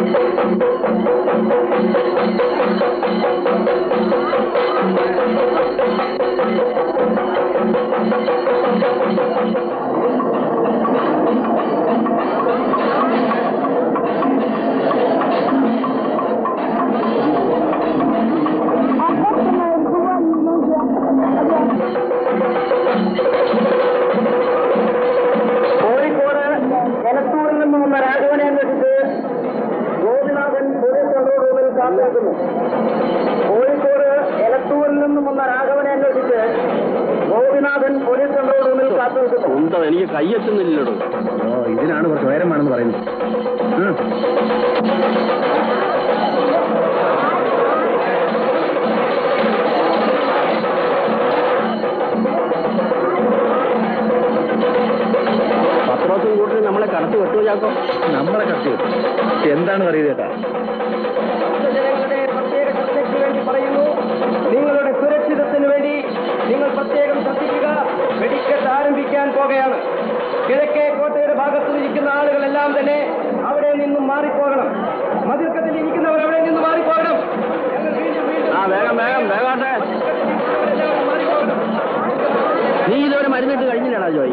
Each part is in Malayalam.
കോഴിക്കോട് എലത്തൂരിൽ നിന്നും വന്ന രാഘവനെ അന്വേഷിച്ച് ഗോപിനാഥൻ പോലീസ് കൺട്രോൾ റൂമിൽ കാത്തിരിക്കുന്നു കോഴിക്കോട് എലത്തൂരിൽ നിന്നും വന്ന രാഘവനെ അന്വേഷിച്ച് ഗോപിനാഥൻ പോലീസ് കൺട്രോൾ റൂമിൽ കാത്തിരിക്കുന്നു സ്വന്തം എനിക്ക് കയ്യെത്തുന്നില്ലല്ലോ ഓ ഇതിനാണ് കുറച്ച് ഉയരമാണെന്ന് പറയുന്നത് ഉം. പത്രോസും കൂട്ടി നമ്മളെ കടത്തി വെട്ടുമോ ചാക്കോ നമ്മളെ കത്തി എന്താണ് പറയുന്നത് ചേട്ടാ ജനങ്ങളുടെ പ്രത്യേക ശ്രദ്ധയ്ക്ക് വേണ്ടി പറയുന്നു നിങ്ങളുടെ സുരക്ഷിതത്തിന് വേണ്ടി നിങ്ങൾ പ്രത്യേകം ശ്രദ്ധിക്കുക വെടിക്കെട്ട് ആരംഭിക്കാൻ പോകുകയാണ് കിഴക്കേ കോട്ടയുടെ ഭാഗത്ത് ഇരിക്കുന്ന ആളുകളെല്ലാം തന്നെ അവിടെ നിന്നും മാറിപ്പോകണം മതിൽക്കത്തിൽ ഇരിക്കുന്നവർ അവിടെ നിന്ന് മാറിപ്പോകണം ഞങ്ങൾ വീണ്ടും വീണ്ടും ആ വേഗം വേഗം വേഗാട്ടെ ഇരിക്കുന്നവരെല്ലാം മാറിപ്പോകണം നീ ഇതുവരെ മരുന്നിട്ട് കഴിഞ്ഞില്ലടാ ജോയി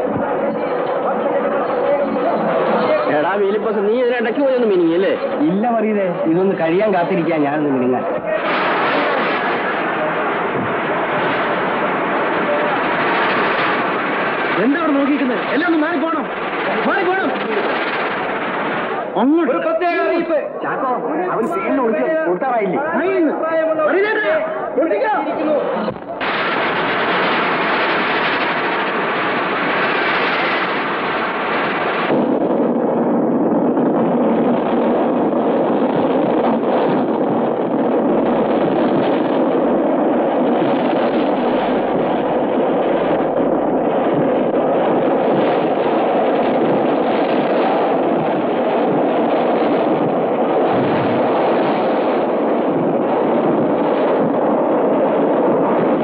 എടാ വീലിപ്പസ് നീ ഇതിന് ഇടയ്ക്ക് പോയി ഒന്ന് മിനിങ്ങി അല്ലേ ഇല്ല പറയതേ ഇതൊന്ന് കഴിയാൻ കാത്തിരിക്കാൻ ഞാനൊന്ന് മിനിങ്ങാൻ എന്താ അവിടെ നോക്കിക്കുന്നത് എല്ലാം ഒന്ന് മാറിപ്പോണം മാറിപ്പോണം അങ്ങോട്ട് ഒരു പ്രത്യേക അറിയിപ്പ് ചാക്കോ അവൻ തേങ്ങ ഒഴിച്ച് കൂട്ടാറായില്ലേ ഇരിക്കുന്നു ആ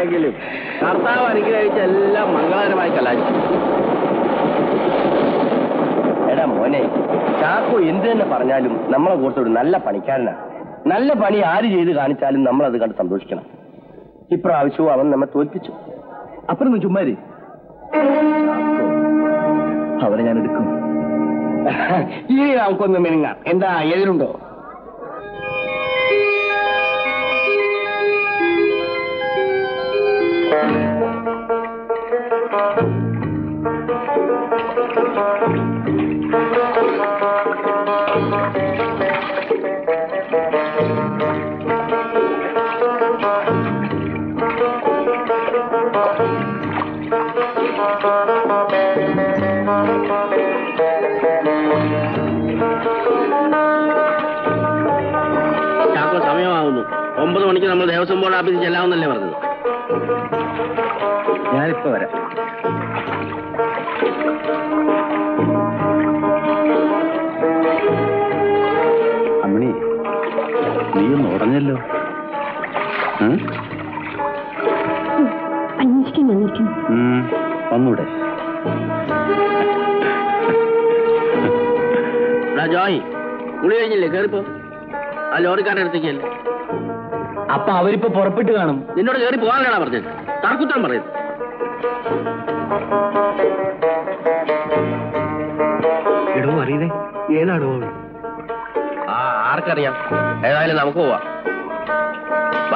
എങ്ങനെയെങ്കിലും കർത്താവ് അനുഗ്രഹിച്ച എല്ലാം മംഗളകരമായി കലാശിക്കും എടാ മോനെ ചാക്കോ എന്ത് തന്നെ പറഞ്ഞാലും നമ്മളെ കൂട്ടൊരു നല്ല പണിക്കാരനാണ് നല്ല പണി ആര് ചെയ്ത് കാണിച്ചാലും നമ്മൾ അത് കണ്ട് സന്തോഷിക്കണം ഇപ്രാവശ്യവും അവൻ നമ്മെ തോൽപ്പിച്ചു അപ്പുറം ചുമ്മാരി അവരെ ഞാൻ എടുക്കും ഇനി നമുക്കൊന്ന് മെനുങ്ങാം എന്താ എതിരുണ്ടോ ചാക്കോ സമയമാകുന്നു ഒമ്പത് മണിക്ക് നമ്മൾ ദേവസ്വം ബോർഡ് ഓഫീസിൽ ചെല്ലാമെന്നല്ലേ പറഞ്ഞത് ഞാനിപ്പോ വരാം അമ്മണി നീ ഒന്ന് ഉടഞ്ഞല്ലോ ഉം? അന്വേഷിക്കാൻ വന്നിരിക്കുന്നു ഉം, വന്നൂടെ എടാ ജോയ് കുളി കഴിഞ്ഞില്ലേ കേറിപ്പോ ആ ലോറിക്കാരൻ അടുത്തേക്കല്ലേ അപ്പൊ അവരിപ്പോ പുറപ്പെട്ട് കാണും നിന്നോട് കയറി പോകാനാണ് പറഞ്ഞത് തർക്കുത്തരം പറയുന്നത് എടോ അറിയില്ലേ ഏതാടോ ആ ആർക്കറിയാം ഏതായാലും നമുക്ക് പോവാം വാ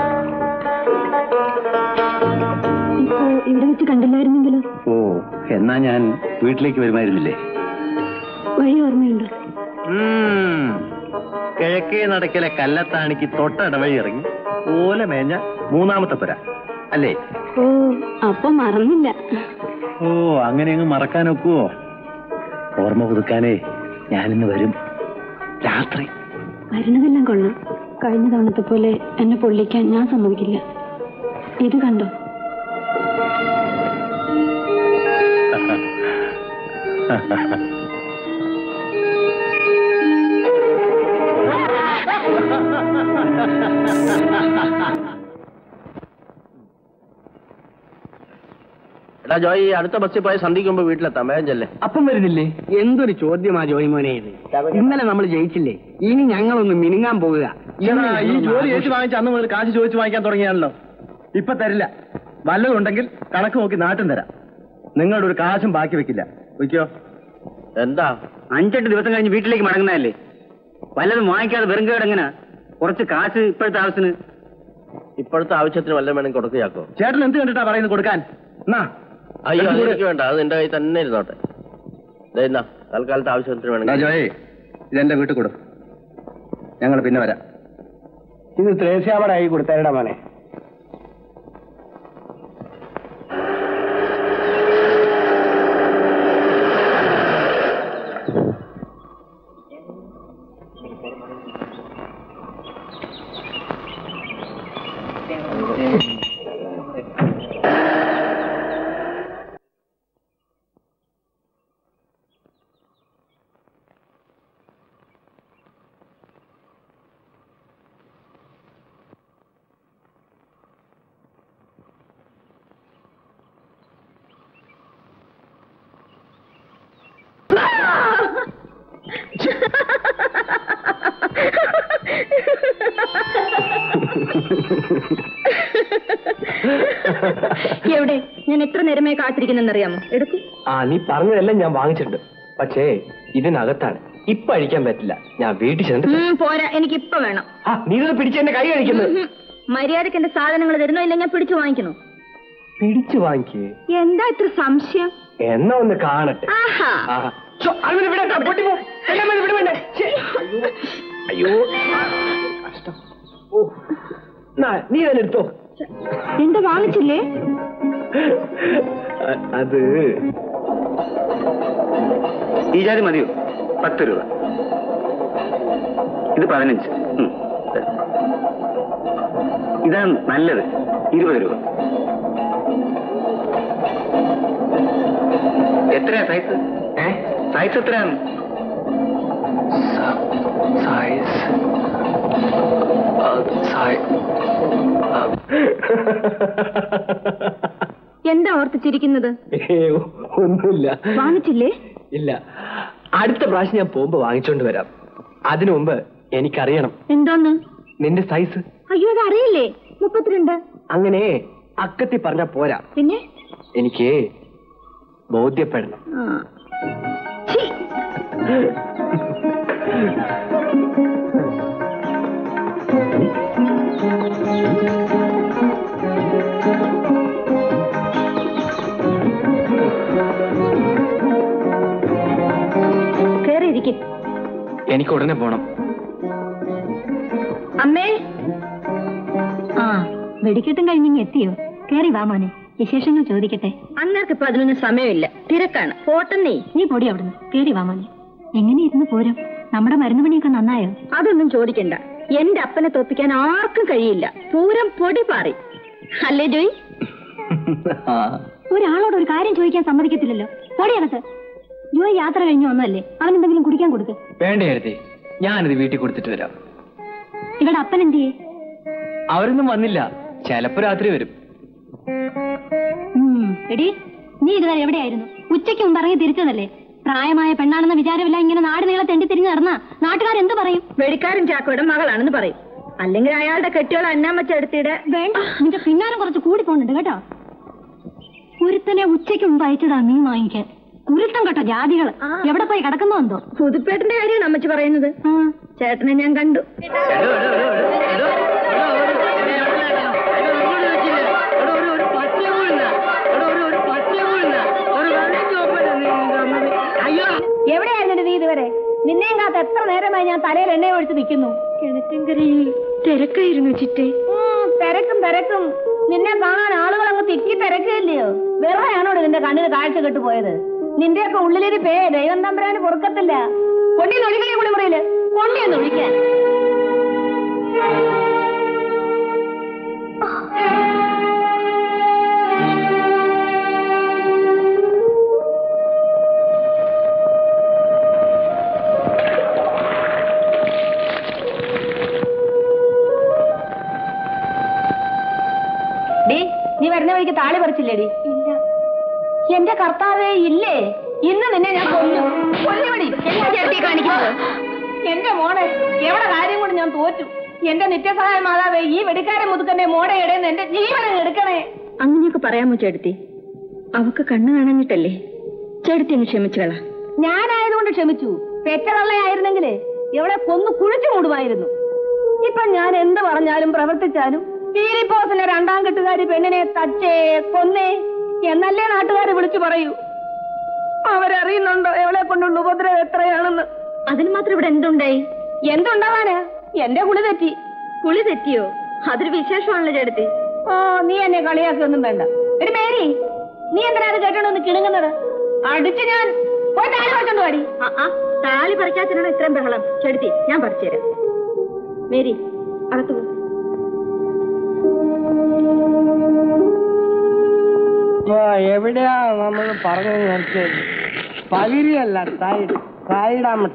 ഇപ്പോ ഇവിടെ വെച്ച് കണ്ടില്ലായിരുന്നെങ്കിലോ ഓ എന്നാ ഞാൻ വീട്ടിലേക്ക് വരുമായിരുന്നില്ലേ വഴി ഓർമ്മയുണ്ടോ ഉം. കിഴക്കേ നടക്കലെ കല്ലത്താണിക്ക് തൊട്ടടവഴി ഇറങ്ങി ഓല മേഞ്ഞ മൂന്നാമത്തെ പുര അല്ലേ ഓ അപ്പൊ മറന്നില്ല ഓ അങ്ങനെ അങ്ങ് മറക്കാനൊക്കുവോ ഓർമ്മ പുതുക്കാനേ ഞാനിന്ന് വരും രാത്രി വരുന്നതെല്ലാം കൊള്ളാം കഴിഞ്ഞ തവണത്തെ പോലെ എന്നെ പൊള്ളിക്കാൻ ഞാൻ സമ്മതിക്കില്ല ഇത് കണ്ടോ എടാ ജോയ് ഈ അടുത്ത ബസ്സിൽ പോയ സന്ധിക്ക് മുമ്പ് വീട്ടിലെത്താം വേഗം ചെല്ലേ അപ്പം വരുന്നില്ലേ എന്തൊരു ചോദ്യമാ ജോയി മോനെ ഇത് ഇന്നലെ നമ്മൾ ജയിച്ചില്ലേ ഇനി ഞങ്ങളൊന്ന് മിനുങ്ങാൻ പോകുക ഈടാ, ഈ ജോലി ഏറ്റു വാങ്ങിച്ച അന്ന് മുതൽ കാശ് ചോദിച്ചു വാങ്ങിക്കാൻ തുടങ്ങിയാണല്ലോ ഇപ്പൊ തരില്ല വല്ലതും ഉണ്ടെങ്കിൽ കണക്ക് നോക്കി നാട്ടും തരാം നിങ്ങളുടെ ഒരു കാശും ബാക്കി വെക്കില്ല വയ്ക്കോ എന്താ അഞ്ചെട്ട് ദിവസം കഴിഞ്ഞ് വീട്ടിലേക്ക് മടങ്ങുന്നതല്ലേ വല്ലതും വാങ്ങിക്കാതെ വെറും കേടെങ്ങനെ കുറച്ച് കാശ് ഇപ്പോഴത്തെ ആവശ്യത്തിന് ഇപ്പോഴത്തെ ആവശ്യത്തിന് വല്ലതും വേണമെങ്കിൽ കൊടുക്കുകയാക്കോ ചേട്ടൻ എന്ത് കണ്ടിട്ടാ പറയുന്നത് കൊടുക്കാൻ എന്നാ അയ്യോ എടുത്ത് കൊടു. എനിക്ക് വേണ്ട അത് നിന്റെ കയ്യിൽ തന്നെ ഇരുന്നോട്ടെ ദേ എന്നാ തൽക്കാലത്തെ ആവശ്യത്തിന് എടാ വേണമെങ്കിൽ ജോയേ ഇതെന്റെ വീട്ടിൽ കൊടു ഞങ്ങൾ പിന്നെ വരാം ഇത് ത്രേസ്യാമടായി കൊടുത്തേടാ മോനെ എവിടെ ഞാൻ എത്ര നേരമായി കാത്തിരിക്കുന്നെന്നറിയാമോ എടുക്കൂ ആ നീ പറഞ്ഞതെല്ലാം ഞാൻ വാങ്ങിച്ചിട്ടുണ്ട് പക്ഷേ ഇതിനകത്താണ് ഇപ്പൊ അഴിക്കാൻ പറ്റില്ല ഞാൻ വീട്ടിൽ ചെന്നിട്ട് ഉം, പോരാ എനിക്ക് ഇപ്പൊ വേണം ആ നീ ഇത് പിടിച്ച് എന്റെ കൈ കഴിക്കുന്നത് ഉം, മര്യാദക്ക് എന്റെ സാധനങ്ങൾ തരുന്നോ ഇല്ല ഞാൻ പിടിച്ചു വാങ്ങിക്കണോ പിടിച്ചു വാങ്ങിക്കേ എന്താ ഇത്ര സംശയം എന്നാ ഒന്ന് കാണട്ടെ ആഹാ ആഹാ. ചോ, അങ്ങനെ വിടണ്ട, പൊട്ടിപ്പോ. എന്നെ മതി, വിട് വേണ്ടേ. ഛെ. അയ്യോ കഷ്ടം ഓ നാ, നീ തന്നെ എടുത്തോ എന്താ വാങ്ങിച്ചില്ലേ അ- അത് ഈ ജാതി മതിയോ പത്ത് രൂപ ഇത് പതിനഞ്ച് ഉം. ഇതാണ് നല്ലത് ഇരുപത് രൂപ എത്രയാ സൈസ് ഏ സൈസ് എത്രയാണ് സൈസ് എന്താ ഓർത്ത് ചിരിക്കുന്നത് ഒന്നുമില്ല വാങ്ങിച്ചില്ലേ ഇല്ല അടുത്ത പ്രാവശ്യം ഞാൻ പോകുമ്പോ വാങ്ങിച്ചോണ്ട് വരാം അതിനു മുമ്പ് എനിക്കറിയണം എന്തോന്ന് നിന്റെ സൈസ് അയ്യോ അത് അറിയില്ലേ മുപ്പത്തിരണ്ട് അങ്ങനെ അക്കത്തി പറഞ്ഞ പോരാ പിന്നെ എനിക്ക് ബോധ്യപ്പെടണം ആ. ഛീ, കേറിയിരിക്കും എനിക്ക് ഉടനെ പോണം അമ്മേ ആ വെടിക്കെട്ടും കഴിഞ്ഞിങ്ങ് എത്തിയോ കേറി വാ മോനെ വിശേഷങ്ങൾ ചോദിക്കട്ടെ അന്നേർക്ക് ഇപ്പൊ അതിനൊന്നും സമയമില്ല തിരക്കാണ് പോട്ടെന്നേ നീ പൊടി അവിടുന്ന് കേറി വാ മോനെ എങ്ങനെ ഇരുന്ന് പോരും നമ്മുടെ മരുന്ന് പണിയൊക്കെ നന്നായോ അതൊന്നും ചോദിക്കണ്ട എന്റെ അപ്പനെ തോപ്പിക്കാൻ ആർക്കും കഴിയില്ല പൂരം പൊടി പാറി അല്ലേ ജോയ് ഒരാളോട് ഒരു കാര്യം ചോദിക്കാൻ സമ്മതിക്കത്തില്ലല്ലോ പൊടിയകത്ത് ജോയി യാത്ര കഴിഞ്ഞു വന്നല്ലേ അവൻ എന്തെങ്കിലും കുടിക്കാൻ കൊടുക്ക് വേണ്ട കരുതി ഞാനിത് വീട്ടിൽ കൊടുത്തിട്ട് വരാം ഇവിടെ അപ്പൻ എന്ത് ചെയ്യേ അവരൊന്നും വന്നില്ല ചിലപ്പോ രാത്രി വരും ഉം, എടി നീ ഇതുവരെ എവിടെയായിരുന്നു ഉച്ചയ്ക്ക് മുമ്പ് ഇറങ്ങി തിരിച്ചതല്ലേ പ്രായമായ പെണ്ണാണെന്ന വിചാരമില്ല ഇങ്ങനെ നാട് നീളെ തെണ്ടി തിരിഞ്ഞ് നടന്ന നാട്ടുകാർ എന്ത് പറയും വെടിക്കാരൻ ചാക്കോയുടെ മകളാണെന്ന് പറയും അല്ലെങ്കിൽ അയാളുടെ കെട്ടിയോളെ അന്നാമ്മച്ച എടുത്തിടെ വേണ്ട നിന്റെ പിന്നാലും കുറച്ച് കൂടി പോകുന്നുണ്ട് കേട്ടോ കുരുത്തനെ ഉച്ചയ്ക്ക് മുമ്പ് അയച്ചതാ മീൻ വാങ്ങിക്കാൻ കുരുത്തം കേട്ടോ ജാതികള് എവിടെ പോയി കിടക്കുന്നോ എന്തോ പുതുപ്പേട്ടന്റെ കാര്യമാണ് അമ്മച്ചി പറയുന്നത് ആ, ചേട്ടനെ ഞാൻ കണ്ടു എവിടെയായിരുന്നു നീ ഇതുവരെ നിന്നെയും കാത്ത് എത്ര നേരമായി ഞാൻ തലയിൽ എണ്ണ ഒഴിച്ച് നിൽക്കുന്നു കിണറ്റിൻകരയിൽ തിരക്കായിരുന്നു ചിറ്റേ ഉം, തിരക്കും തിരക്കും നിന്നെ കാണാൻ ആളുകൾ അങ്ങ് തിക്കി തിരക്കില്ലയോ വെറുതെയാണോ നിന്റെ കണ്ണിന് കാഴ്ച കെട്ടു പോയത് നിന്റെയൊക്കെ ഉള്ളിലൊരു പേ ദൈവം തമ്പുരാന് പൊറുക്കത്തില്ല കൊണ്ടി നൊഴികളെ കുളിമുറിയില് കൊണ്ടിയെന്ന് ഒഴിക്കാൻ ഡി നീ വരുന്ന വഴിക്ക് താളി പറിച്ചില്ലേടി ഇല്ല എന്റെ കർത്താവേ ഇല്ലേ ഇന്ന് നിന്നെ ഞാൻ കൊല്ലും കൊല്ലുപടി എന്താ ചേർത്തി കാണിക്കുന്നത് എന്റെ മോളെ എവിടെ കാര്യം കൊണ്ട് ഞാൻ തോറ്റു എന്റെ നിത്യസഹായ മാതാവേ ഈ വെടിക്കാരൻ മുതുക്കന്റെ മോടെ ഇടയിൽ എന്റെ ജീവനം എടുക്കണേ അങ്ങനെയൊക്കെ പറയാമോ ചേട്ടത്തി അവക്ക് കണ്ണു കാണാഞ്ഞിട്ടല്ലേ ചേട്ടത്തി അങ്ങ് ക്ഷമിച്ചോളാ ഞാനായതുകൊണ്ട് ക്ഷമിച്ചു പെറ്റതള്ളയായിരുന്നെങ്കിലേ എവിടെ കൊന്നു കുഴിച്ചു മൂടുമായിരുന്നു ഇപ്പൊ ഞാൻ എന്ത് പറഞ്ഞാലും പ്രവർത്തിച്ചാലും പീരിപ്പോസിലെ രണ്ടാം കെട്ടുകാരി പെണ്ണിനെ തച്ചേ കൊന്നേ എന്നല്ലേ നാട്ടുകാർ വിളിച്ചു പറയൂ അവരറിയുന്നുണ്ടോ എവളെ കൊണ്ടുള്ള ഉപദ്രവം എത്രയാണെന്ന് അതിന് മാത്രം ഇവിടെ എന്തുണ്ടായി എന്തുണ്ടാവാനാ എന്റെ കുളി തെറ്റി കുളി തെറ്റിയോ അതൊരു വിശേഷമാണല്ലോ ചേട്ടത്തി ഓ നീ എന്നെ കളിയാക്കൊന്നും വേണ്ട ഒരു മേരി നീ എന്തിനാ അത് കേട്ടോണ്ടൊന്ന് കിണുങ്ങുന്നത് അടിച്ച് ഞാൻ പോയി താഴെ വെച്ചോണ്ട് പാടി ആ, ആ, താലി പറിക്കാത്തിനാണ് ഇത്രയും ബഹളം ചെടുത്തി ഞാൻ പറിച്ചുതരാം മേരി അകത്ത് പോ എവിടെയാ നമ്മൾ പറഞ്ഞു നിർത്തിയത് പകിരിയല്ല സൈഡ് സൈഡാമട്ട്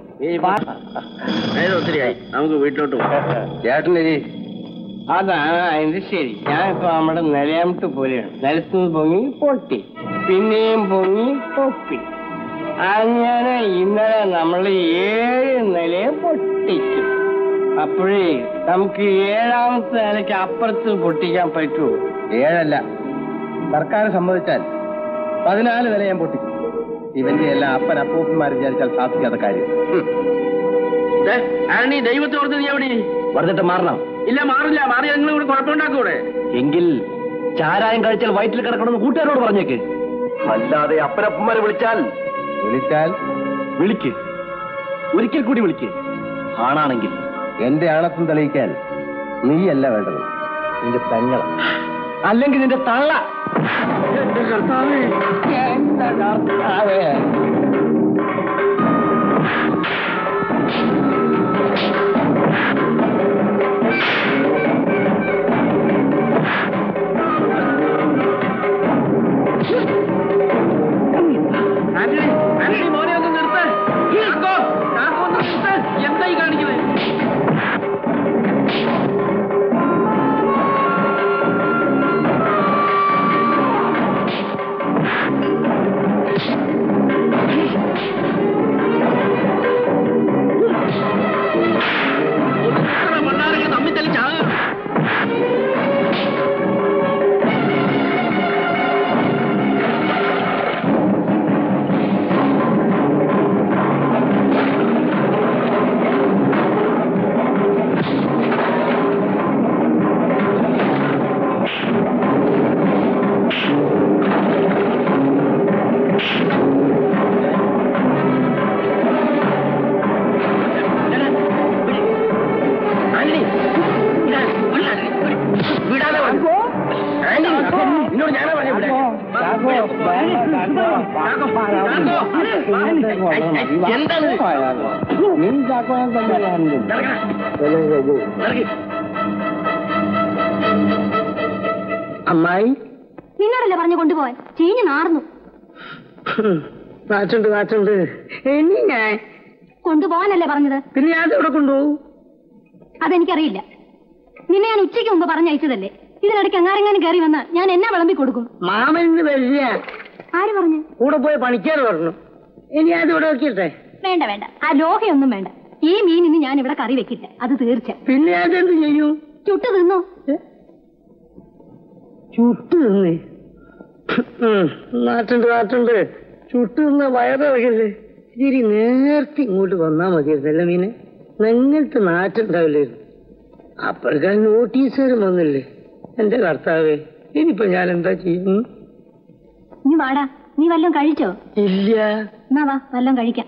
നേരെ ഒത്തിരിയായി നമുക്ക് വീട്ടിലോട്ട് പോകാം ചേട്ടനരി അതാണ് അതിന്റെ ശരി ഞാനിപ്പോ നമ്മുടെ നിലയാമട്ട് പോലെയാണ് നിലത്തുനിന്ന് പൊങ്ങി പൊട്ടി പിന്നെയും പൊങ്ങി പൊട്ടി അങ്ങനെ ഇന്നലെ നമ്മൾ ഏഴ് നിലയെ പൊട്ടിച്ചു അപ്പോഴേ നമുക്ക് ഏഴാമത്തെ നിലയ്ക്ക് അപ്പുറത്ത് പൊട്ടിക്കാൻ പറ്റുമോ ഏഴല്ല സർക്കാർ സമ്മതിച്ചാൽ പതിനാല് നില ഞാൻ പൊട്ടിക്കും ഇവന്റെ എല്ലാ അപ്പൻ അപ്പൂപ്പന്മാർ വിചാരിച്ചാൽ സാധിക്കാത്ത കാര്യം ദേ, ആണി ദൈവത്തെ ഓർത്ത് നീ എവിടെ പറഞ്ഞിട്ട് മാറണം ഇല്ല മാറില്ല മാറി നിങ്ങൾ ഇവിടെ കുഴപ്പമുണ്ടാക്കൂടെ എങ്കിൽ ചാരായം കഴിച്ചാൽ വയറ്റിൽ കിടക്കണമെന്ന് കൂട്ടുകാരോട് പറഞ്ഞേക്ക് അല്ലാതെ അപ്പനപ്പന്മാരെ വിളിച്ചാൽ വിളിച്ചാൽ വിളിക്ക് ഒരിക്കൽ കൂടി വിളിക്ക് ആണാണെങ്കിൽ എന്റെ ആണത്വം തെളിയിക്കാൻ നീയല്ല വേണ്ടത് നിന്റെ പെങ്ങള അല്ലെങ്കിൽ നിന്റെ തള്ള എന്റെ കർത്താവേ ആന്റണി ആന്റണി മോനെ ഒന്ന് നിർത്ത് ചാക്കോ ചാക്കോ ഒന്ന് നിർത്ത് എന്തായി കാണിക്കുന്നത് എന്താണ് അമ്മായി നിന്നോടല്ലേ പറഞ്ഞു കൊണ്ടുപോവാൻ ചീഞ്ഞു നാർന്നു നാറ്റുണ്ട് നാറ്റുണ്ട് ഇനി ഞാൻ കൊണ്ടുപോകാനല്ലേ പറഞ്ഞത് പിന്നെ ഞാൻ ഇവിടെ കൊണ്ടുപോകും അതെനിക്കറിയില്ല നിന്നെ ഞാൻ ഉച്ചയ്ക്ക് മുമ്പ് പറഞ്ഞയച്ചതല്ലേ ഇതിനിടയ്ക്ക് അങ്ങാരെങ്ങാനും കയറി വന്ന് ഞാൻ എന്നാ വിളമ്പി കൊടുക്കും മാമന് വലിയ ആര് പറഞ്ഞു കൂടെ പോയി പണിക്കാർ പറഞ്ഞു ഇനി അത് ഇവിടെ വെക്കട്ടെ വേണ്ട വേണ്ട ആ ലോഹയൊന്നും വേണ്ട ഈ മീൻ ഇന്ന് ഞാൻ ഇവിടെ കറി വെക്കില്ല അത് തീർച്ച പിന്നെ അതെന്ത് ചെയ്യൂ ചുട്ടു തിന്നോ ചുട്ട് തിന്നേ ഉം, നാട്ടുണ്ട് നാട്ടുണ്ട് ചുട്ട് തിന്ന വയറിറങ്ങല്ലേ ഇത്തിരി നേരത്തെ ഇങ്ങോട്ട് വന്നാ മതിയായിരുന്നല്ലേ മീനെ നിങ്ങൾക്ക് നാട്ടുണ്ടാവില്ലായിരുന്നു അപ്പോഴേക്കാൻ നോട്ടീസുകാരും വന്നില്ലേ എന്റെ കർത്താവേ ഇനിയിപ്പോ ഞാൻ എന്താ ചെയ്യും നീ വാടാ നീ വല്ലതും കഴിച്ചോ ഇല്ല എന്നാ വാ വല്ലതും കഴിക്കാം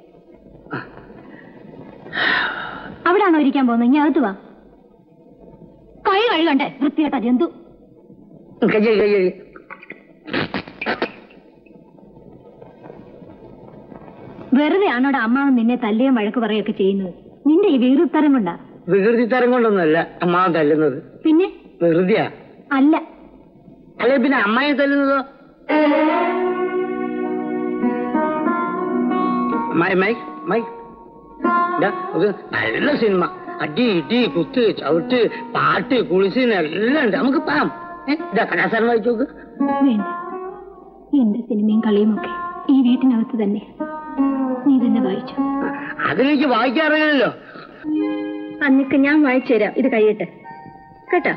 അവിടാണോ ഇരിക്കാൻ പോകുന്നത് ഇനി അകത്ത് വാ കൈ കഴുകണ്ടേ വൃത്തികെട്ട ജന്തു കയ്യ കയ്യ വെറുതെ ആണോടെ അമ്മാവൻ നിന്നെ തല്ലുകയും വഴക്ക് പറയുകയൊക്കെ ചെയ്യുന്നത് നിന്റെ ഈ വീറുത്തരം കൊണ്ടാ വികൃതി തരം കൊണ്ടൊന്നുമല്ല അമ്മാവൻ തല്ലുന്നത് പിന്നെ വെറുതെയാ അല്ല അല്ലെ പിന്നെ അമ്മായി തല്ലുന്നതോ മൈ മൈ മൈ ദാ, ഇത് നല്ല സിനിമ അടി ഇടി കുത്ത് ചവിട്ട് പാട്ട് കുളിസിന് എല്ലാം ഉണ്ട് നമുക്ക് പാം ഇതാ കലാസാരം വായിച്ചു നോക്ക് വേണ്ട എന്റെ സിനിമയും കളിയും ഒക്കെ ഈ വീട്ടിനകത്ത് തന്നെ നീ തന്നെ വായിച്ചു അതിലേക്ക് വായിക്കാറില്ലല്ലോ അന്നിക്ക് ഞാൻ വായിച്ചു തരാം ഇത് കഴിയട്ടെ കേട്ടോ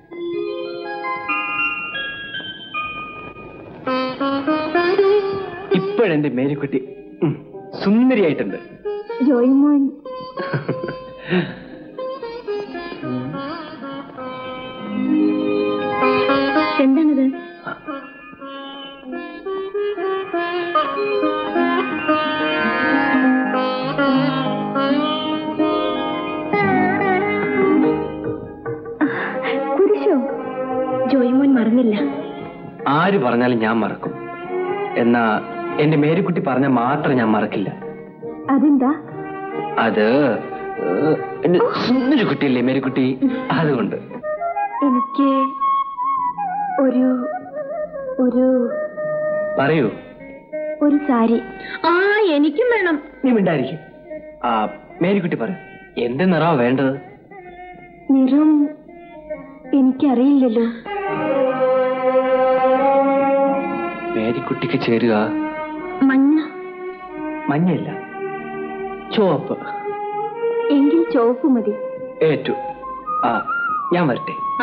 ഇപ്പോഴെന്റെ മേരിക്കുട്ടി ഉം, സുന്ദരിയായിട്ടുണ്ട് ജോയിമോൻ എന്താണിത് കുരിശോ ജോയിമോൻ മറന്നില്ല ആര് പറഞ്ഞാലും ഞാൻ മറക്കും എന്നാ എന്റെ മേരിക്കുട്ടി പറഞ്ഞാൽ മാത്രം ഞാൻ മറക്കില്ല അതെന്താ അത് ഏഹ്, എന്റെ സുന്ദരി കുട്ടിയല്ലേ മേരിക്കുട്ടി അതുകൊണ്ട് എനിക്ക് ഒരു ഒരു പറയൂ ഒരു സാരി ആ എനിക്കും വേണം നീ മിണ്ടായിരിക്കും ആ മേരിക്കുട്ടി പറ എന്ത് നിറവാ വേണ്ടത് നിറം എനിക്കറിയില്ലല്ലോ മേരിക്കുട്ടിക്ക് ചേരുക മഞ്ഞ മഞ്ഞയില്ല ചുവപ്പ് എങ്കിൽ ചുവപ്പ് മതി ഏറ്റു ആ ഞാൻ വരട്ടെ ആ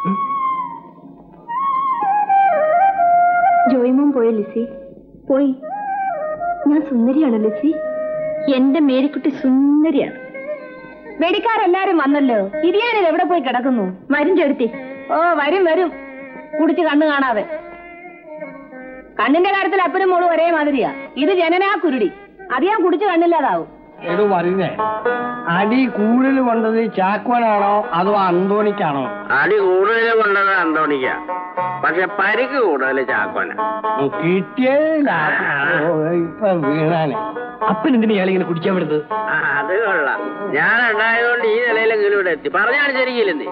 ജോയിമോൻ പോയോ ലിസി പോയി ഞാൻ സുന്ദരിയാണോ ലിസി എന്റെ മേരിക്കുട്ടി സുന്ദരിയാണ് വെടിക്കാരെല്ലാരും വന്നല്ലോ ഇരിയാനിത് എവിടെ പോയി കിടക്കുന്നു വരും ചെടുത്തി ഓ വരും വരും കുടിച്ച് കണ്ണു കാണാതെ കണ്ണിന്റെ കാര്യത്തിൽ അപ്പനും മോളും ഒരേ മാതിരിയാ ഇത് ജനനാ കുരുടി അത് ഞാൻ കുടിച്ച് കണ്ണില്ലാതാവും എടോ പറയുന്നേ അടി കൂടുതൽ കൊണ്ടത് ചാക്കോനാണോ അതോ അന്തോണിക്കാണോ അടി കൂടുതൽ കൊണ്ടത് അന്തോണിക്ക പക്ഷെ പരിക്ക് കൂടുതൽ ചാക്കോന കിട്ടിയതില്ല ഇപ്പൊ വീണാനെ അപ്പൻ എന്തിനാ ഇയാളിങ്ങനെ കുടിക്കാൻ വിടുന്നത് ആ, അത് കൊള്ളാം ഞാൻ ഉണ്ടായതുകൊണ്ട് ഈ നിലയിലെങ്കിലും ഇവിടെ എത്തി പറഞ്ഞാണ് ശരിക്കില്ലെന്നേ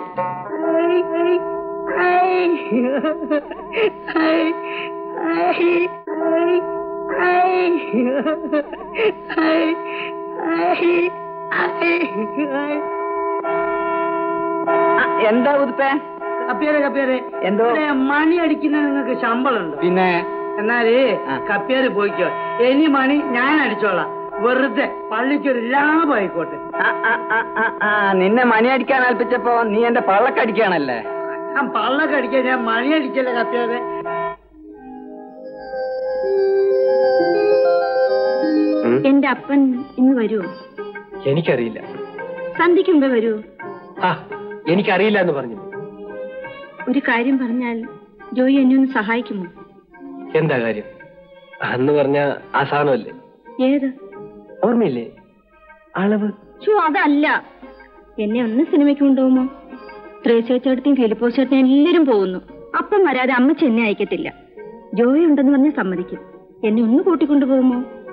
എന്താ ഉതുപ്പേ കപ്പിയാരെ കപ്പിയാരെ എന്തോ മണി അടിക്കുന്ന നിങ്ങൾക്ക് ശമ്പളം ഉണ്ടോ പിന്നെ എന്നാലേ കപ്പിയാര് പോയിക്കോ ഇനി മണി ഞാൻ അടിച്ചോളാം വെറുതെ പള്ളിക്കൊരു ലാഭമായിക്കോട്ടെ നിന്നെ മണി അടിക്കാൻ ഏൽപ്പിച്ചപ്പോ നീ എന്റെ പള്ളക്കടിക്കാണല്ലേ ഞാൻ പള്ളൊക്കെ അടിക്കാൻ ഞാൻ മണി അടിക്കല്ലേ കപ്പിയാരെ എന്റെ അപ്പൻ ഇന്ന് വരുമോ എനിക്കറിയില്ല സന്ധ്യക്ക് മുമ്പേ വരുമോ ആ എനിക്കറിയില്ല എന്ന് പറഞ്ഞു ഒരു കാര്യം പറഞ്ഞാൽ ജോയി എന്നെ ഒന്ന് സഹായിക്കുമോ എന്താ കാര്യം അന്ന് പറഞ്ഞ ആ സാധനമല്ലേ ഏത് ഓർമ്മയില്ലേ അളവ് ചോ അതല്ല എന്നെ ഒന്ന് സിനിമയ്ക്ക് കൊണ്ടുപോകുമോ ത്രേസ്യ ചേട്ടത്തെയും ഫിലിപ്പോസ് ചേട്ടനും എല്ലാരും പോകുന്നു അപ്പം വരാതെ അമ്മച്ചി എന്നെ അയക്കത്തില്ല ജോയി ഉണ്ടെന്ന് പറഞ്ഞ് സമ്മതിക്കും എന്നെ ഒന്ന് കൂട്ടിക്കൊണ്ടു പോകുമോ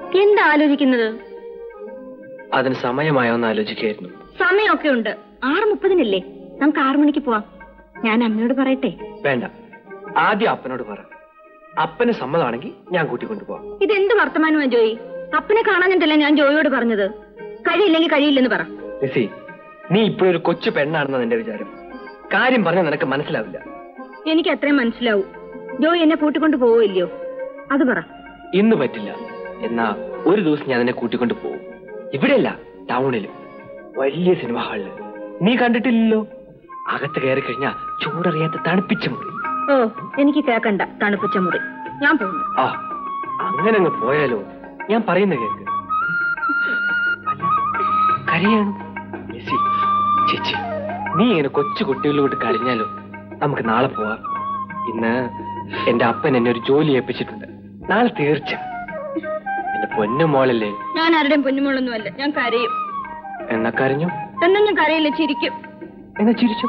എന്താ ആലോചിക്കുന്നത് അതിന് സമയമായോ എന്ന് ആലോചിക്കായിരുന്നു സമയമൊക്കെ ഉണ്ട് ആറ് മുപ്പതിനല്ലേ നമുക്ക് ആറു മണിക്ക് പോവാം ഞാൻ അമ്മയോട് പറയട്ടെ വേണ്ട ആദ്യം അപ്പനോട് പറ അപ്പന് സമ്മതമാണെങ്കിൽ ഞാൻ കൂട്ടിക്കൊണ്ടു പോവാം ഇതെന്ത് വർത്തമാനമാ ജോയി അപ്പനെ കാണാഞ്ഞിട്ടല്ലേ ഞാൻ ജോയിയോട് പറഞ്ഞത് കഴിയില്ലെങ്കിൽ കഴിയില്ലെന്ന് പറ ലിസി നീ ഇപ്പോഴൊരു കൊച്ചു പെണ്ണാണെന്ന് നിന്റെ വിചാരം കാര്യം പറഞ്ഞാൽ നിനക്ക് മനസ്സിലാവില്ല എനിക്ക് അത്രയും മനസ്സിലാവൂ ജോയി എന്നെ കൂട്ടിക്കൊണ്ട് പോവില്ലയോ അത് പറ ഇന്ന് പറ്റില്ല എന്നാ ഒരു ദിവസം ഞാൻ നിന്നെ കൂട്ടിക്കൊണ്ട് പോകും ഇവിടെയല്ല ടൗണില് വലിയ സിനിമ ഹാളില് നീ കണ്ടിട്ടില്ലല്ലോ അകത്ത് കയറി കഴിഞ്ഞാ ചൂടറിയാത്ത തണുപ്പിച്ച മുറി ഓ എനിക്ക് കേക്കണ്ട തണുപ്പിച്ച മുറി ഞാൻ പോകുന്നു ആ അങ്ങനെ അങ്ങ് പോയാലോ ഞാൻ പറയുന്ന കേക്ക് അല്ല, കരയാണ് ലിസി, ചേച്ചി നീ ഇങ്ങനെ കൊച്ചു കുട്ടികളിലോട്ട് കരഞ്ഞാലോ നമുക്ക് നാളെ പോവാം ഇന്ന് എന്റെ അപ്പൻ എന്നെ ഒരു ജോലി ഏൽപ്പിച്ചിട്ടുണ്ട് നാളെ തീർച്ച എന്റെ പൊന്നു മോളല്ലേ ഞാൻ ആരുടെയും പൊന്നുമോളൊന്നും അല്ല ഞാൻ കരയും എന്നാ കരഞ്ഞു എന്നാ ഞാൻ കരയില്ല ചിരിക്കും എന്നാ ചിരിച്ചു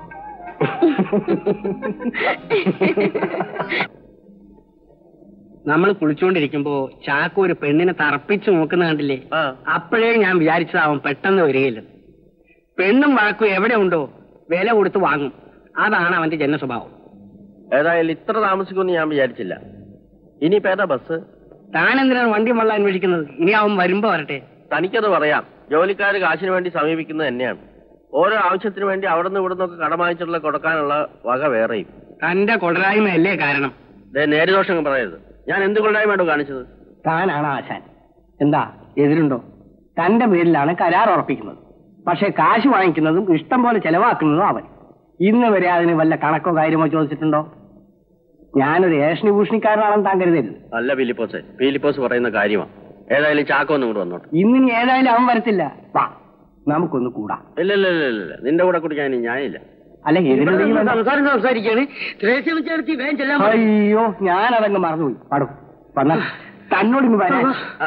നമ്മൾ കുളിച്ചുകൊണ്ടിരിക്കുമ്പോ ചാക്കോ ഒരു പെണ്ണിനെ തറപ്പിച്ചു നോക്കുന്ന കണ്ടില്ലേ അപ്പോഴേ ഞാൻ വിചാരിച്ചതാവും പെട്ടെന്ന് വരികയില്ല പെണ്ണും വാക്കും എവിടെ ഉണ്ടോ വില കൊടുത്ത് വാങ്ങും അതാണ് അവന്റെ ജന സ്വഭാവം ഏതായാലും ഇത്ര താമസിക്കുമെന്ന് ഞാൻ വിചാരിച്ചില്ല ഇനിയിപ്പോ ഏതാ ബസ് താൻ എന്തിനാണ് വണ്ടി വള്ള അന്വേഷിക്കുന്നത് ഇനി അവൻ വരുമ്പോ വരട്ടെ തനിക്കത് പറയാം ജോലിക്കാർ കാശിന് വേണ്ടി സമീപിക്കുന്നത് തന്നെയാണ് ഓരോ ആവശ്യത്തിന് വേണ്ടി അവിടെ നിന്ന് ഇവിടെ നിന്നൊക്കെ കടം വാങ്ങിച്ചിട്ടുള്ള കൊടുക്കാനുള്ള വക വേറെയും തന്റെ കൊടരായ്മയല്ലേ കാരണം ദേ നേരുദോഷം പറയരുത് ഞാൻ എന്ത് കൊള്ളായ്മയാണോ കാണിച്ചത് താനാണ് ആശാൻ എന്താ എതിരുണ്ടോ തന്റെ പേരിലാണ് കരാർ ഉറപ്പിക്കുന്നത് പക്ഷെ കാശ് വാങ്ങിക്കുന്നതും ഇഷ്ടം പോലെ ചെലവാക്കുന്നതും അവൻ ഇന്ന് വരെ അതിന് വല്ല കണക്കോ കാര്യമോ ചോദിച്ചിട്ടുണ്ടോ ഞാനൊരു ഏഷണി ഭൂഷണിക്കാരനാണെന്ന് താൻ കരുതരുത് അല്ല ഫിലിപ്പോസെ ഫിലിപ്പോസ് പറയുന്ന കാര്യമാണ് ഏതായാലും ചാക്കോ ഒന്നും കൂടെ വന്നോട്ടെ ഇന്നിനി ഏതായാലും അവൻ വരത്തില്ല വാ നമുക്കൊന്ന് കൂടാ ഇല്ല ഇല്ല ഇല്ല ഇല്ല, ഇല്ല നിന്റെ കൂടെ കുടിക്കാൻ ഇനി ഞാനില്ല അല്ല എതിരുണ്ടെങ്കിൽ വേണ്ട. സംസാരിക്കാണ് അയ്യോ ഞാനതങ്ങ് മറന്നുപോയി പാടും വന്ന തന്നോട് ഇങ്ങ് വരാൻ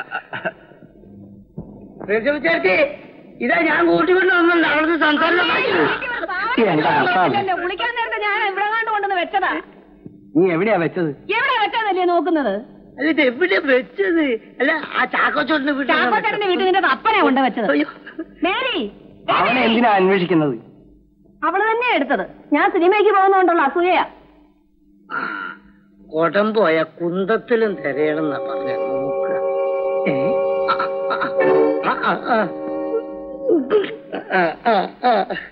ഇതാ ഞാൻ കൂട്ടിക്കൊണ്ട് വന്നല്ലോ അവിടുത്തെ സംസാരം എന്താ അർത്ഥം? കുളിക്കാൻ നേരത്തെ ഞാൻ ഇവിടെ കണ്ടു കൊണ്ടുവന്ന് വെച്ചതാ നീ എവിടെയാ വെച്ചത് എവിടെ വെച്ചതല്ലേ നോക്കുന്നത് അല്ല ഇത് എവിടെ വെച്ചത് അല്ല ആ ചാക്കോച്ചോട്ടിന്റെ ചാക്കോച്ചേട്ടന്റെ വീട്ടിൽ നിന്റെ അപ്പനെ കൊണ്ട് വെച്ചത് മേരി അവനെ എന്തിനാ അന്വേഷിക്കുന്നത് അവള് തന്നെ എടുത്തത് ഞാൻ സിനിമയ്ക്ക് പോകുന്നോണ്ടുള്ള അസൂയ കൊടം പോയ കുന്തത്തിലും തിരയണമെന്നാ പറഞ്ഞ നോക്കുക ഏ? ആ, ആ, ആ, ആ. ആ, ആ, ആ.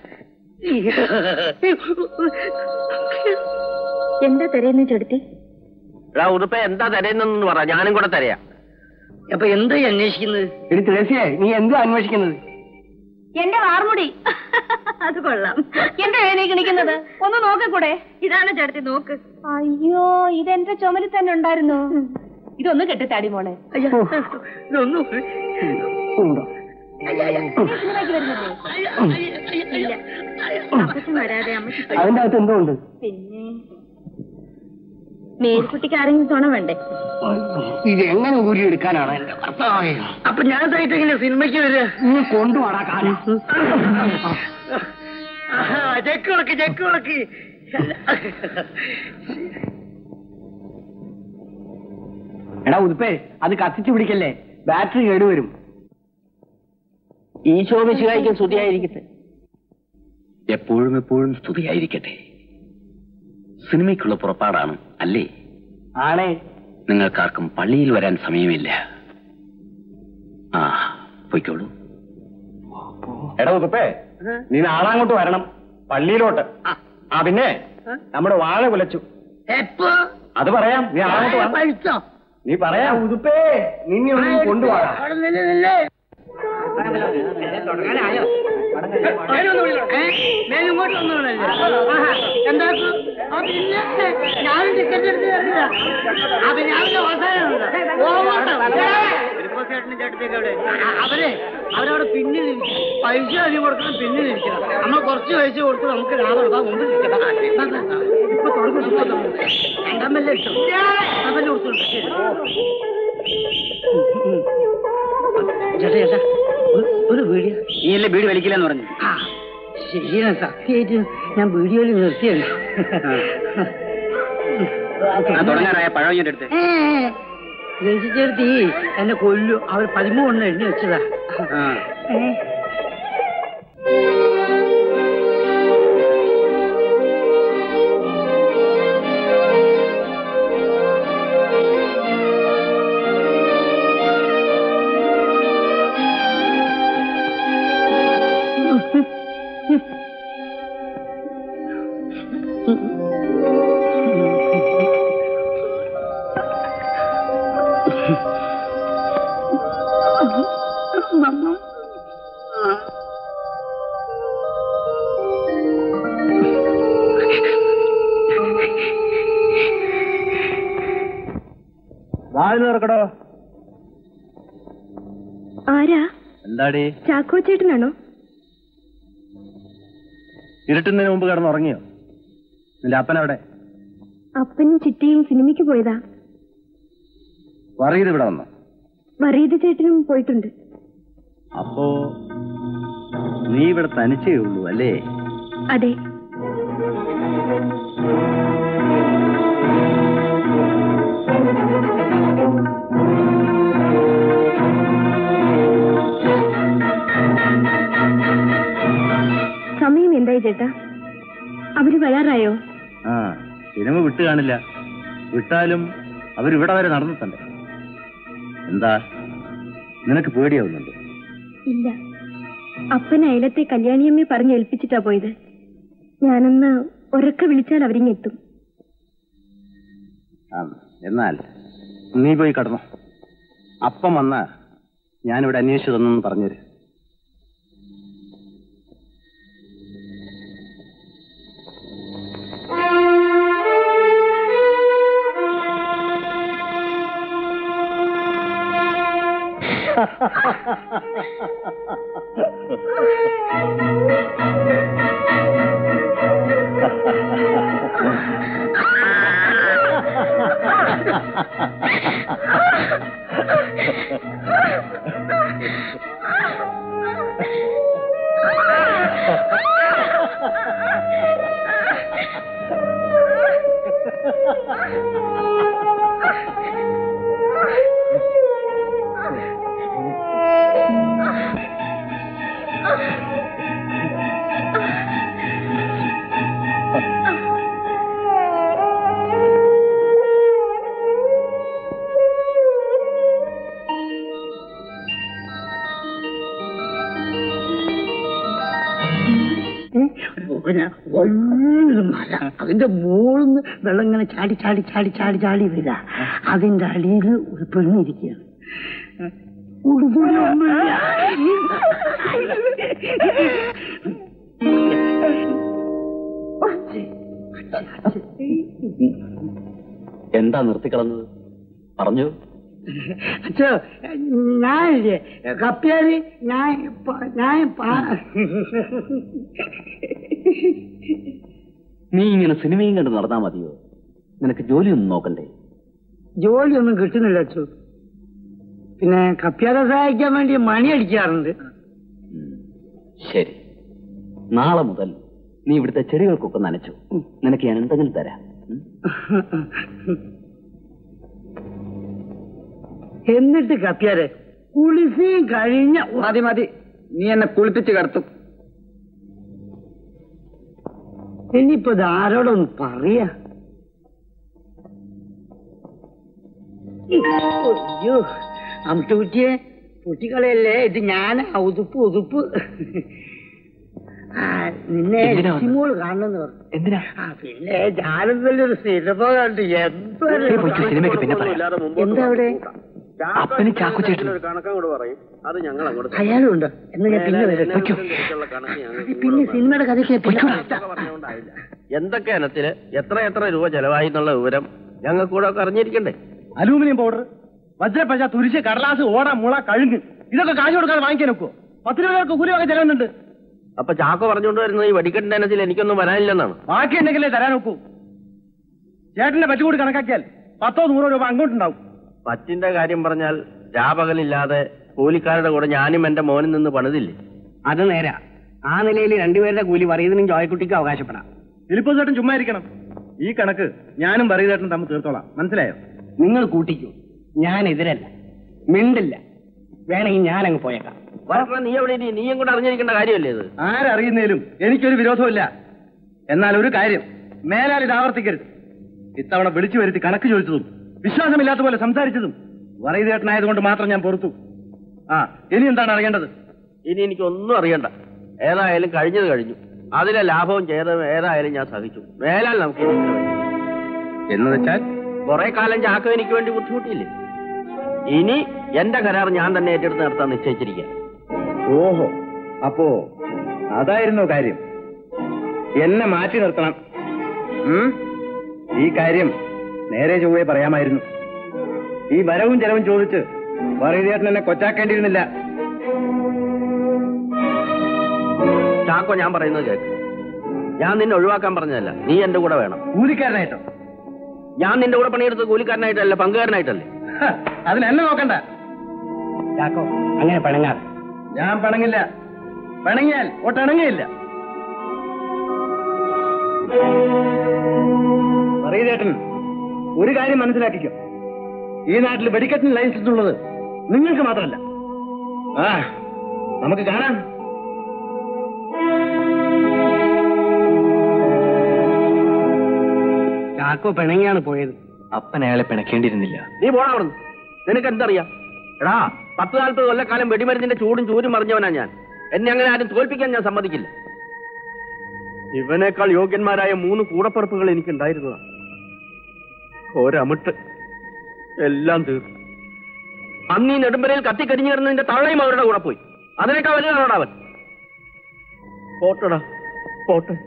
എന്താ തിരയുന്ന ചെടുത്തി എടാ ഉടുപ്പ എന്താ തരയുന്നെന്ന് പറ ഞാനും കൂടെ തരയാ അപ്പൊ എന്താ അന്വേഷിക്കുന്നത് എടി തുളസിയെ നീ എന്താ അന്വേഷിക്കുന്നത് എന്റെ വാർമുടി അത് കൊള്ളാം എന്റെ വേനയ്ക്ക് നിൽക്കുന്നത് ഒന്ന് നോക്കിക്കൂടെ ഇതാണ് ചേട്ടത്തി നോക്ക് അയ്യോ ഇതെന്റെ ചുമലിൽ തന്നെ ഉണ്ടായിരുന്നു ഇതൊന്ന് കെട്ടിത്താടി മോളെ ഇതൊന്നും ഉണ്ടോ സിനിമയ്ക്ക് വരുന്നില്ലേ ഇല്ല അപ്പച്ചൻ വരാതെ അമ്മച്ചി പോയി. അതിന്റെ അകത്ത് എന്തോ ഉണ്ട് പിന്നെ മേരിക്കുട്ടിക്ക് ആരെങ്കിലും തുണ വേണ്ടേ ഇത് എങ്ങനെ ഊരിയെടുക്കാനാണ് എന്റെ കർത്താവേ അപ്പൊ ഞാൻ സൈറ്റെങ്കിലും സിനിമയ്ക്ക് വരിക നീ കൊണ്ടുപോടാ കാലം ചെക്ക് വിളക്ക് ചെക്ക് വിളക്ക് എടാ ഉതുപ്പേ അത് കത്തിച്ചു പിടിക്കല്ലേ ബാറ്ററി കേടുവരും ഈ ശോഭിശികായിക്കും സ്തുതിയായിരിക്കട്ടെ എപ്പോഴും എപ്പോഴും സ്തുതിയായിരിക്കട്ടെ സിനിമയ്ക്കുള്ള പുറപ്പാടാണ് അല്ലേ ആണേ നിങ്ങൾക്കാർക്കും പള്ളിയിൽ വരാൻ സമയമില്ല ആ പൊയ്ക്കോളൂ എടാ ഉതുപ്പേ നീ നാളെ അങ്ങോട്ട് വരണം പള്ളിയിലോട്ട് ആ പിന്നെ നമ്മുടെ വാഴ കുലച്ചു എപ്പോ അത് പറയാം നീ നാളെ അങ്ങോട്ട് വാ. പഴുത്തോ നീ പറയാം ഉതുപ്പേ നിന്നെ ഒന്ന് കൊണ്ടുപോകാം അവിടെ നില്ല്, നില്ല്. മേലിങ്ങോട്ട് വന്നോളല്ലേ എന്താക്കും ആ പിന്നെ ഞാനും ടിക്കറ്റ് എടുത്ത് തരില്ല ആ പിന്നെ അവന്റെ അവരെ അവരവിടെ പിന്നിൽ ഇരിക്കും. പൈസ അധികം കൊടുക്കണം പിന്നിൽ ഇരിക്കണം നമ്മൾ കുറച്ച് പൈസ കൊടുത്ത് നമുക്ക് ലാഭം എടുക്കാം മുമ്പിൽ ഇരിക്കണം വാ, വാ, വാ. ഇപ്പൊ തുടങ്ങും ഇപ്പൊ തുടങ്ങും രണ്ടാം ബെല്ല് ഇട്ടു രണ്ടാം ബെല്ല് കൊടുത്തോളൂ ശരി ചേട്ടാ ചേട്ടാ ഒരു- ഒരു വീഡിയോ നീയല്ലേ വീട് വലിക്കില്ലെന്ന് പറഞ്ഞു ആ ശരിയാണ് സത്യമായിട്ട് ഞാൻ വീഡിയോയിൽ നിർത്തിയാണ് തുടങ്ങാറായ പഴം ഞാൻ എടുത്ത് ഏ, രസിച്ചെടുത്തി എന്നെ കൊല്ലു അവർ പതിമൂന്ന് എണ്ണി വെച്ചതാ ഏ വാതിൽ തുറക്കടോ ആരാ എന്താടി ചാക്കോ ചേട്ടനാണോ ഇരുട്ടുന്നതിന് മുമ്പ് കിടന്നുറങ്ങിയോ നിന്റെ അപ്പനവിടെ അപ്പനും ചിറ്റയും സിനിമയ്ക്ക് പോയതാ വറീത് ഇവിടെ വന്നോ വറീത് ചേട്ടനും പോയിട്ടുണ്ട് അപ്പോ നീ ഇവിടെ തനിച്ചേ ഉള്ളൂ അല്ലേ അതെ സമയം എന്തായി ചേട്ടാ അവര് വരാറായോ ആ സിനിമ വിട്ട് കാണില്ല വിട്ടാലും അവരിവിടെ വരെ നടന്നിട്ടുണ്ട് എന്താ നിനക്ക് പേടിയാവുന്നുണ്ട് ഇല്ല അപ്പൻ അയലത്തെ കല്യാണിയമ്മയെ പറഞ്ഞ് ഏൽപ്പിച്ചിട്ടാ പോയത് ഞാനൊന്ന് ഉറക്കെ വിളിച്ചാൽ അവരിങ്ങെത്തും ആ എന്നാൽ നീ പോയി കടന്നു അപ്പം വന്ന ഞാനിവിടെ അന്വേഷിച്ചു തന്നെന്ന് പറഞ്ഞുതരും പിന്നെ വലിയൊരു മല അതിന്റെ മുകളിന്ന് വെള്ളം ഇങ്ങനെ ചാടി ചാടി ചാടി ചാടി ചാടി വരാ അതിന്റെ അടിയിൽ ഒരു പെണ്ണിരിക്കുകയാണ് ഉടുതുണിയൊന്നുമില്ല. എന്താ നിർത്തിക്കളഞ്ഞത് പറഞ്ഞു അച്ഛോ ഞാനില്ലേ കപ്പിയാല് ഞാൻ പ- ഞാൻ പ- നീ ഇങ്ങനെ സിനിമയും കണ്ട് നടന്നാ മതിയോ നിനക്ക് ജോലിയൊന്നും നോക്കണ്ടേ ജോലിയൊന്നും കിട്ടുന്നില്ല അച്ഛോ പിന്നെ കപ്പിയാരെ സഹായിക്കാൻ വേണ്ടി മണി അടിക്കാറുണ്ട് ഉം. ശരി നാളെ മുതൽ നീ ഇവിടുത്തെ ചെടികൾക്കൊക്കെ നനച്ചു നിനക്ക് ഞാൻ എന്തെങ്കിലും തരാം ഉം? എന്നിട്ട് കപ്പിയാരെ കുളിസയും കഴിഞ്ഞ മതി മതി നീ എന്നെ കുളിപ്പിച്ച് കടത്തും ഇനിയിപ്പോ ഇത് ആരോടൊന്ന് പറയാ അയ്യോ അമിട്ടുകുറ്റിയെ പൊട്ടിക്കളയല്ലേ ഇത് ഞാൻ ഉതുപ്പ് ഉതുപ്പ് ആ നിന്നെ എന്തിനാ വന്നത്? സിമോള് കാണണമെന്ന് പറഞ്ഞു എന്തിനാ ആ പിന്നെ ഞാനും ഒരു സിനിമ കണ്ടു എന്തൊരു നീ പോയിട്ട് സിനിമയ്ക്ക് പിന്നെ പറയാം എന്താ അവിടെ അപ്പന് ചാക്കോ ചേട്ടൻ കണക്കങ്ങോട്ട് പറയും അത് ഞങ്ങൾ അങ്ങോട്ട് അയാളും ഉണ്ടോ എന്നാ ഞാൻ പിന്നെ വരാം വയ്ക്കോ. കണക്ക് ഞങ്ങൾ പിന്നെ സിനിമയുടെ കഥയ്ക്ക് പിന്നെ പറഞ്ഞുകൊണ്ടായില്ല എന്തൊക്കെ ഇനത്തിന് എത്ര എത്ര രൂപ ചെലവായി എന്നുള്ള വിവരം ഞങ്ങൾക്ക് കൂടെ ഒക്കെ അറിഞ്ഞിരിക്കണ്ടേ അലൂമിനിയം പൗഡർ വജ്രപ്പശ തുരിശ് കടലാസ് ഓട മുള കഴുങ്ങ് ഇതൊക്കെ കാശ് കൊടുക്കാതെ വാങ്ങിക്കാൻ നോക്കുവോ പത്ത് രൂപയൊക്കെ കൂലിയൊക്കെ ചെലവുന്നുണ്ട് അപ്പൊ ചാക്കോ പറഞ്ഞുകൊണ്ട് വരുന്ന ഈ വെടിക്കെട്ടിന്റെ ഇനത്തിൽ എനിക്കൊന്നും വരാനില്ലെന്നാണ് ബാക്കി എന്തെങ്കിലേ തരാൻ നോക്കൂ ചേട്ടന്റെ പറ്റി കൂടി കണക്കാക്കിയാൽ പത്തോ നൂറോ രൂപ അങ്ങോട്ടുണ്ടാവും പറ്റിന്റെ കാര്യം പറഞ്ഞാൽ രാപകലില്ലാതെ കൂലിക്കാരുടെ കൂടെ ഞാനും എന്റെ മോനിൽ നിന്ന് പണിതില്ലേ അത് നേരാ ആ നിലയിൽ രണ്ടുപേരുടെ കൂലി പറയുന്നതിനും ജോയക്കുട്ടിക്ക് അവകാശപ്പെടാം ഫിലിപ്പോസ് ചേട്ടൻ ചുമ്മാ ഇരിക്കണം ഈ കണക്ക് ഞാനും പറയുന്നേട്ടൻ തമ്മിൽ തീർത്തോളാം മനസ്സിലായോ നിങ്ങൾ കൂട്ടിക്കൂ ഞാൻ എതിരല്ല മിണ്ടില്ല വേണമെങ്കിൽ ഞാനങ്ങ് പോയേക്കാം വരട്ടെ നീ എവിടെ ഇനി? നീയും കൂടെ അറിഞ്ഞിരിക്കേണ്ട കാര്യമല്ലേ ഇത് ആരറിയുന്നതിലും എനിക്കൊരു വിരോധമില്ല എന്നാൽ ഒരു കാര്യം മേലാൽ ഇത് ആവർത്തിക്കരുത് ഇത്തവണ വിളിച്ചു വരുത്തി കണക്ക് ചോദിച്ചതും വിശ്വാസമില്ലാത്ത പോലെ സംസാരിച്ചതും വറൈതേട്ടനായതുകൊണ്ട് മാത്രം ഞാൻ പൊറത്തു ആ ഇനി എന്താണ് അറിയേണ്ടത് ഇനി എനിക്കൊന്നും അറിയണ്ട ഏതായാലും കഴിഞ്ഞത് കഴിഞ്ഞു അതിലെ ലാഭവും ചെയ്തതും ഏതായാലും ഞാൻ സഹിച്ചു മേലാൽ നമുക്ക് ഇനി ഇങ്ങനെ വയ്യ. എന്ന് വെച്ചാൽ കുറെ കാലം ചാക്ക എനിക്ക് വേണ്ടി ബുദ്ധിമുട്ടിയില്ലേ ഇനി എന്റെ കരാർ ഞാൻ തന്നെ ഏറ്റെടുത്ത് നടത്താൻ നിശ്ചയിച്ചിരിക്കുക ഓഹോ അപ്പോ അതായിരുന്നു കാര്യം എന്നെ മാറ്റി നിർത്തണം ഉം? ഈ കാര്യം നേരെ ചൊവ്വേ പറയാമായിരുന്നു ഈ വരവും ചെലവും ചോദിച്ച് വറീതേട്ടൻ എന്നെ കൊച്ചാക്കേണ്ടിയിരുന്നില്ല ചാക്കോ ഞാൻ പറയുന്നത് കേൾക്ക് ഞാൻ നിന്നെ ഒഴിവാക്കാൻ പറഞ്ഞതല്ല നീ എന്റെ കൂടെ വേണം കൂലിക്കാരനായിട്ടോ ഞാൻ നിന്റെ കൂടെ പണിയെടുത്ത് കൂലിക്കാരനായിട്ടല്ല പങ്കുകാരനായിട്ടല്ലേ ഹ, അതിന് എന്നെ നോക്കണ്ട ചാക്കോ അങ്ങനെ പണങ്ങാതെ ഞാൻ പണങ്ങില്ല പണങ്ങിയാൽ ഒട്ടണങ്ങയില്ല പറയതേട്ടൻ ഒരു കാര്യം മനസ്സിലാക്കിക്കോ ഈ നാട്ടിൽ വെടിക്കെട്ടിന് ലൈസൻസ് ഉള്ളത് നിങ്ങൾക്ക് മാത്രമല്ല ആ നമുക്ക് കാണാം ചാക്കോ പിണങ്ങിയാണ് പോയത് അപ്പൻ അയാളെ പിണക്കേണ്ടിയിരുന്നില്ല നീ പോടാ അവിടുന്ന് നിനക്ക് എന്തറിയാം എടാ പത്ത് നാൽപ്പത് കൊല്ലക്കാലം വെടിമരുന്നിന്റെ ചൂടും ചൂരും മറിഞ്ഞവനാ ഞാൻ എന്നെ അങ്ങനെ ആരും തോൽപ്പിക്കാൻ ഞാൻ സമ്മതിക്കില്ല ഇവനേക്കാൾ യോഗ്യന്മാരായ മൂന്ന് കൂടപ്പറപ്പുകൾ എനിക്കുണ്ടായിരുന്നതാ ഒരമിട്ട് എല്ലാം തീർന്നു അന്ന് ഈ നെടുമ്പരയിൽ കത്തിക്കരിഞ്ഞു കിടന്നതിന്റെ തള്ളയും അവരുടെ കൂടെ പോയി അതിനേക്കാൾ വലുതാണോടാ അവൻ പോട്ടടാ പോട്ടെ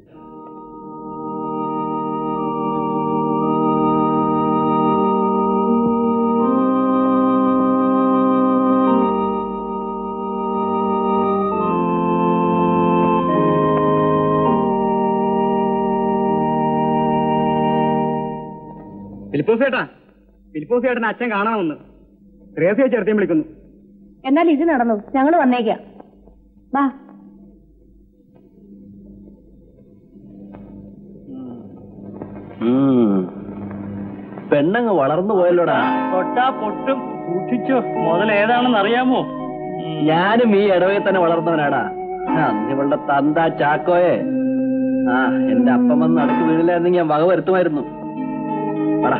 ഫിലിപ്പോസ് ചേട്ടാ ഫിലിപ്പോസ് ചേട്ടൻ അച്ഛൻ കാണാമെന്ന് ത്രേസ്യ ചേർത്തേം വിളിക്കുന്നു എന്നാൽ ഇത് നടന്നു ഞങ്ങൾ വന്നേക്കാം വാ പെണ്ണങ്ങ് വളർന്നു പോയല്ലോടാ തൊട്ടാ പൊട്ടും സൂക്ഷിച്ചോ മുതൽ ഏതാണെന്ന് അറിയാമോ ഞാനും ഈ ഇടവയിൽ തന്നെ വളർന്നവനാടാ അന്നിവളുടെ തന്ത ചാക്കോയെ ആ എന്റെ അപ്പം വന്ന് നടക്ക് വീണില്ലായിരുന്നെങ്കിൽ ഞാൻ വക വരുത്തുമായിരുന്നു പടാ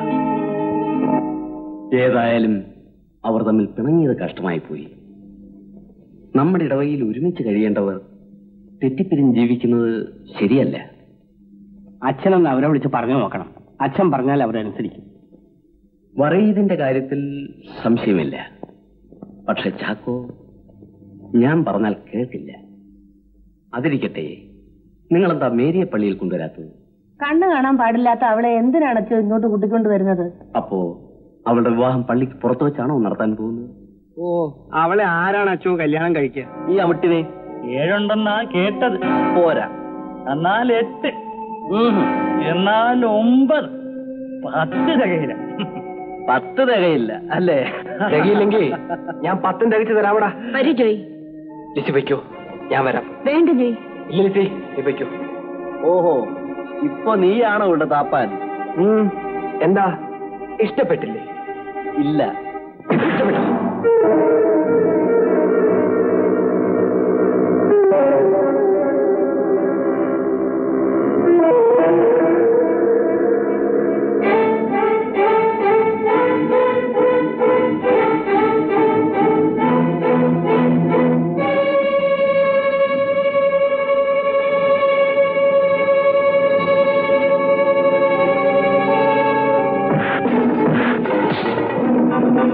ഏതായാലും അവർ തമ്മിൽ പിണങ്ങിയത് കഷ്ടമായി പോയി നമ്മുടെ ഇടവയിൽ ഒരുമിച്ച് കഴിയേണ്ടവർ തെറ്റിപ്പിരിഞ്ഞ് ജീവിക്കുന്നത് ശരിയല്ല അച്ഛനൊന്ന് അവരെ വിളിച്ച് പറഞ്ഞു നോക്കണം അച്ഛൻ പറഞ്ഞാൽ അവരനുസരിക്കും വറീതിന്റെ കാര്യത്തിൽ സംശയമില്ല പക്ഷെ ചാക്കോ ഞാൻ പറഞ്ഞാൽ കേൾക്കില്ല അതിരിക്കട്ടെ നിങ്ങളെന്താ മേരിയെ പള്ളിയിൽ കൊണ്ടുവരാത്തത് കണ്ണു കാണാൻ പാടില്ലാത്ത അവളെ എന്തിനാണ് അച്ഛൻ ഇങ്ങോട്ട് കൂട്ടിക്കൊണ്ട് വരുന്നത് അപ്പോ അവളുടെ വിവാഹം പള്ളിക്ക് പുറത്തു വെച്ചാണോ നടത്താൻ പോകുന്നത് ഓ അവളെ ആരാണ് അച്ഛൻ കല്യാണം കഴിക്കുക ഈ അമിട്ടിനെ ഏഴുണ്ടെന്നാ കേട്ടത് പോരാ എന്നാൽ എട്ട് എന്നാൽ ഒമ്പത് പത്ത് തികയില്ല പത്ത് തികയില്ല അല്ലേ തികയില്ലെങ്കിൽ ഞാൻ പത്തും തികച്ചു തരാമടാ വരൂ ജോയ് ലിസി വയ്ക്കോ ഞാൻ വരാം വേണ്ട ജോയ് ഇല്ല ലിസി നീ വയ്ക്കോ ഓഹോ ഇപ്പൊ നീയാണോ ഇവിടെ താപ്പാൻ ഉം. എന്താ ഇഷ്ടപ്പെട്ടില്ലേ ഇല്ല ഇഷ്ടപ്പെട്ടില്ലേ ആ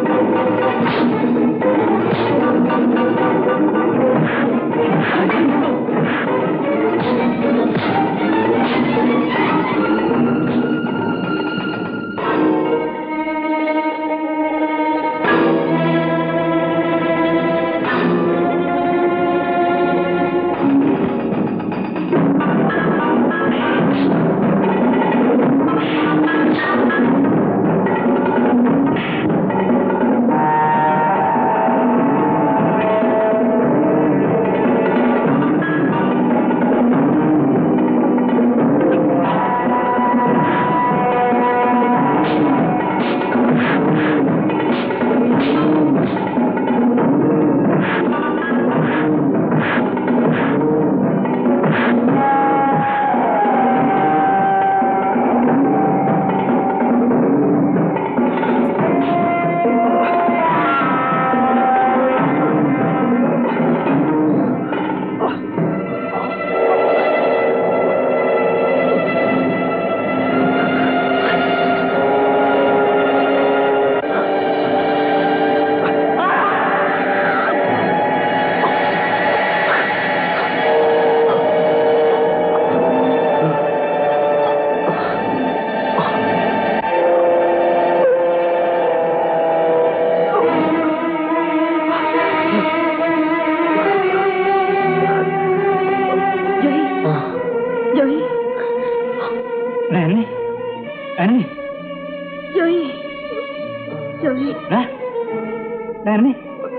നാരായണി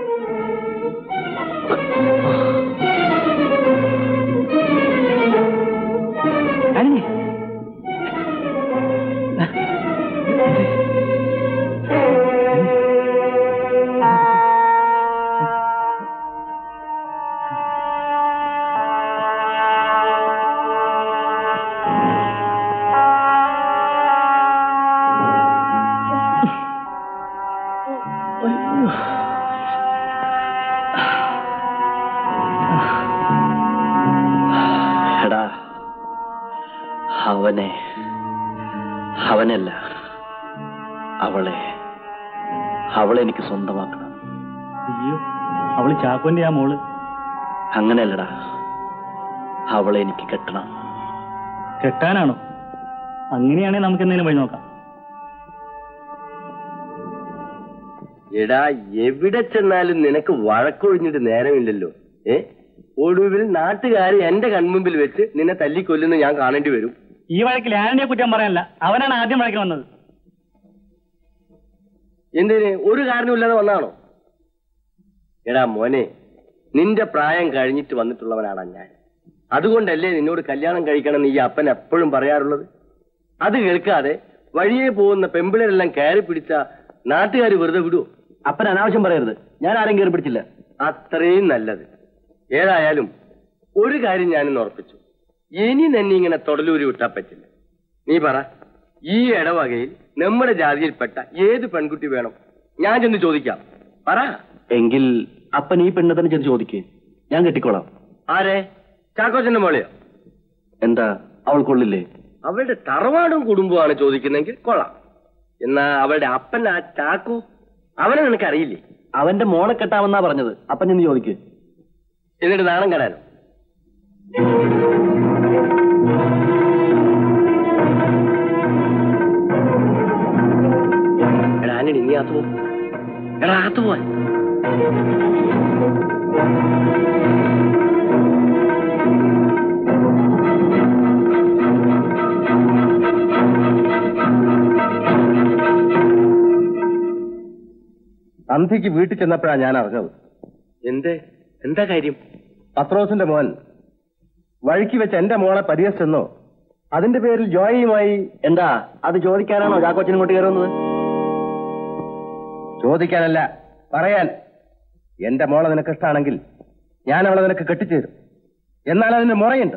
നാരായണി എടാ അവനെ അവനല്ല അവളെ അവളെ എനിക്ക് സ്വന്തമാക്കണം അയ്യോ അവള് ചാക്കോന്റെ ആ മോള് അങ്ങനെയല്ലടാ അവളെ എനിക്ക് കെട്ടണം കെട്ടാനാണോ അങ്ങനെയാണെങ്കിൽ നമുക്ക് എന്തെങ്കിലും വഴി നോക്കാം എടാ എവിടെ ചെന്നാലും നിനക്ക് വഴക്കൊഴിഞ്ഞിട്ട് നേരമില്ലല്ലോ ഏ ഒടുവിൽ നാട്ടുകാർ എന്റെ കൺമുമ്പിൽ വെച്ച് നിന്നെ തല്ലിക്കൊല്ലുന്ന ഞാൻ കാണേണ്ടി വരും ഈ വഴക്കിൽ ആനയെ കുറ്റം പറയാനല്ല അവനാണ് ആദ്യം വഴക്കിൽ വന്നത് എന്തിന് ഒരു കാരണമില്ലാതെ വന്നാണോ എടാ മോനെ നിന്റെ പ്രായം കഴിഞ്ഞിട്ട് വന്നിട്ടുള്ളവനാണ് ഞാൻ അതുകൊണ്ടല്ലേ നിന്നോട് കല്യാണം കഴിക്കണം എന്ന് ഈ അപ്പൻ എപ്പോഴും പറയാറുള്ളത് അത് കേൾക്കാതെ വഴിയെ പോകുന്ന പെമ്പിളരെല്ലാം കയറി പിടിച്ച നാട്ടുകാർ വെറുതെ വിടുവോ അപ്പൻ അനാവശ്യം പറയരുത് ഞാൻ ആരും കയറി പിടിച്ചില്ല അത്രയും നല്ലത് ഏതായാലും ഒരു കാര്യം ഞാനിന്ന് ഉറപ്പിച്ചു ഇനി തന്നെ ഇങ്ങനെ തൊടലൂരി വിട്ടാൻ പറ്റില്ല നീ പറ ഈ ഇടവകയിൽ നമ്മുടെ ജാതിയിൽപ്പെട്ട ഏത് പെൺകുട്ടി വേണം ഞാൻ ചെന്ന് ചോദിക്കാം പറ എങ്കിൽ അപ്പൻ ഈ പെണ്ണെ തന്നെ ചെന്ന് ചോദിക്കേ ഞാൻ കെട്ടിക്കോളാം ആരെ ചാക്കോച്ചന്റെ മോളെയോ എന്താ അവൾ കൊള്ളില്ലേ അവളുടെ തറവാടും കുടുംബമാണ് ചോദിക്കുന്നെങ്കിൽ കൊള്ളാം എന്നാ അവളുടെ അപ്പൻ ആ ചാക്കു അവനെ നിനക്കറിയില്ലേ അവന്റെ മോളെ കെട്ടാമെന്നാ പറഞ്ഞത് അപ്പൻ ചെന്ന് ചോദിക്കേ എന്നിട്ട് നാണം കെടാനോ എടാ ആന്റണി നീ അകത്ത് പോ എടാ അകത്ത് പോവാൻ അന്ധിക്ക് വീട്ടിൽ ചെന്നപ്പോഴാണ് ഞാൻ അറിഞ്ഞത് എന്തേ എന്താ കാര്യം പത്രോസിന്റെ മോൻ വഴിക്ക് വെച്ച് എന്റെ മോളെ പരിഹസിച്ചെന്നോ അതിന്റെ പേരിൽ ജോയിയുമായി എന്താ അത് ചോദിക്കാനാണോ ചാക്കോച്ചൻ ഇങ്ങോട്ട് കയറുന്നത് ചോദിക്കാനല്ല പറയാൻ എന്റെ മോളെ നിനക്ക് ഇഷ്ടമാണെങ്കിൽ ഞാൻ അവളെ നിനക്ക് കെട്ടിച്ചേരും എന്നാൽ അതിന് മുറയുണ്ട്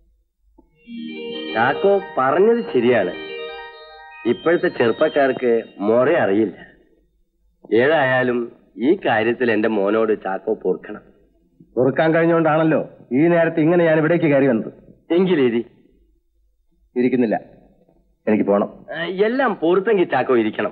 ചാക്കോ പറഞ്ഞത് ശരിയാണ് ഇപ്പോഴത്തെ ചെറുപ്പക്കാർക്ക് മുറ അറിയില്ല ഏതായാലും ഈ കാര്യത്തിൽ എന്റെ മോനോട് ചാക്കോ പൊറുക്കണം പൊറുക്കാൻ കഴിഞ്ഞുകൊണ്ടാണല്ലോ ഈ നേരത്തെ ഇങ്ങനെ ഞാൻ ഇവിടേക്ക് കയറി വന്നത് എങ്കിലേരി ഇരിക്കുന്നില്ല എനിക്ക് പോണം ആ, എല്ലാം പൊറുത്തെങ്കിൽ ചാക്കോ ഇരിക്കണം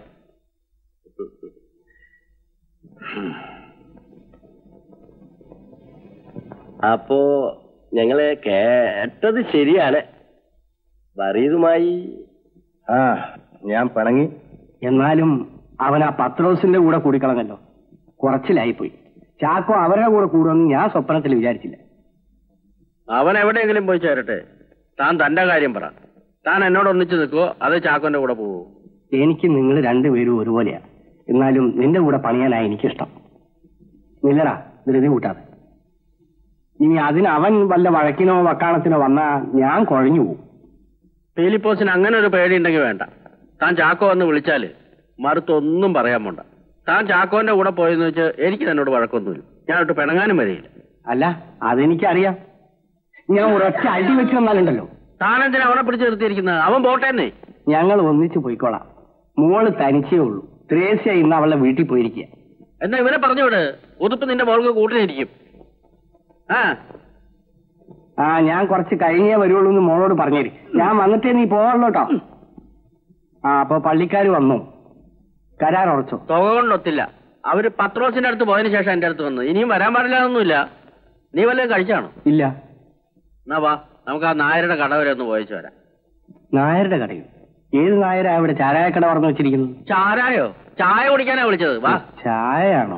അപ്പോ ഞങ്ങള് കേട്ടത് ശരിയാണ് വറീതുമായി ആ ഞാൻ പിണങ്ങി എന്നാലും അവൻ ആ പത്രോസിന്റെ കൂടെ കൂടിക്കളഞ്ഞല്ലോ കുറച്ചിലായിപ്പോയി ചാക്കോ അവരുടെ കൂടെ കൂടുമെന്ന് ഞാൻ സ്വപ്നത്തിൽ വിചാരിച്ചില്ല അവൻ എവിടെയെങ്കിലും പോയി ചേരട്ടെ താൻ തന്റെ കാര്യം പറ താൻ എന്നോട് ഒന്നിച്ചു നിൽക്കുവോ അത് ചാക്കോന്റെ കൂടെ പോവോ എനിക്ക് നിങ്ങൾ രണ്ടുപേരും ഒരുപോലെയാ എന്നാലും നിന്റെ കൂടെ പണിയാനാ എനിക്കിഷ്ടം നില്ലടാ ധൃതി കൂട്ടാതെ ഇനി അതിന് അവൻ വല്ല വഴക്കിനോ വക്കാണത്തിനോ വന്നാ ഞാൻ കുഴഞ്ഞു പോകും ഫിലിപ്പോസിന് അങ്ങനെ ഒരു പേടിയുണ്ടെങ്കിൽ വേണ്ട താൻ ചാക്കോ എന്ന് വിളിച്ചാല് മറുത്തൊന്നും പറയാൻ പോണ്ട താൻ ചാക്കോന്റെ കൂടെ പോയെന്ന് വെച്ച് എനിക്ക് തന്നോട് വഴക്കൊന്നുമില്ല ഞാൻ ഒട്ട് പിണങ്ങാനും വരികയില്ല അല്ല അതെനിക്കറിയാം ഞാൻ ഒരൊറ്റ അടി വെച്ച് വന്നാലുണ്ടല്ലോ താൻ എന്തിനാ അവനെ പിടിച്ചു നിർത്തിയിരിക്കുന്നത് അവൻ പോട്ടേന്നേ ഞങ്ങൾ ഒന്നിച്ചു പോയിക്കോളാം മോള് തനിച്ചേ ഉള്ളൂ ത്രേസ്യ ഇന്ന് അവളുടെ വീട്ടിൽ പോയിരിക്കുക എന്നാ ഇവനെ പറഞ്ഞുവിട് ഉതുപ്പ് നിന്റെ മോൾക്ക് കൂട്ടിനിരിക്കും ആ ആ ഞാൻ കുറച്ച് കഴിഞ്ഞേ വരുള്ളൂ എന്ന് മോളോട് പറഞ്ഞേര് ഞാൻ വന്നിട്ടേ നീ പോവുള്ളൂ കേട്ടോ ആ അപ്പൊ പള്ളിക്കാർ വന്നു കരാർ ഉറച്ചോ തുക കൊണ്ടൊത്തില്ല അവര് പത്രോസിന്റെ അടുത്ത് പോയതിനു ശേഷം എന്റെ അടുത്ത് വന്നു ഇനിയും വരാൻ പാടില്ലാതൊന്നുമില്ല നീ വല്ലതും കഴിച്ചാണോ ഇല്ല എന്നാ വാ നമുക്ക് ആ നായരുടെ കട വരെ ഒന്ന് പോയച്ചു വരാം നായരുടെ കടയിൽ ഏത് നായരാ ഇവിടെ ചാരായക്കട പറഞ്ഞു വെച്ചിരിക്കുന്നത് ചാരായോ ചായ കുടിക്കാനാ വിളിച്ചത് വാ ചായയാണോ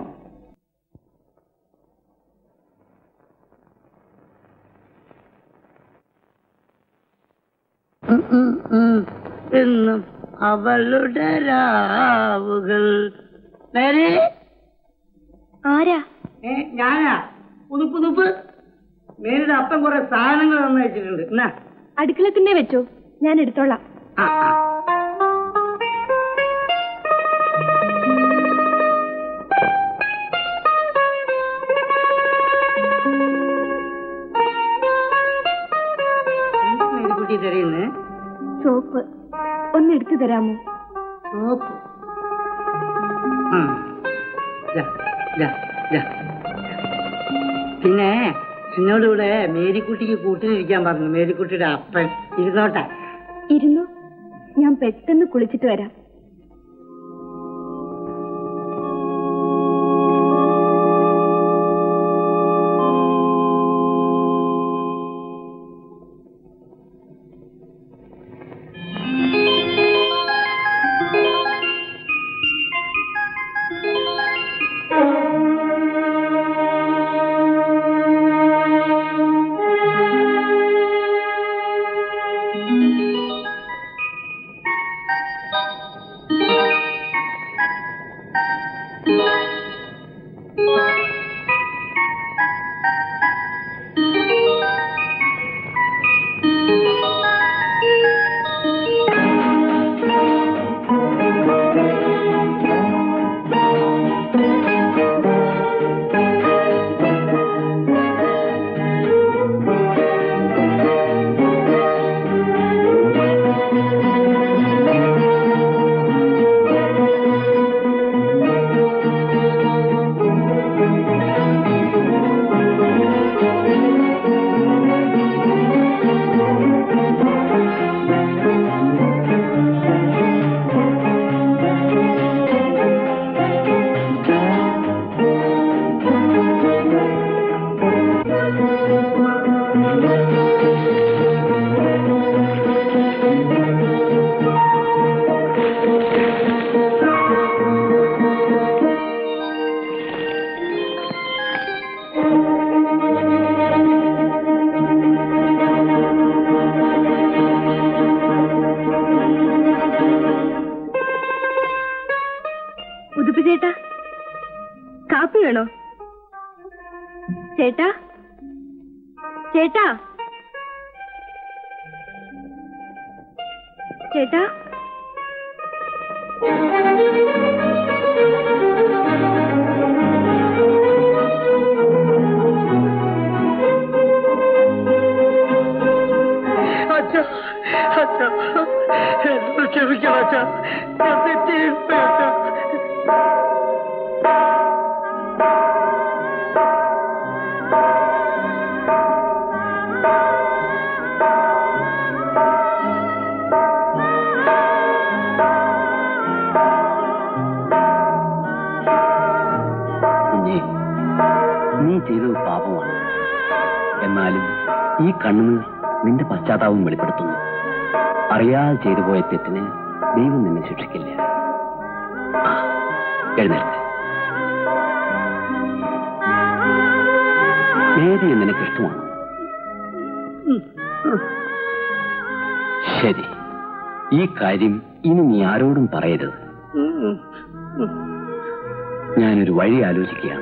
എന്നും അവളുടെ രാവുകൾ നേരെ ആരാ ഏ ഞാനാ പുതുപ്പ് തുപ്പ് മേരുടെ അപ്പം കുറെ സാധനങ്ങൾ തന്നയച്ചിട്ടുണ്ട് എന്നാ അടുക്കള തന്നെ വെച്ചോ ഞാൻ എടുത്തോളാം ആ ആ കുട്ടി തരുന്നേ സോപ്പ് ഒന്ന് എടുത്തു തരാമോ സോപ്പ് ആ. ദാ, ദാ, ദാ. പിന്നെ എന്നോടിവിടെ മേരിക്കുട്ടിക്ക് കൂട്ടിനിരിക്കാൻ പറഞ്ഞു മേരിക്കുട്ടിയുടെ അപ്പൻ ഇരുന്നോട്ടെ ഇരുന്നു ഞാൻ പെട്ടെന്ന് കുളിച്ചിട്ട് വരാം ഉതുപ്പ് ചേട്ടാ കാപ്പി വേണോ ചേട്ടാ ചേട്ടാ ചേട്ടാ അച്ഛാ അച്ഛാ എന്നോട് ക്ഷമിക്കണം അച്ഛാ ഞാൻ തെറ്റിപ്പോയി അച്ഛാ കുഞ്ഞേ നീ ചെയ്തത് പാപമാണ് എന്നാലും ഈ കണ്ണുനീർ നിന്റെ പശ്ചാത്താപം വെളിപ്പെടുത്തുന്നു അറിയാതെ ചെയ്തു പോയ തെറ്റിന് ദൈവം നിന്നെ ശിക്ഷിക്കില്ല ആ, എഴുന്നേൽക്ക് നേരിയ നിനക്ക് ഇഷ്ടമാണ് ശരി ഈ കാര്യം ഇനി നീ ആരോടും പറയരുത് ഞാനൊരു വഴി ആലോചിക്കുകയാണ്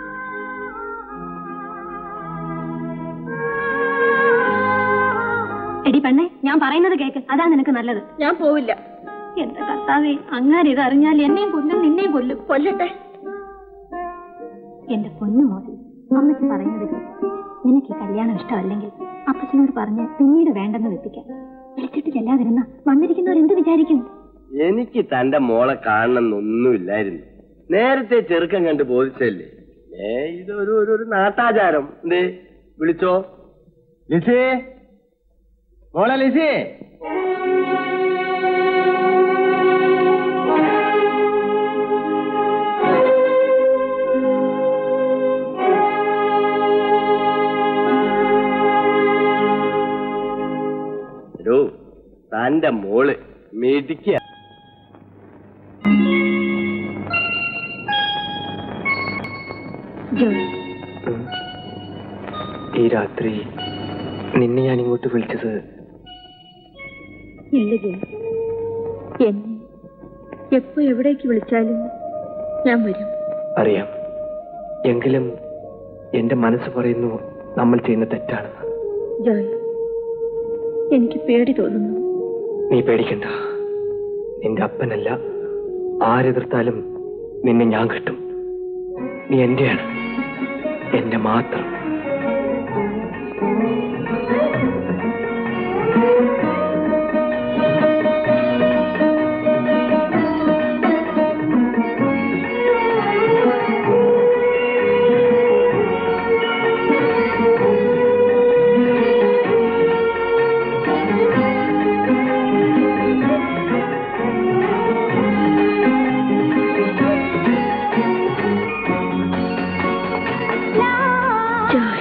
എടി പെണ്ണെ ഞാൻ പറയുന്നത് കേക്ക് അതാ നിനക്ക് നല്ലത് ഞാൻ പോവില്ല എന്റെ കർത്താവേ അങ്ങനെ ഇത് അറിഞ്ഞാൽ എന്നെയും കൊല്ലും നിന്നെയും കൊല്ലും കൊല്ലട്ടെ എന്റെ പൊന്നു മോദി അമ്മച്ചി പറയുന്നത് കേക്ക്. നിനക്ക് ഈ കല്യാണം ഇഷ്ടമല്ലെങ്കിൽ അപ്പച്ചനോട് പറഞ്ഞ് പിന്നീട് വേണ്ടെന്ന് വെപ്പിക്കാം വിളിച്ചിട്ട് ചെല്ലാതിരുന്ന വന്നിരിക്കുന്നവർ എന്ത് വിചാരിക്കും എനിക്ക് തന്റെ മോളെ കാണണമെന്നൊന്നുമില്ലായിരുന്നു നേരത്തെ ചെറുക്കം കണ്ട് ബോധിച്ചല്ലേ ഏ ഇതൊരു ഒരു ഒരു നാട്ടാചാരം എന്തേ വിളിച്ചോ ലിസി മോളെ ലിസി എടോ തന്റെ മോള് മിടിക്കുക ജോയ് ഈ രാത്രി നിന്നെ ഞാൻ ഇങ്ങോട്ട് വിളിച്ചത് ഇല്ല ജോയ് എന്നെ എപ്പോ എവിടേക്ക് വിളിച്ചാലും ഞാൻ വരും അറിയാം എങ്കിലും എന്റെ മനസ്സ് പറയുന്നു നമ്മൾ ചെയ്യുന്ന തെറ്റാണെന്ന് ജോയ് എനിക്ക് പേടി തോന്നുന്നു നീ പേടിക്കണ്ട നിന്റെ അപ്പനല്ല ആരെതിർത്താലും നിന്നെ ഞാൻ കിട്ടും നീ എന്റെയാണ് എന്റെ മാത്രം ജോയ്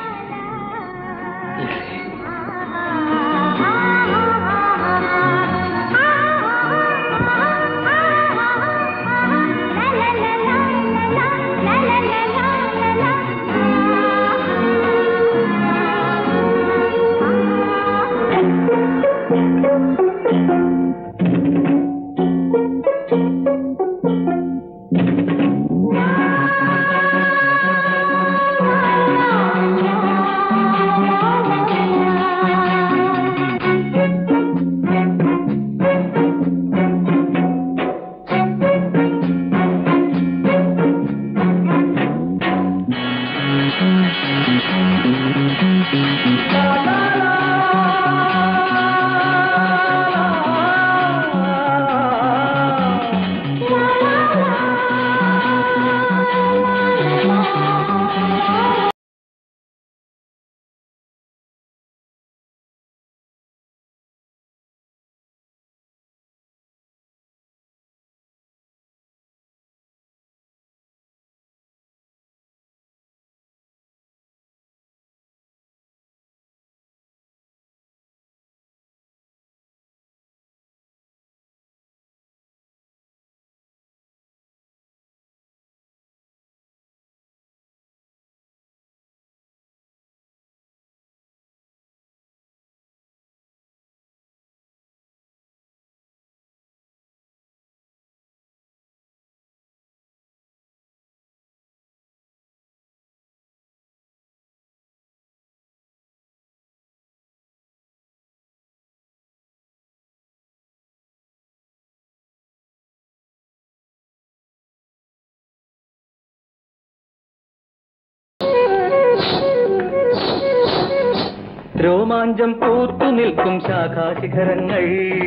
രോമാഞ്ചം പൂത്തു നിൽക്കും ശാഖാശിഖരങ്ങൾ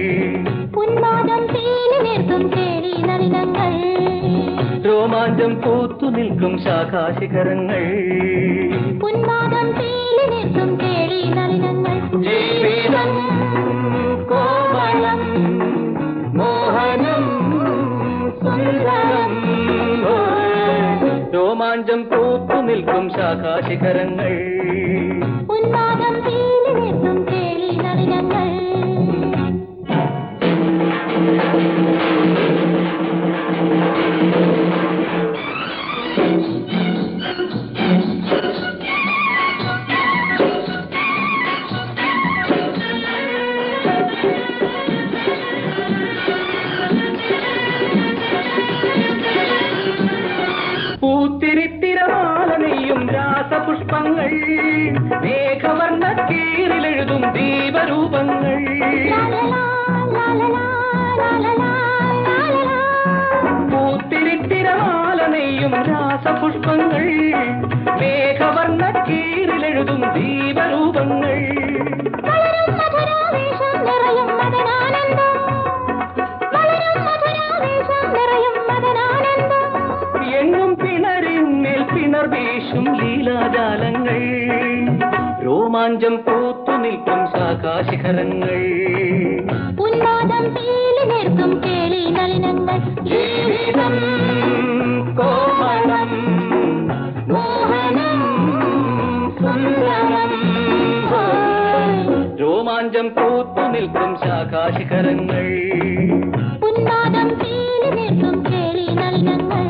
ഉന്മാദം തീലി നിർത്തും കേളി നളിനങ്ങൾ രോമാഞ്ചം പൂത്തു നിൽക്കും ശാഖാശിഖരങ്ങൾ ഉന്മാദം തീലി നിർത്തും കേളി നളിനങ്ങൾ ജീവിതം കോമളം മോഹനം സുന്ദരം രോമാഞ്ചം പൂത്തു നിൽക്കും ശാഖാശിഖരങ്ങൾ ഉന്മാദം തീലി നിർത്തും കേളി നളിനങ്ങൾ പൂത്തിരിത്തിരമാല നെയ്യും രാസപുഷ്പങ്ങൾ മേഘവർണ്ണ കീറിലെഴുതും ദീപരൂപങ്ങൾ ലാലലാ, ലാലലാ, ലാലലാ, ലാലലാ. പൂത്തിരിത്തിരമാല നെയ്യും രാസപുഷ്പങ്ങൾ മേഘവർണ്ണ കീറിലെഴുതും ദീപരൂപങ്ങൾ വളരും മധുരാവേശം നിറയും മദനാനന്ദം വളരും മധുരാവേശം നിറയും മദനാനന്ദം എങ്ങും പിണറിന്മേൽ പിണർ വീശും ലീലാജാലങ്ങൾ രോമാഞ്ചം പൂത്തു നിൽക്കും ശാഖാശിഖരങ്ങൾ ഉന്മാദം തീലി നിർത്തും കേളി നളിനങ്ങൾ ജീവിതം കോമളം മോഹനം സുന്ദരം രോമാഞ്ചം പൂത്തു നിൽക്കും ശാഖാശിഖരങ്ങൾ ഉന്മാദം തീലി നിർത്തും കേളി നളിനങ്ങൾ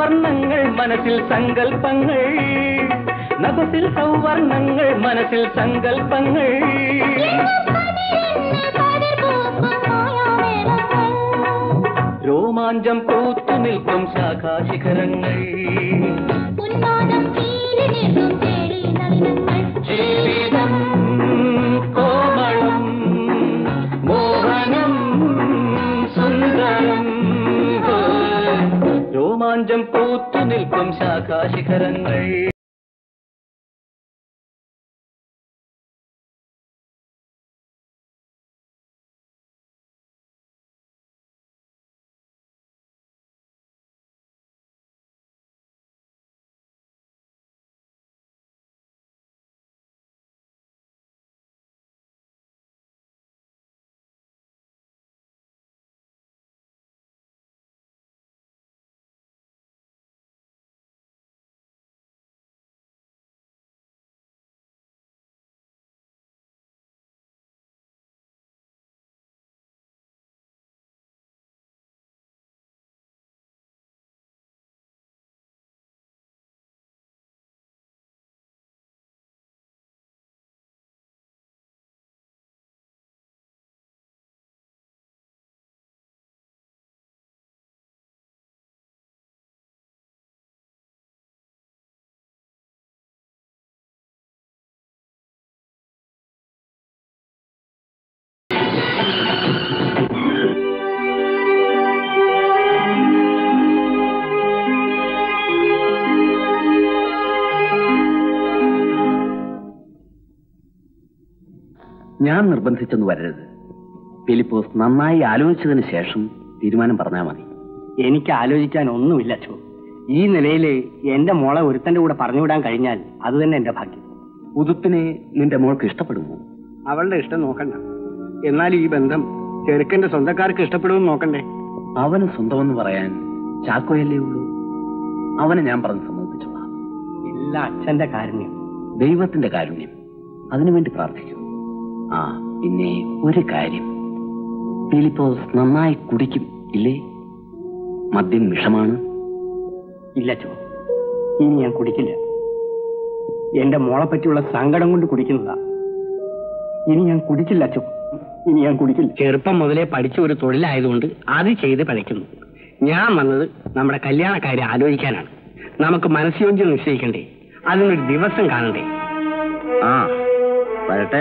സൗവർണങ്ങൾ മനസ്സിൽ സങ്കൽപ്പങ്ങൾ നഖത്തിൽ സൗവർണങ്ങൾ മനസ്സിൽ സങ്കൽപ്പങ്ങൾ രോമാഞ്ചം പൂത്തു നിൽക്കും ശാഖാശിഖരങ്ങൾ ജീവിതം കോമളം മോഹനം സുന്ദരം രോമാഞ്ചം പൂത്തു നിൽക്കും ശാഖാശിഖരങ്ങൾ ഞാൻ നിർബന്ധിച്ചെന്ന് വരരുത് ഫിലിപ്പോസ് നന്നായി ആലോചിച്ചതിന് ശേഷം തീരുമാനം പറഞ്ഞാൽ മതി എനിക്ക് ആലോചിക്കാൻ ഒന്നുമില്ല അച്ഛോ ഈ നിലയിൽ എന്റെ മോളെ ഒരുത്തന്റെ കൂടെ പറഞ്ഞുവിടാൻ കഴിഞ്ഞാൽ അത് തന്നെ എന്റെ ഭാഗ്യം ഉതുപ്പിനെ നിന്റെ മോൾക്ക് ഇഷ്ടപ്പെടുമോ അവളുടെ ഇഷ്ടം നോക്കണ്ട എന്നാൽ ഈ ബന്ധം ചെറുക്കന്റെ സ്വന്തക്കാർക്ക് ഇഷ്ടപ്പെടുമെന്ന് നോക്കണ്ടേ അവന് സ്വന്തമെന്ന് പറയാൻ ചാക്കോയല്ലേ ഉള്ളൂ അവനെ ഞാൻ പറഞ്ഞ് സമ്മതിപ്പിച്ചോളാം എല്ലാ അച്ഛന്റെ കാരുണ്യം ദൈവത്തിന്റെ കാരുണ്യം അതിനുവേണ്ടി പ്രാർത്ഥിക്കൂ ആ പിന്നെ ഒരു കാര്യം ഫിലിപ്പോസ് നന്നായി കുടിക്കും ഇല്ലേ മദ്യം വിഷമാണ് ഇല്ല അച്ഛോ ഇനി ഞാൻ കുടിക്കില്ല എന്റെ മോളെ പറ്റിയുള്ള സങ്കടം കൊണ്ട് കുടിക്കുന്നതാ ഇനി ഞാൻ കുടിക്കില്ല അച്ഛോ ഇനി ഞാൻ കുടിക്കില്ല ചെറുപ്പം മുതലേ പഠിച്ച ഒരു തൊഴിലായതുകൊണ്ട് അത് ചെയ്ത് പഴയ്ക്കുന്നു ഞാൻ വന്നത് നമ്മുടെ കല്യാണക്കാരെ ആലോചിക്കാനാണ് നമുക്ക് മനസ്സുയോജ്യം നിശ്ചയിക്കണ്ടേ അതിനൊരു ദിവസം കാണണ്ടേ ആ വരട്ടെ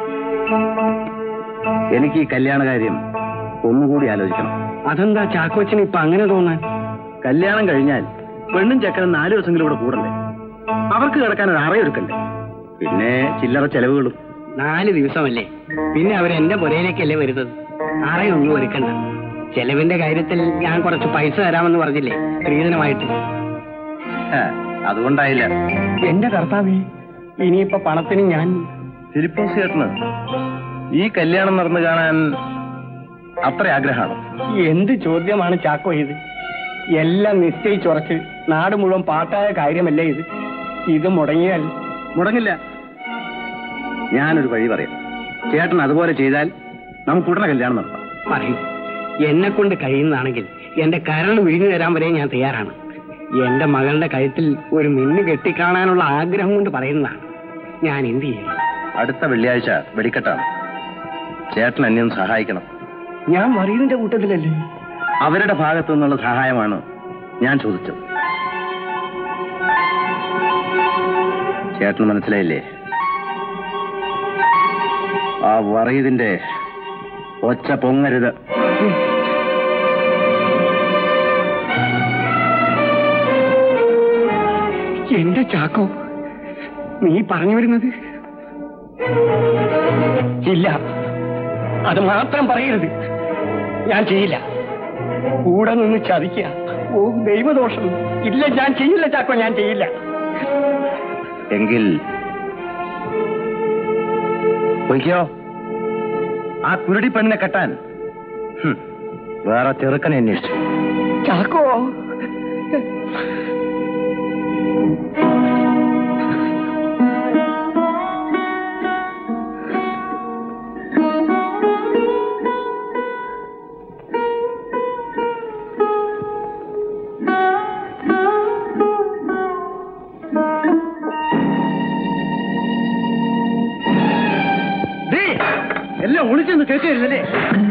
എനിക്ക് ഈ കല്യാണ കാര്യം ഒന്നുകൂടി ആലോചിക്കണം അതെന്താ ചാക്കോച്ചന് ഇപ്പൊ അങ്ങനെ തോന്നാൻ കല്യാണം കഴിഞ്ഞാൽ പെണ്ണും ചെക്കനും നാല് ദിവസമെങ്കിലും ഇവിടെ കൂടണ്ടേ അവർക്ക് കിടക്കാൻ ഒരു അറയൊരുക്കണ്ടേ പിന്നെ ചില്ലറ ചെലവുകളും നാല് ദിവസമല്ലേ പിന്നെ അവർ എന്റെ പുരയിലേക്കല്ലേ വരുന്നത് ആരെയൊന്നും ഒരുക്കണ്ട ചെലവിന്റെ കാര്യത്തിൽ ഞാൻ കുറച്ച് പൈസ തരാമെന്ന് പറഞ്ഞില്ലേ സ്ത്രീധനമായിട്ട് ഹേ, അതുകൊണ്ടായില്ല എന്റെ കർത്താവേ ഇനിയിപ്പൊ പണത്തിന് ഞാൻ ഫിലിപ്പോസ് ചേട്ടന് ഈ കല്യാണം നടന്നു കാണാൻ അത്ര ആഗ്രഹമാണ് എന്ത് ചോദ്യമാണ് ചാക്കോ ഇത് എല്ലാം നിശ്ചയിച്ചുറച്ച് നാട് മുഴുവൻ പാട്ടായ കാര്യമല്ലേ ഇത് ഇത് മുടങ്ങിയാൽ മുടങ്ങില്ല ഞാനൊരു വഴി പറയാം ചേട്ടൻ അതുപോലെ ചെയ്താൽ നമുക്ക് ഉടനെ കല്യാണം നടത്താം പറയും എന്നെ കൊണ്ട് കഴിയുന്നതാണെങ്കിൽ എന്റെ കരൾ വിഴിഞ്ഞു തരാൻ വരെ ഞാൻ തയ്യാറാണ് എന്റെ മകളുടെ കഴുത്തിൽ ഒരു മിന്ന് കെട്ടിക്കാണാനുള്ള ആഗ്രഹം കൊണ്ട് പറയുന്നതാണ് ഞാൻ എന്ത് ചെയ്യും അടുത്ത വെള്ളിയാഴ്ച വെടിക്കെട്ടാണ് ചേട്ടൻ എന്നെ ഒന്ന് സഹായിക്കണം ഞാൻ മറിയതിന്റെ കൂട്ടത്തിലല്ലേ അവരുടെ ഭാഗത്തു നിന്നുള്ള സഹായമാണ് ഞാൻ ചോദിച്ചത് ചേട്ടന് മനസ്സിലായില്ലേ ആ വറീതിന്റെ ഒച്ച പൊങ്ങരുത് എന്റെ ചാക്കോ നീ പറഞ്ഞു വരുന്നത് ഇല്ല അത് മാത്രം പറയരുത് ഞാൻ ചെയ്യില്ല കൂടെ നിന്ന് ചതിക്കുക ഓ ദൈവദോഷം ഇല്ല ഞാൻ ചെയ്യില്ല ചാക്കോ ഞാൻ ചെയ്യില്ല എങ്കിൽ പൊയ്ക്കോ ആ കുരുടി പെണ്ണിനെ കെട്ടാൻ ഹും, വേറെ ചെറുക്കനെ അന്വേഷിച്ചു ചാക്കോ ആ എല്ലാം ഒളിച്ചെന്ന് കേൾക്കരുതല്ലേ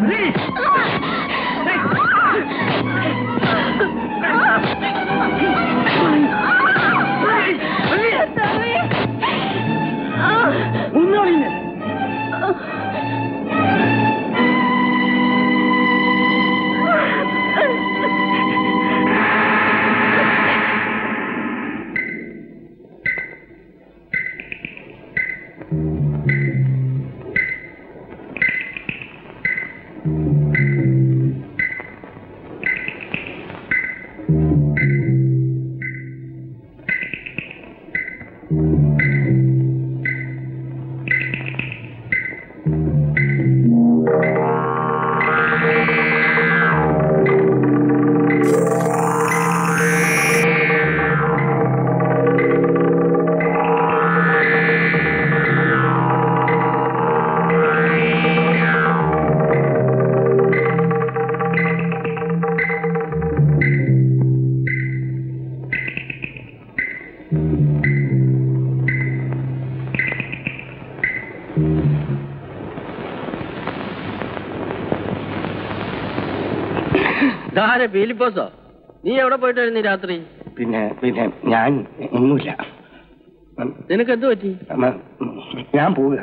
ഇതാരെ ഫിലിപ്പോസോ നീ എവിടെ പോയിട്ടായിരുന്നു ഈ രാത്രി പിന്നെ പിന്നെ ഞാൻ ഒന്നുമില്ല ഉം, നിനക്ക് എന്ത് പറ്റി ഉം, ഞാൻ പോവുക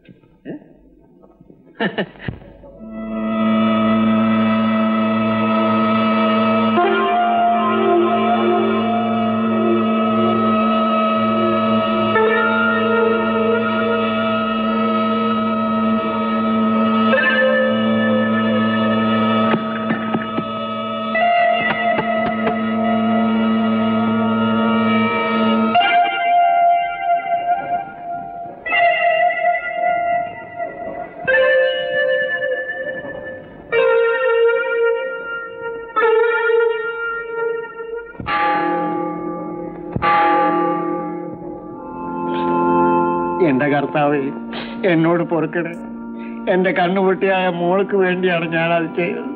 എന്റെ കർത്താവ് എന്നോട് പൊറുക്കണേ എന്റെ കണ്ണുപൊട്ടിയായ മോൾക്ക് വേണ്ടിയാണ് ഞാൻ അത് ചെയ്തത്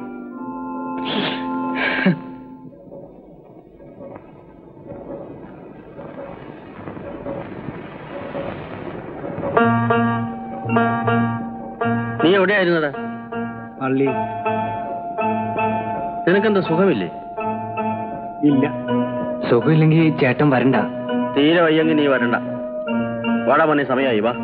നീ എവിടെയായിരുന്നടാ പള്ളി നിനക്കെന്താ സുഖമില്ലേ ഇല്ല സുഖമില്ലെങ്കിൽ ചേട്ടൻ വരണ്ട തീരെ വയ്യെങ്കിൽ നീ വരണ്ട വാടാ മണി സമയമായി വാ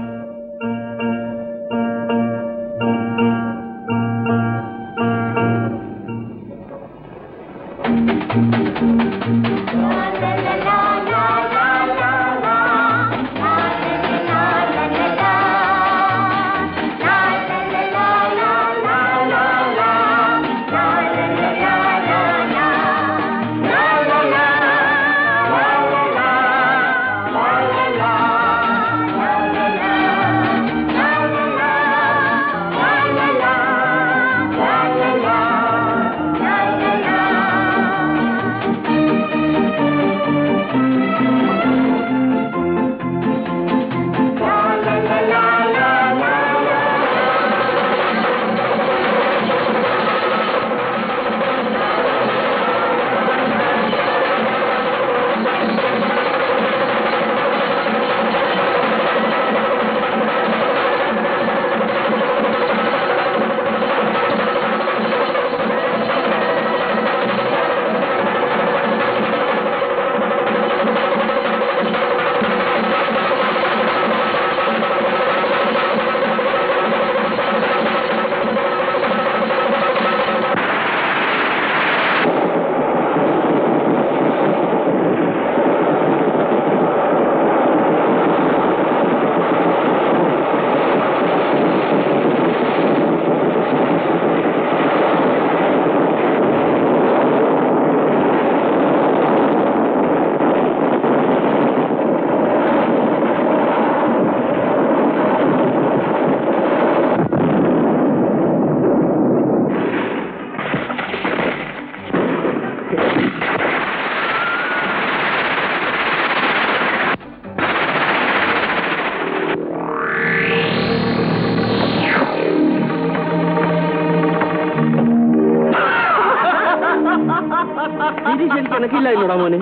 ശരിക്കും കണക്കില്ലായിരുന്നോടാ മോനെ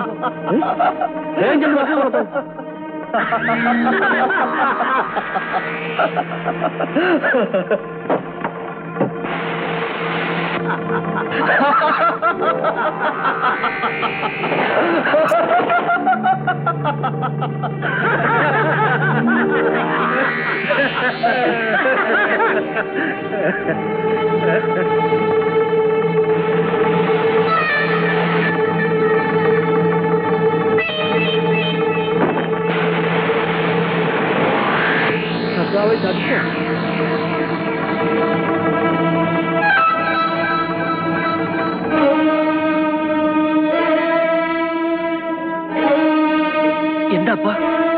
ഏ? വേഗം ചെന്ന് ഭക്ഷണം കൊടുത്തോ. എന്താപ്പാ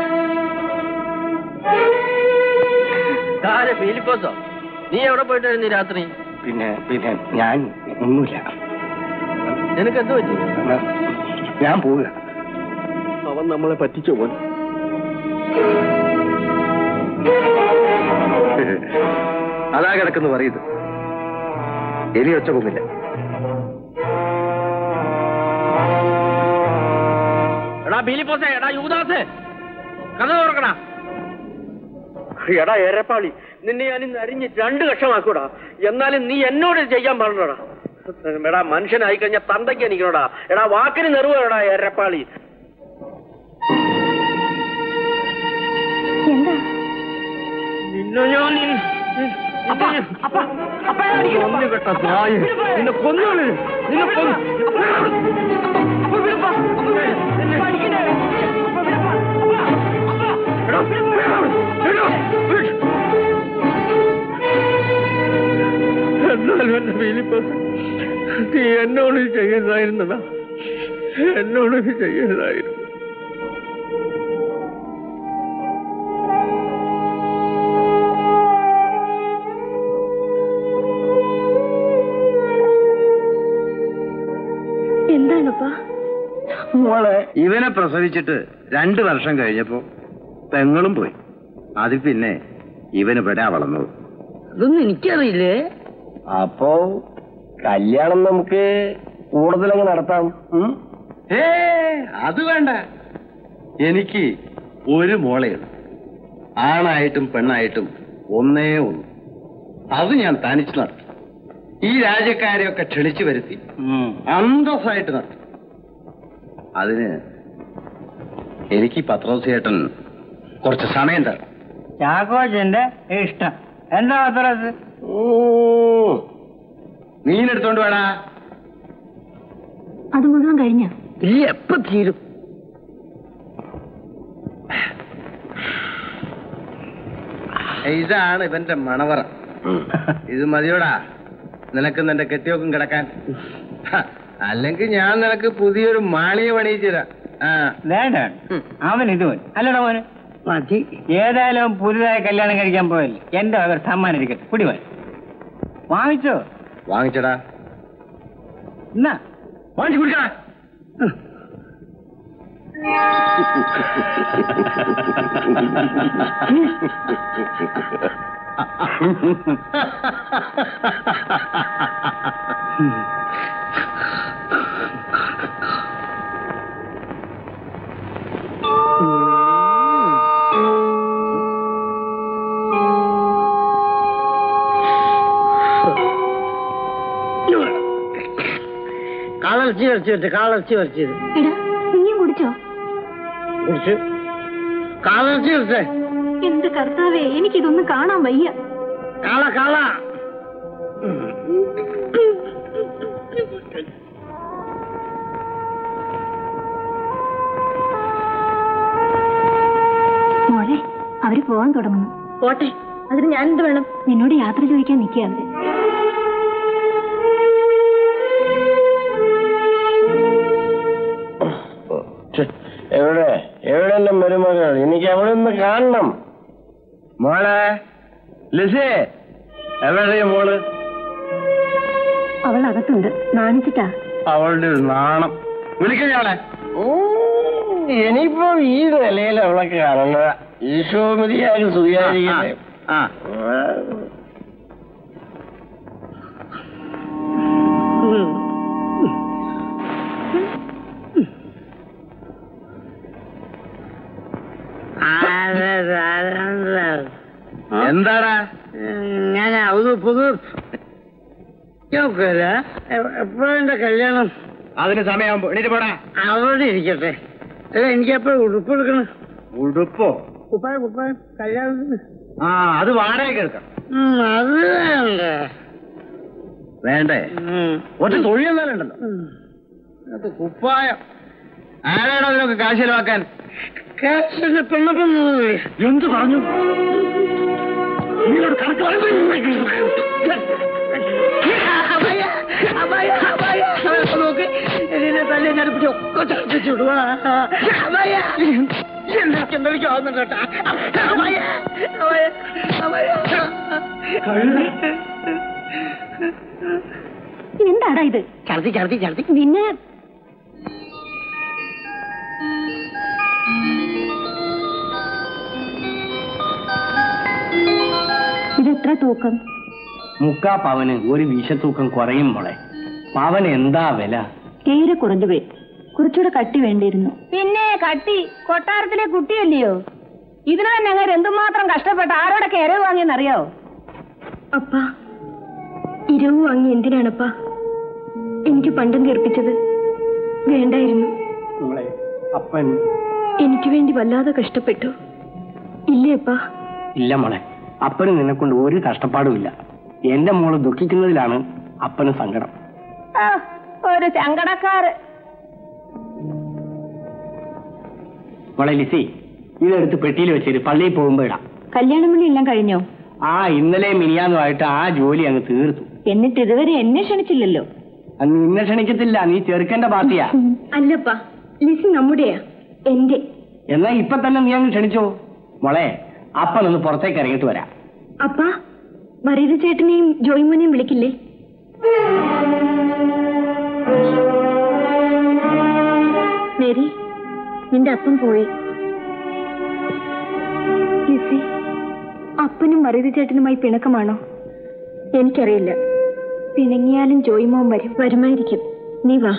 കാരെ ഫിലിപ്പോസോ നീ എവിടെ പോയിട്ടായിരുന്നു ഈ രാത്രി പിന്നെ പിന്നെ ഞാൻ ഒന്നുമില്ല നിനക്ക് എന്ത് പറ്റി ഞാൻ പോവുക അവൻ നമ്മളെ പറ്റിച്ചു പോയി അതാ കിടക്കുന്നു പറയുന്നത് എലി ഒച്ച പൊങ്ങില്ല എടാ ഫിലിപ്പോസേ എടാ യൂദാസേ കഥ തുറക്കടാ എടാ എരപ്പാളി നിന്നെ ഞാൻ ഇന്ന് അരിഞ്ഞ് രണ്ട് കഷമാക്കൂടാ എന്നാലും നീ എന്നോട് ഇത് ചെയ്യാൻ പറഞ്ഞടാ എടാ മനുഷ്യനായി കഴിഞ്ഞാൽ തന്തയ്ക്ക് എനിക്കണോടാ എടാ വാക്കിന് നെറുവടാ എരപ്പാളി എന്താ നിന്നെ ഞാൻ ഇന്ന് കൊന്നു കേട്ട നായ. നിന്നെ കൊന്നോള് നിന്നെ കൊന്നു എന്നാലും എന്റെ ഫിലിപ്പസ് നീ എന്നോട് ഇത് ചെയ്യരുതായിരുന്നതാ എന്നോട് ഇത് ചെയ്യരുതായിരുന്നു എന്താണപ്പാ മോളെ ഇവനെ പ്രസവിച്ചിട്ട് രണ്ടു വർഷം കഴിഞ്ഞപ്പോ പെങ്ങളും പോയി അതിൽ പിന്നെ ഇവന് പെടാ വളർന്നത് അതൊന്നും എനിക്കറിയില്ലേ അപ്പോ കല്യാണം നമുക്ക് കൂടുതലങ്ങ് നടത്താം ഉം? ഏ അത് വേണ്ട എനിക്ക് ഒരു മോളെയുള്ളൂ ആണായിട്ടും പെണ്ണായിട്ടും ഒന്നേ ഒന്ന് അത് ഞാൻ തനിച്ച് നടത്തും ഈ രാജ്യക്കാരെയൊക്കെ ക്ഷണിച്ചു വരുത്തി ഉം. അന്തസ്സായിട്ട് നടത്തും അതിന് എനിക്ക് ഈ പത്രോസ് ചേട്ടൻ കുറച്ച് സമയം തരണം ചാക്കോച്ചന്റെ ഇഷ്ടം എന്താ പത്രസ് ഉം. മീനെടുത്തോണ്ട് വേടാ അത് മുഴുവൻ കഴിഞ്ഞ ഈ എപ്പ തീരും ഇതാണ് ഇവന്റെ മണവറ ഇത് മതിയോടാ നിനക്ക് നിന്റെ കെട്ടിയോക്കും കിടക്കാൻ ഹ, അല്ലെങ്കിൽ ഞാൻ നിനക്ക് പുതിയൊരു മാളിക പണിയിച്ചു തരാം ആ വേണ്ട അവൻ ഇത് പോൻ അല്ലടാ മോന് മതി ഏതായാലും പുതുതായി കല്യാണം കഴിക്കാൻ പോയല്ലേ എന്റെ വക സമ്മാനം ഇരിക്കട്ടെ കുടി പോയി വാങ്ങിച്ചോ വാങ്ങിച്ചടാ എന്നാ വാങ്ങിച്ചു കുടിക്കടാ കാളർച്ചി വരച്ചിട്ട് കാളർച്ചി വരച്ചത് എടാ നീയും കുടിച്ചോ കുടിച്ച് കാളർച്ചി വരച്ചേ എന്റെ കർത്താവേ എനിക്കിതൊന്നും കാണാൻ വയ്യ കാള കാള മോളെ അവര് പോവാൻ തുടങ്ങുന്നു പോട്ടെ അതിന് ഞാൻ എന്ത് വേണം നിന്നോട് യാത്ര ചോദിക്കാൻ നിൽക്കുക അവര് എവിടെ എവിടെ എന്റെ മരുമകൾ എനിക്ക് അവിടെ നിന്ന് കാണണം മോളെ ലിസേ എവിടെയാ മോള് അവൾ അകത്തുണ്ട് നാണിച്ചിട്ടാ അവളുടെ ഒരു നാണം വിളിക്കണേ ഇനിയിപ്പോ ഈ നിലയിൽ അവളെ കാണണ്ട ഈശോമതിയാകും സുഖിയായിരിക്കട്ടെ ആ എന്താടാ ഞാൻ അത് പുതു നോക്കല്ല എപ്പോഴാ എന്റെ കല്യാണം അതിന് സമയമാകുമ്പോ എണീറ്റ് പോടാ അവിടെ ഇരിക്കട്ടെ അല്ല എനിക്ക് എപ്പോഴും ഉടുപ്പ് എടുക്കണം ഉടുപ്പോ കുപ്പായ കുപ്പായ കല്യാണത്തിന് ആ അത് വാടകയ്ക്ക് എടുക്കാം ഉം, അത് വേണ്ട വേണ്ടേ ഉം. ഒറ്റ തൊഴിൽ ഉണ്ടല്ലോ ഉം. അത് കുപ്പായം ആരാണോ അതിനൊക്കെ കാശ് ചെലവാക്കാൻ കാശിന്റെ പെണ്ണപ്പം എന്ത് പറഞ്ഞു നിന്നോട് കണക്ക് അഭയ, അഭയ, അഭയ. നോക്ക് എന്നെ തല്ലി ഞടുപ്പിച്ച് ഒക്കെ ചർച്ചിച്ചു വിടുവാ അഭയ എന്തൊക്കെ എന്തൊക്കെ ആവുന്നുണ്ട് കേട്ടാ അഭയ അഭയ അഭയ എന്താടാ ഇത് ഛർദി ഛർദി ഛർദി നിന്നെ ഇതെത്ര തൂക്കം മുക്കാ പവന് ഒരു വീശത്തൂക്കം കുറയും മോളെ പവന് എന്താ വില തീരെ കുറഞ്ഞുപോയി കുറച്ചുകൂടെ കട്ടി വേണ്ടിയിരുന്നു പിന്നെ കട്ടി കൊട്ടാരത്തിലെ കുട്ടിയല്ലയോ ഇതിനു തന്നെ അങ്ങനെ എന്തുമാത്രം കഷ്ടപ്പെട്ട് ആരോടൊക്കെ എരവ് വാങ്ങിയെന്നറിയാവോ അപ്പ ഇരവ് വാങ്ങി എന്തിനാണപ്പാ എനിക്ക് പണ്ടം തീർപ്പിച്ചത് വേണ്ടായിരുന്നു മോളെ അപ്പൻ എനിക്ക് വേണ്ടി വല്ലാതെ കഷ്ടപ്പെട്ടു ഇല്ലേ അപ്പാ ഇല്ല മോളെ അപ്പന് നിന്നെ കൊണ്ട് ഒരു കഷ്ടപ്പാടും ഇല്ല എന്റെ മോള് ദുഃഖിക്കുന്നതിലാണ് അപ്പന് സങ്കടം ആ, ഒരു ചങ്കടക്കാര് മോളെ ലിസി ഇതെടുത്ത് പെട്ടിയിൽ വെച്ചിട്ട് പള്ളിയിൽ പോകുമ്പോ ഇടാം കല്യാണം വിളി എല്ലാം കഴിഞ്ഞോ ആ ഇന്നലെ മിനിയാന്നുമായിട്ട് ആ ജോലി അങ്ങ് തീർത്തു എന്നിട്ട് ഇതുവരെ എന്നെ ക്ഷണിച്ചില്ലല്ലോ അന്ന് നിന്നെ ക്ഷണിക്കത്തില്ല നീ ചെറുക്കന്റെ പാർട്ടിയാ അല്ലപ്പാ ലിസി നമ്മുടെയാ എന്റെ എന്നാ ഇപ്പൊ തന്നെ നീ അങ്ങ് ക്ഷണിച്ചോ മോളെ അപ്പനൊന്ന് പുറത്തേക്ക് ഇറങ്ങിയിട്ട് വരാം അപ്പാ വരീത ചേട്ടനെയും ജോയിമോനെയും വിളിക്കില്ലേ മേരി നിന്റെ അപ്പം പോയി ലിസി അപ്പനും വരീത ചേട്ടനുമായി പിണക്കമാണോ എനിക്കറിയില്ല പിണങ്ങിയാലും ജോയിമോൻ വരും വരുമായിരിക്കും നീ വാ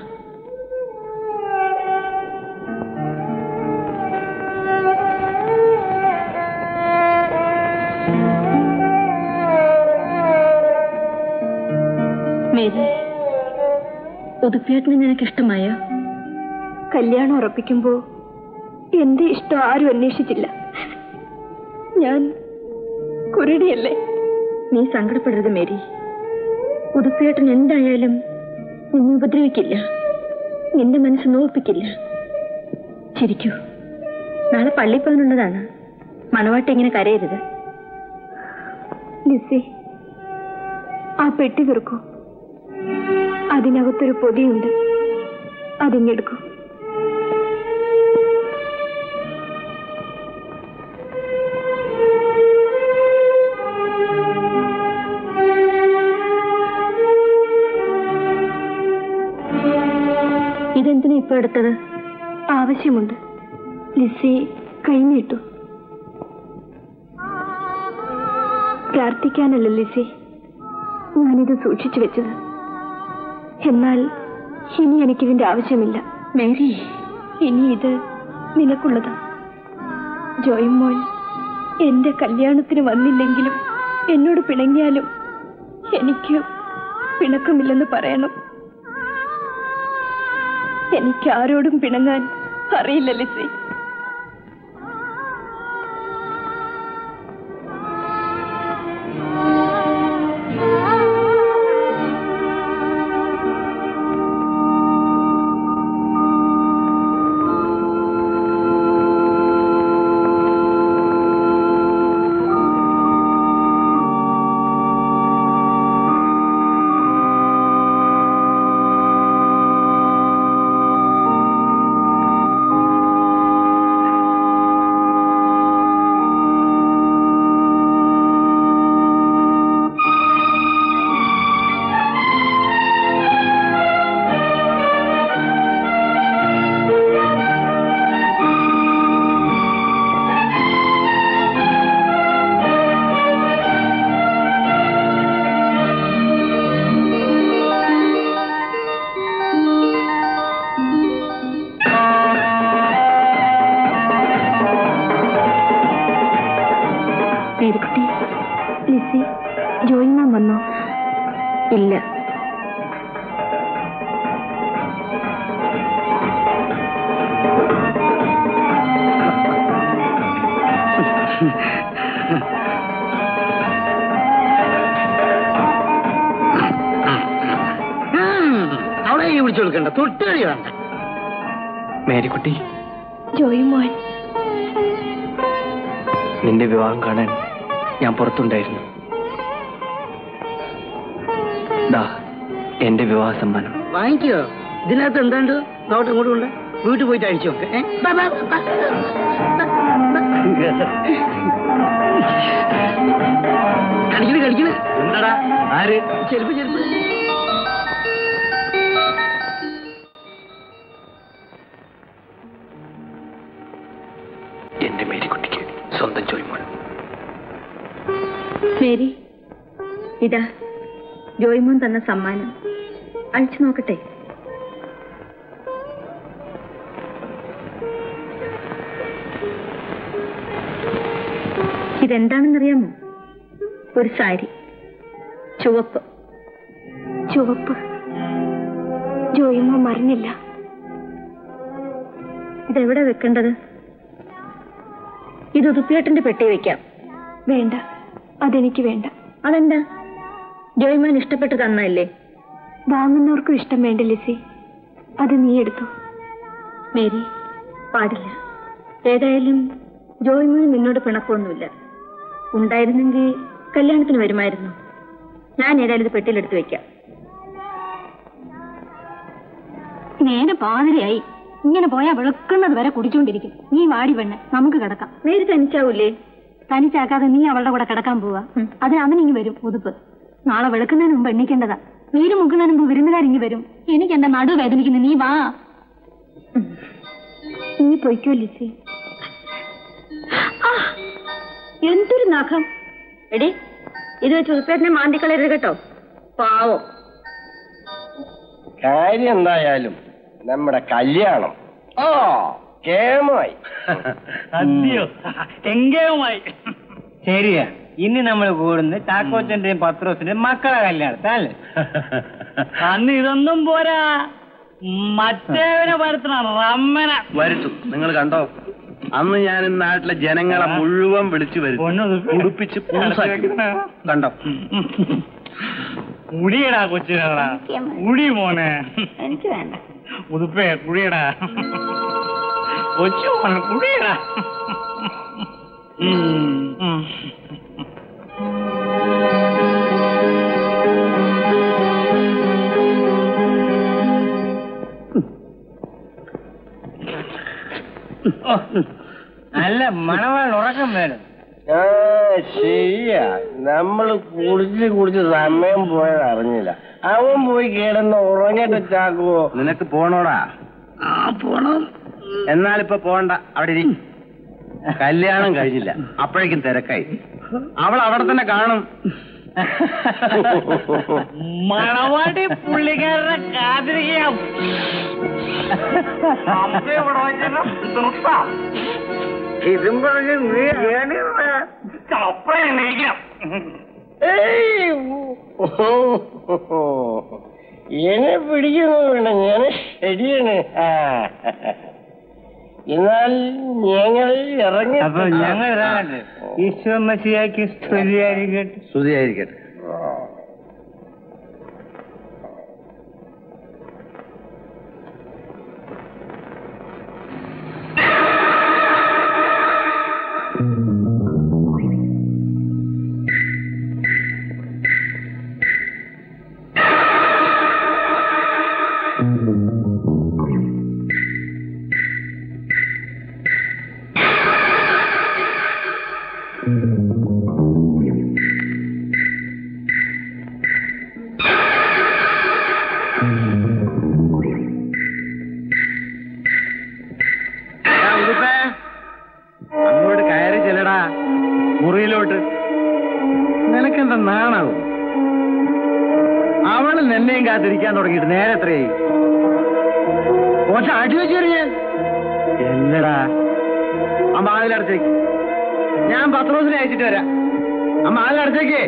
മേരി ഉതുപ്പിയേട്ടന് നിനക്ക് ഇഷ്ടമായോ കല്യാണം ഉറപ്പിക്കുമ്പോ എന്റെ ഇഷ്ടം ആരും അന്വേഷിച്ചില്ല ഞാൻ കുരുടിയല്ലേ നീ സങ്കടപ്പെടരുത് മേരി ഉതുപ്പിയേട്ടൻ എന്തായാലും നിന്നെ ഉപദ്രവിക്കില്ല നിന്റെ മനസ്സ് നോവിപ്പിക്കില്ല ചിരിക്കൂ നാളെ പള്ളി പോകാനുള്ളതാണ് മണവാട്ടി ഇങ്ങനെ കരയരുത് ലിസി ആ പെട്ടി തീർക്കൂ അതിനകത്തൊരു പൊതിയുണ്ട് അതിങ്ങെടുക്കൂ ഇതെന്തിനാ ഇപ്പൊ എടുത്തത് ആവശ്യമുണ്ട് ലിസി കൈനീട്ടു പ്രാർത്ഥിക്കാനല്ല ലിസി ഞാനിത് സൂക്ഷിച്ചു വെച്ചത് എന്നാൽ ഇനി എനിക്കിതിന്റെ ആവശ്യമില്ല മേരി ഇനി ഇത് നിനക്കുള്ളതാ ജോയ്മോൻ എന്റെ കല്യാണത്തിന് വന്നില്ലെങ്കിലും എന്നോട് പിണങ്ങിയാലും എനിക്ക് പിണക്കമില്ലെന്ന് പറയണം എനിക്ക് ആരോടും പിണങ്ങാൻ അറിയില്ല ലിസി മേരിക്കുട്ടി ലിസി ജോയിമാൻ വന്നോ ഇല്ല അവിടെ ഈ പിടിച്ചു കൊടുക്കണ്ട തൊട്ടുകളി വേണ്ട മേരിക്കുട്ടി ജോയിമോൻ നിന്റെ വിവാഹം കാണാൻ ഞാൻ പുറത്തുണ്ടായിരുന്നു ദാ എന്റെ വിവാഹ സമ്മാനം വാങ്ങിക്കോ ഇതിനകത്ത് എന്താണ്ട് നോട്ട് ഇങ്ങോട്ട് കൊണ്ട് വീട്ടിൽ പോയിട്ട് അഴിച്ചു നോക്ക് ഏ? ബാ, ബാ, ബാ, ബാ. കളിക്കണ് കളിക്കണ് എന്താടാ ആര് ചെരുപ്പ് ചെരുപ്പ് എന്റെ മേരിക്കുട്ടിക്ക് സ്വന്തം ചോയ്മോൻ മേരി ഇതാ ജോയിമോൻ തന്ന സമ്മാനം അഴിച്ചു നോക്കട്ടെ ഇതെന്താണെന്നറിയാമോ ഒരു സാരി ചുവപ്പ് ചുവപ്പ് ജോയിമോ മറിഞ്ഞില്ല ഇതെവിടെ വെക്കേണ്ടത് ഇത് ഉതുപ്പിയേട്ടന്റെ പെട്ടി വെക്കാം വേണ്ട അതെനിക്ക് വേണ്ട അതെന്താ ജോയ്മാൻ ഇഷ്ടപ്പെട്ട് തന്നല്ലേ വാങ്ങുന്നവർക്കും ഇഷ്ടം വേണ്ട ലിസി അത് നീ എടുത്തു മേരി പാടില്ല ഏതായാലും ജോയ്മാന് നിന്നോട് പിണക്കമൊന്നുമില്ല ഉണ്ടായിരുന്നെങ്കിൽ കല്യാണത്തിന് വരുമായിരുന്നു ഞാൻ ഏതായാലും ഇത് പെട്ടിയിലെടുത്ത് വെക്കാം നേരെ പാതിരയായി ഇങ്ങനെ പോയാ വിളക്കുന്നത് വരെ കുടിച്ചോണ്ടിരിക്കും നീ വാടി പെണ്ണ് നമുക്ക് കിടക്കാം നേരി തനിച്ചാവൂലേ തനിച്ചാക്കാതെ നീ അവളുടെ കൂടെ കിടക്കാൻ പോവാ അതിന് അവനിങ്ങി വരും ഉതുപ്പ് നാളെ വെളുക്കുന്നതിന് മുമ്പ് എണ്ണിക്കേണ്ടതാ വീട് മുക്കുന്നതിന് മുമ്പ് വിരുന്നുകാരിങ്ങി വരും എനിക്ക് എന്റെ നടു വേദനിക്കുന്നു നീ വാ നീ പൊയ്ക്കോ ലിസി ആ, എന്തൊരു നഖം എടി ഇത് വെച്ച് ഉതുപ്പേട്ടനെ മാന്തിക്കളയരുത് കേട്ടോ പാവം കാര്യം എന്തായാലും നമ്മുടെ കല്യാണം ഓ കേമായി അതെയോ എങ്കേവുമായി ശരിയാ ഇനി നമ്മൾ കൂടുന്നത് ചാക്കോച്ചന്റെയും പത്രോസിന്റെയും മക്കളെ കല്യാണത്തല്ലേ അന്ന് ഇതൊന്നും പോരാ മറ്റേവനെ വരുത്തണം റമ്മന വരുത്തും നിങ്ങൾ കണ്ടോ അന്ന് ഞാൻ ഈ നാട്ടിലെ ജനങ്ങളെ മുഴുവൻ വിളിച്ചു പൊന്നു വരും ഇത് ഉടുപ്പിച്ച് പൂസാക്കി കണ്ടോ കുടിയടാ കൊച്ചിനടാ കുടി മോനെ എനിക്ക് വേണ്ട ഉതുപ്പേ കുടിയടാ കൊച്ചു മോനെ കുടിയടാ ഉം. നല്ല മണവാൾ ഉറക്കം വേണം ആ ശരിയാ നമ്മള് കുടിച്ച് കുടിച്ച് സമയം പോയത് അറിഞ്ഞില്ല അവൻ പോയി കിടന്ന് ഉറങ്ങിട്ട് ചാക്കുവോ നിനക്ക് പോണോടാ ആ പോണം എന്നാലിപ്പോ പോണ്ട അവിടെ ഇരി കല്യാണം കഴിഞ്ഞില്ല അപ്പോഴേക്കും തിരക്കായി അവൾ അവിടെ തന്നെ കാണും മണവാട്ടി പുള്ളിക്കാരനെ കാത്തിരിക്കാം ഇതും പറഞ്ഞ് നീ ഏയ്! എന്നെ പിടിക്കുന്നു വേണ്ട ഞാൻ ശരിയാണ് ആ. എന്നാൽ ഞങ്ങൾ ഇറങ്ങി അപ്പൊ ഞങ്ങൾ ഇറങ്ങട്ടെ ഈശോ മസിയാക്കി സ്തുതിയായിരിക്കട്ടെ സ്തുതിയായിരിക്കട്ടെ എടാ, ഉടുപ്പേ, അങ്ങോട്ട് കയറി ചെല്ലടാ മുറിയിലോട്ട് നിനക്കെന്താ നാണാവും അവള് നിന്നെയും കാത്തിരിക്കാൻ തുടങ്ങിയിട്ട് നേരെ എത്രയായി കുറച്ച് അടി വെച്ചെറിയാൻ എന്നടാ അമ്മ അതിലടച്ചേക്ക് ഞാൻ പത്രോസിനെ അയച്ചിട്ട് വരാം അമ്മ അതിലടച്ചേക്കേ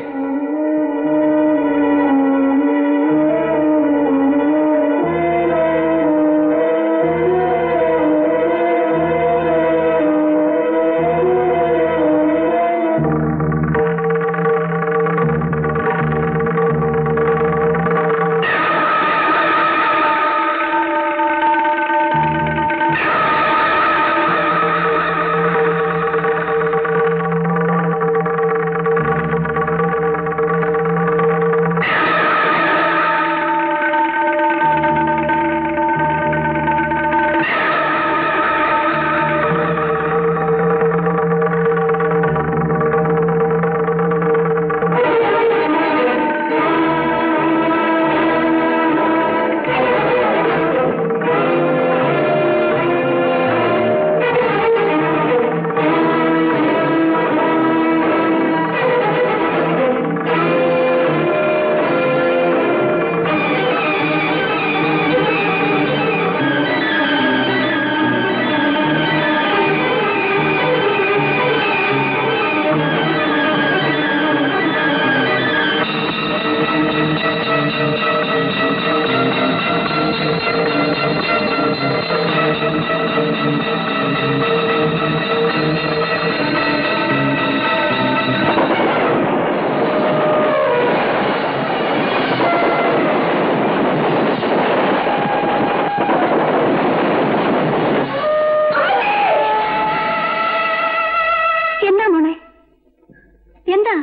എന്താ മോളെ എന്താ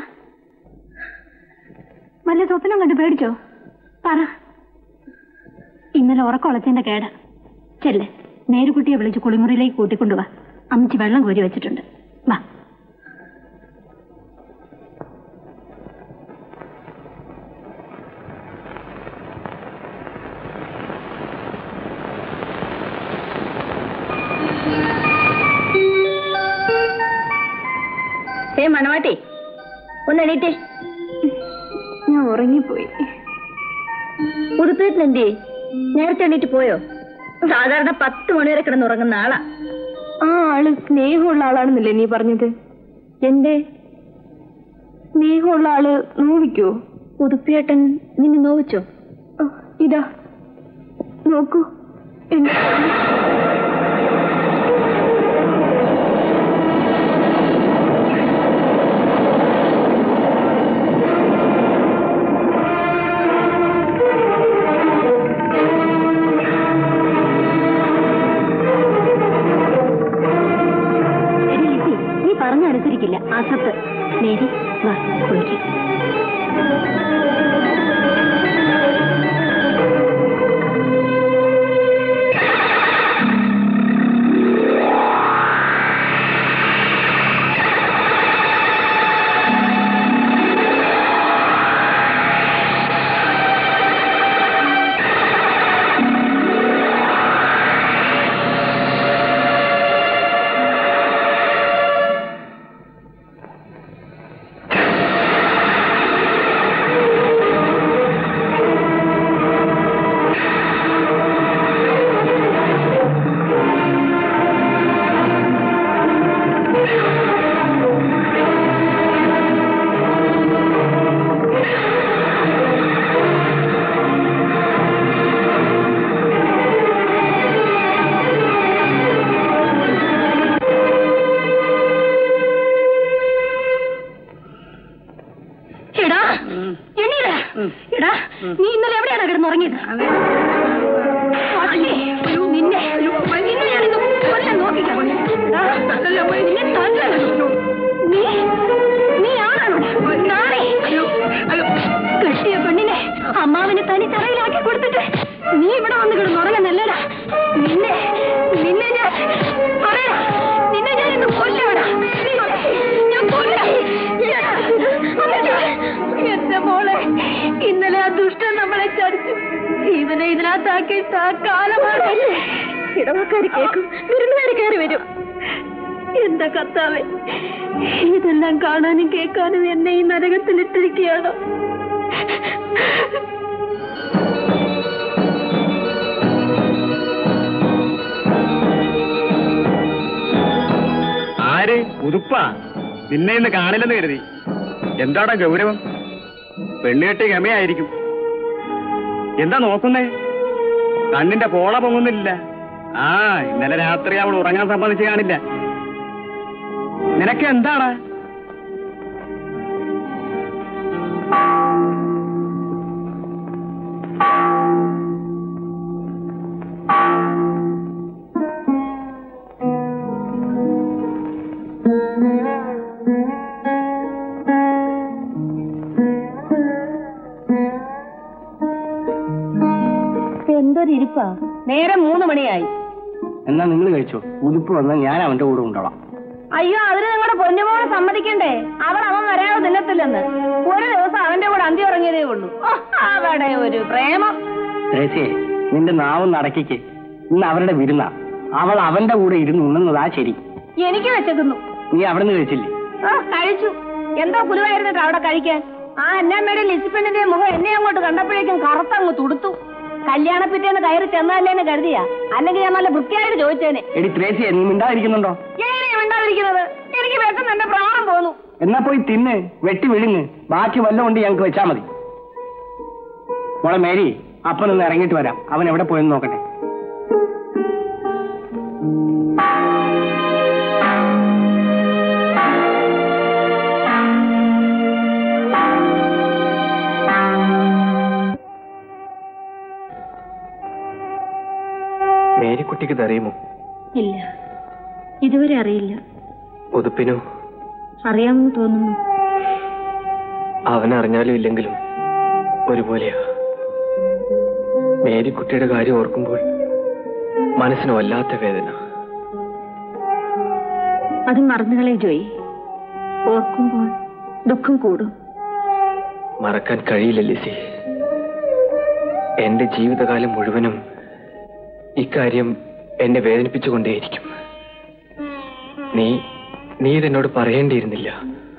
വല്ല സ്വപ്നം കണ്ട് പേടിച്ചോ പറ ഇന്നലെ ഉറക്കൊളച്ചതിന്റെ കേട് ചെല്ല് നേരുകുട്ടിയെ വിളിച്ച് കുളിമുറിയിലേക്ക് കൂട്ടിക്കൊണ്ടുവാ അമ്മച്ചി വെള്ളം കോരി വെച്ചിട്ടുണ്ട് വാ ഏ മണവാട്ടി ഒന്ന് എണീറ്റേ ഞാൻ ഉറങ്ങിപ്പോയി ഉടുപ്പേട്ടൻ എന്തേ നേരത്തെ എണീറ്റ് പോയോ സാധാരണ പത്ത് മണിവരെ കിടന്നുറങ്ങുന്ന ആളാ ആ ആള് സ്നേഹമുള്ള ആളാണെന്നല്ലേ നീ പറഞ്ഞത് എന്തേ സ്നേഹമുള്ള ആള് നോവിക്കോ ഉടുപ്പിയേട്ടൻ നിന്നെ നോവിച്ചോ ഇതാ നോക്കൂ എന്നെ എടി ലിസി, നീ പറഞ്ഞനുസരിക്കില്ല അസത്ത് നേരി വാ കുളിക്ക് എടാ എണ്ണീടാ എടാ നീ ഇന്നലെ എവിടെയാണ് കിടന്നുറങ്ങിയത് അല്ലേ? അയ്യോ, നിന്നെ അയ്യോ, നിന്നെ ഞാനിന്ന് കൊല്ലാൻ നോക്കിക്കാം. എടാ, നിന്നെ തല്ലണം. നീ നീ ആണാണോ നാളെ കെട്ടിയ പെണ്ണിനെ അമ്മാവിനെ തനി തറയിലാക്കി കൊടുത്തിട്ട് നീ ഇവിടെ വന്ന് കിടന്നുറങ്ങുന്നല്ലടാ നിന്നെ നിന്നെ ഞാൻ പറയാ നിന്നെ ഞാൻ ഇന്ന് കൊല്ലടാ ഞാൻ കൊല്ലാം എന്റെ മോളെ ഇന്നലെ ആ ദുഷ്ടൻ നമ്മളെ ചതിച്ചു ഇവനെ ഇതിനകത്താക്കിയിട്ട് ആ കാലമാണ് ഇടവക്കാര് കേൾക്കും വിരുന്നുകാര് കയറി വരും എന്താ കത്താവേ ഇതെല്ലാം കാണാനും കേൾക്കാനും എന്നെ ഈ നരകത്തിലിട്ടിരിക്കുകയാണോ ആര് ഉതുപ്പാ നിന്നെ ഇന്ന് കാണില്ലെന്ന് കരുതി എന്താടാ ഗൗരവം പെണ്ണുകെട്ടി ഗമയായിരിക്കും എന്താ നോക്കുന്നേ കണ്ണിന്റെ പോള പൊങ്ങുന്നില്ല ആ ഇന്നലെ രാത്രി അവൾ ഉറങ്ങാൻ സമ്മതിച്ച് കാണില്ല നിനക്ക് എന്താടാ എന്തൊരു ഇരിപ്പാ നേരെ മൂന്ന് മണിയായി എന്നാ നിങ്ങൾ കഴിച്ചോ ഉതുപ്പ് വന്നാൽ ഞാൻ അവന്റെ കൂടെ കൊണ്ടോളാം അയ്യോ അതിന് നിങ്ങളുടെ പൊന്നുമോളെ സമ്മതിക്കണ്ടേ അവർ അവൻ വരാതെ തിന്നത്തില്ലെന്ന് ഒരു ദിവസം അവന്റെ കൂടെ അന്തി ഉറങ്ങിയതേ ഉള്ളൂ ഓ, അവിടെ ഒരു പ്രേമം ത്രേസ്യേ നിന്റെ നാവും നടക്കിക്ക് ഇന്ന് അവരുടെ വിരുന്ന അവൾ അവന്റെ കൂടെ ഇരുന്ന് ഉണ്ണുന്നതാ ശരി എനിക്ക് വെച്ചേക്കുന്നു നീ അവിടെ നിന്ന് കഴിച്ചില്ലേ ആ കഴിച്ചു എന്തോ കുലുവായിരുന്നിട്ട് അവിടെ കഴിക്കാൻ ആ അന്നാമ്മയുടെ ലിസിപ്പണ്ണിന്റെ മുഖം എന്നെ അങ്ങോട്ട് കണ്ടപ്പോഴേക്കും കറുത്തങ്ങ് തുടുത്തു കല്യാണ പിറ്റേന്ന് കയറി ചെന്നല്ലേന്ന് കരുതിയാ അല്ലെങ്കിൽ ഞാൻ നല്ല വൃത്തിയായിട്ട് ചോദിച്ചേനെ എടി ത്രേസ്യേ നീ മിണ്ടാതിരിക്കുന്നുണ്ടോ എങ്ങനെയാ മിണ്ടാതിരിക്കുന്നത് എനിക്ക് വിഷം എന്റെ പ്രാണം പോന്നു എന്നാ പോയി തിന്ന് വെട്ടി വിഴുങ്ങ് ബാക്കി വല്ലതും കൊണ്ട് ഞങ്ങൾക്ക് വെച്ചാ മതി മോളെ മേരി അപ്പനൊന്ന് ഇറങ്ങിയിട്ട് വരാം അവൻ എവിടെ പോയെന്ന് നോക്കട്ടെ മേരിക്കുട്ടിക്ക് ഇതറിയുമോ ഇല്ല ഇതുവരെ അറിയില്ല പുതുപ്പിനോ അറിയാമെന്ന് തോന്നുന്നു അവനറിഞ്ഞാലും ഇല്ലെങ്കിലും ഒരുപോലെയാ മേരിക്കുട്ടിയുടെ കാര്യം ഓർക്കുമ്പോൾ മനസ്സിന് വല്ലാത്ത വേദന അത് മറന്നുകളെ ജോയി ഓർക്കുമ്പോൾ ദുഃഖം കൂടും മറക്കാൻ കഴിയില്ല ലിസി എന്റെ ജീവിതകാലം മുഴുവനും ഇക്കാര്യം എന്നെ വേദനിപ്പിച്ചുകൊണ്ടേയിരിക്കും നീ നീ ഇതെന്നോട് പറയേണ്ടിയിരുന്നില്ല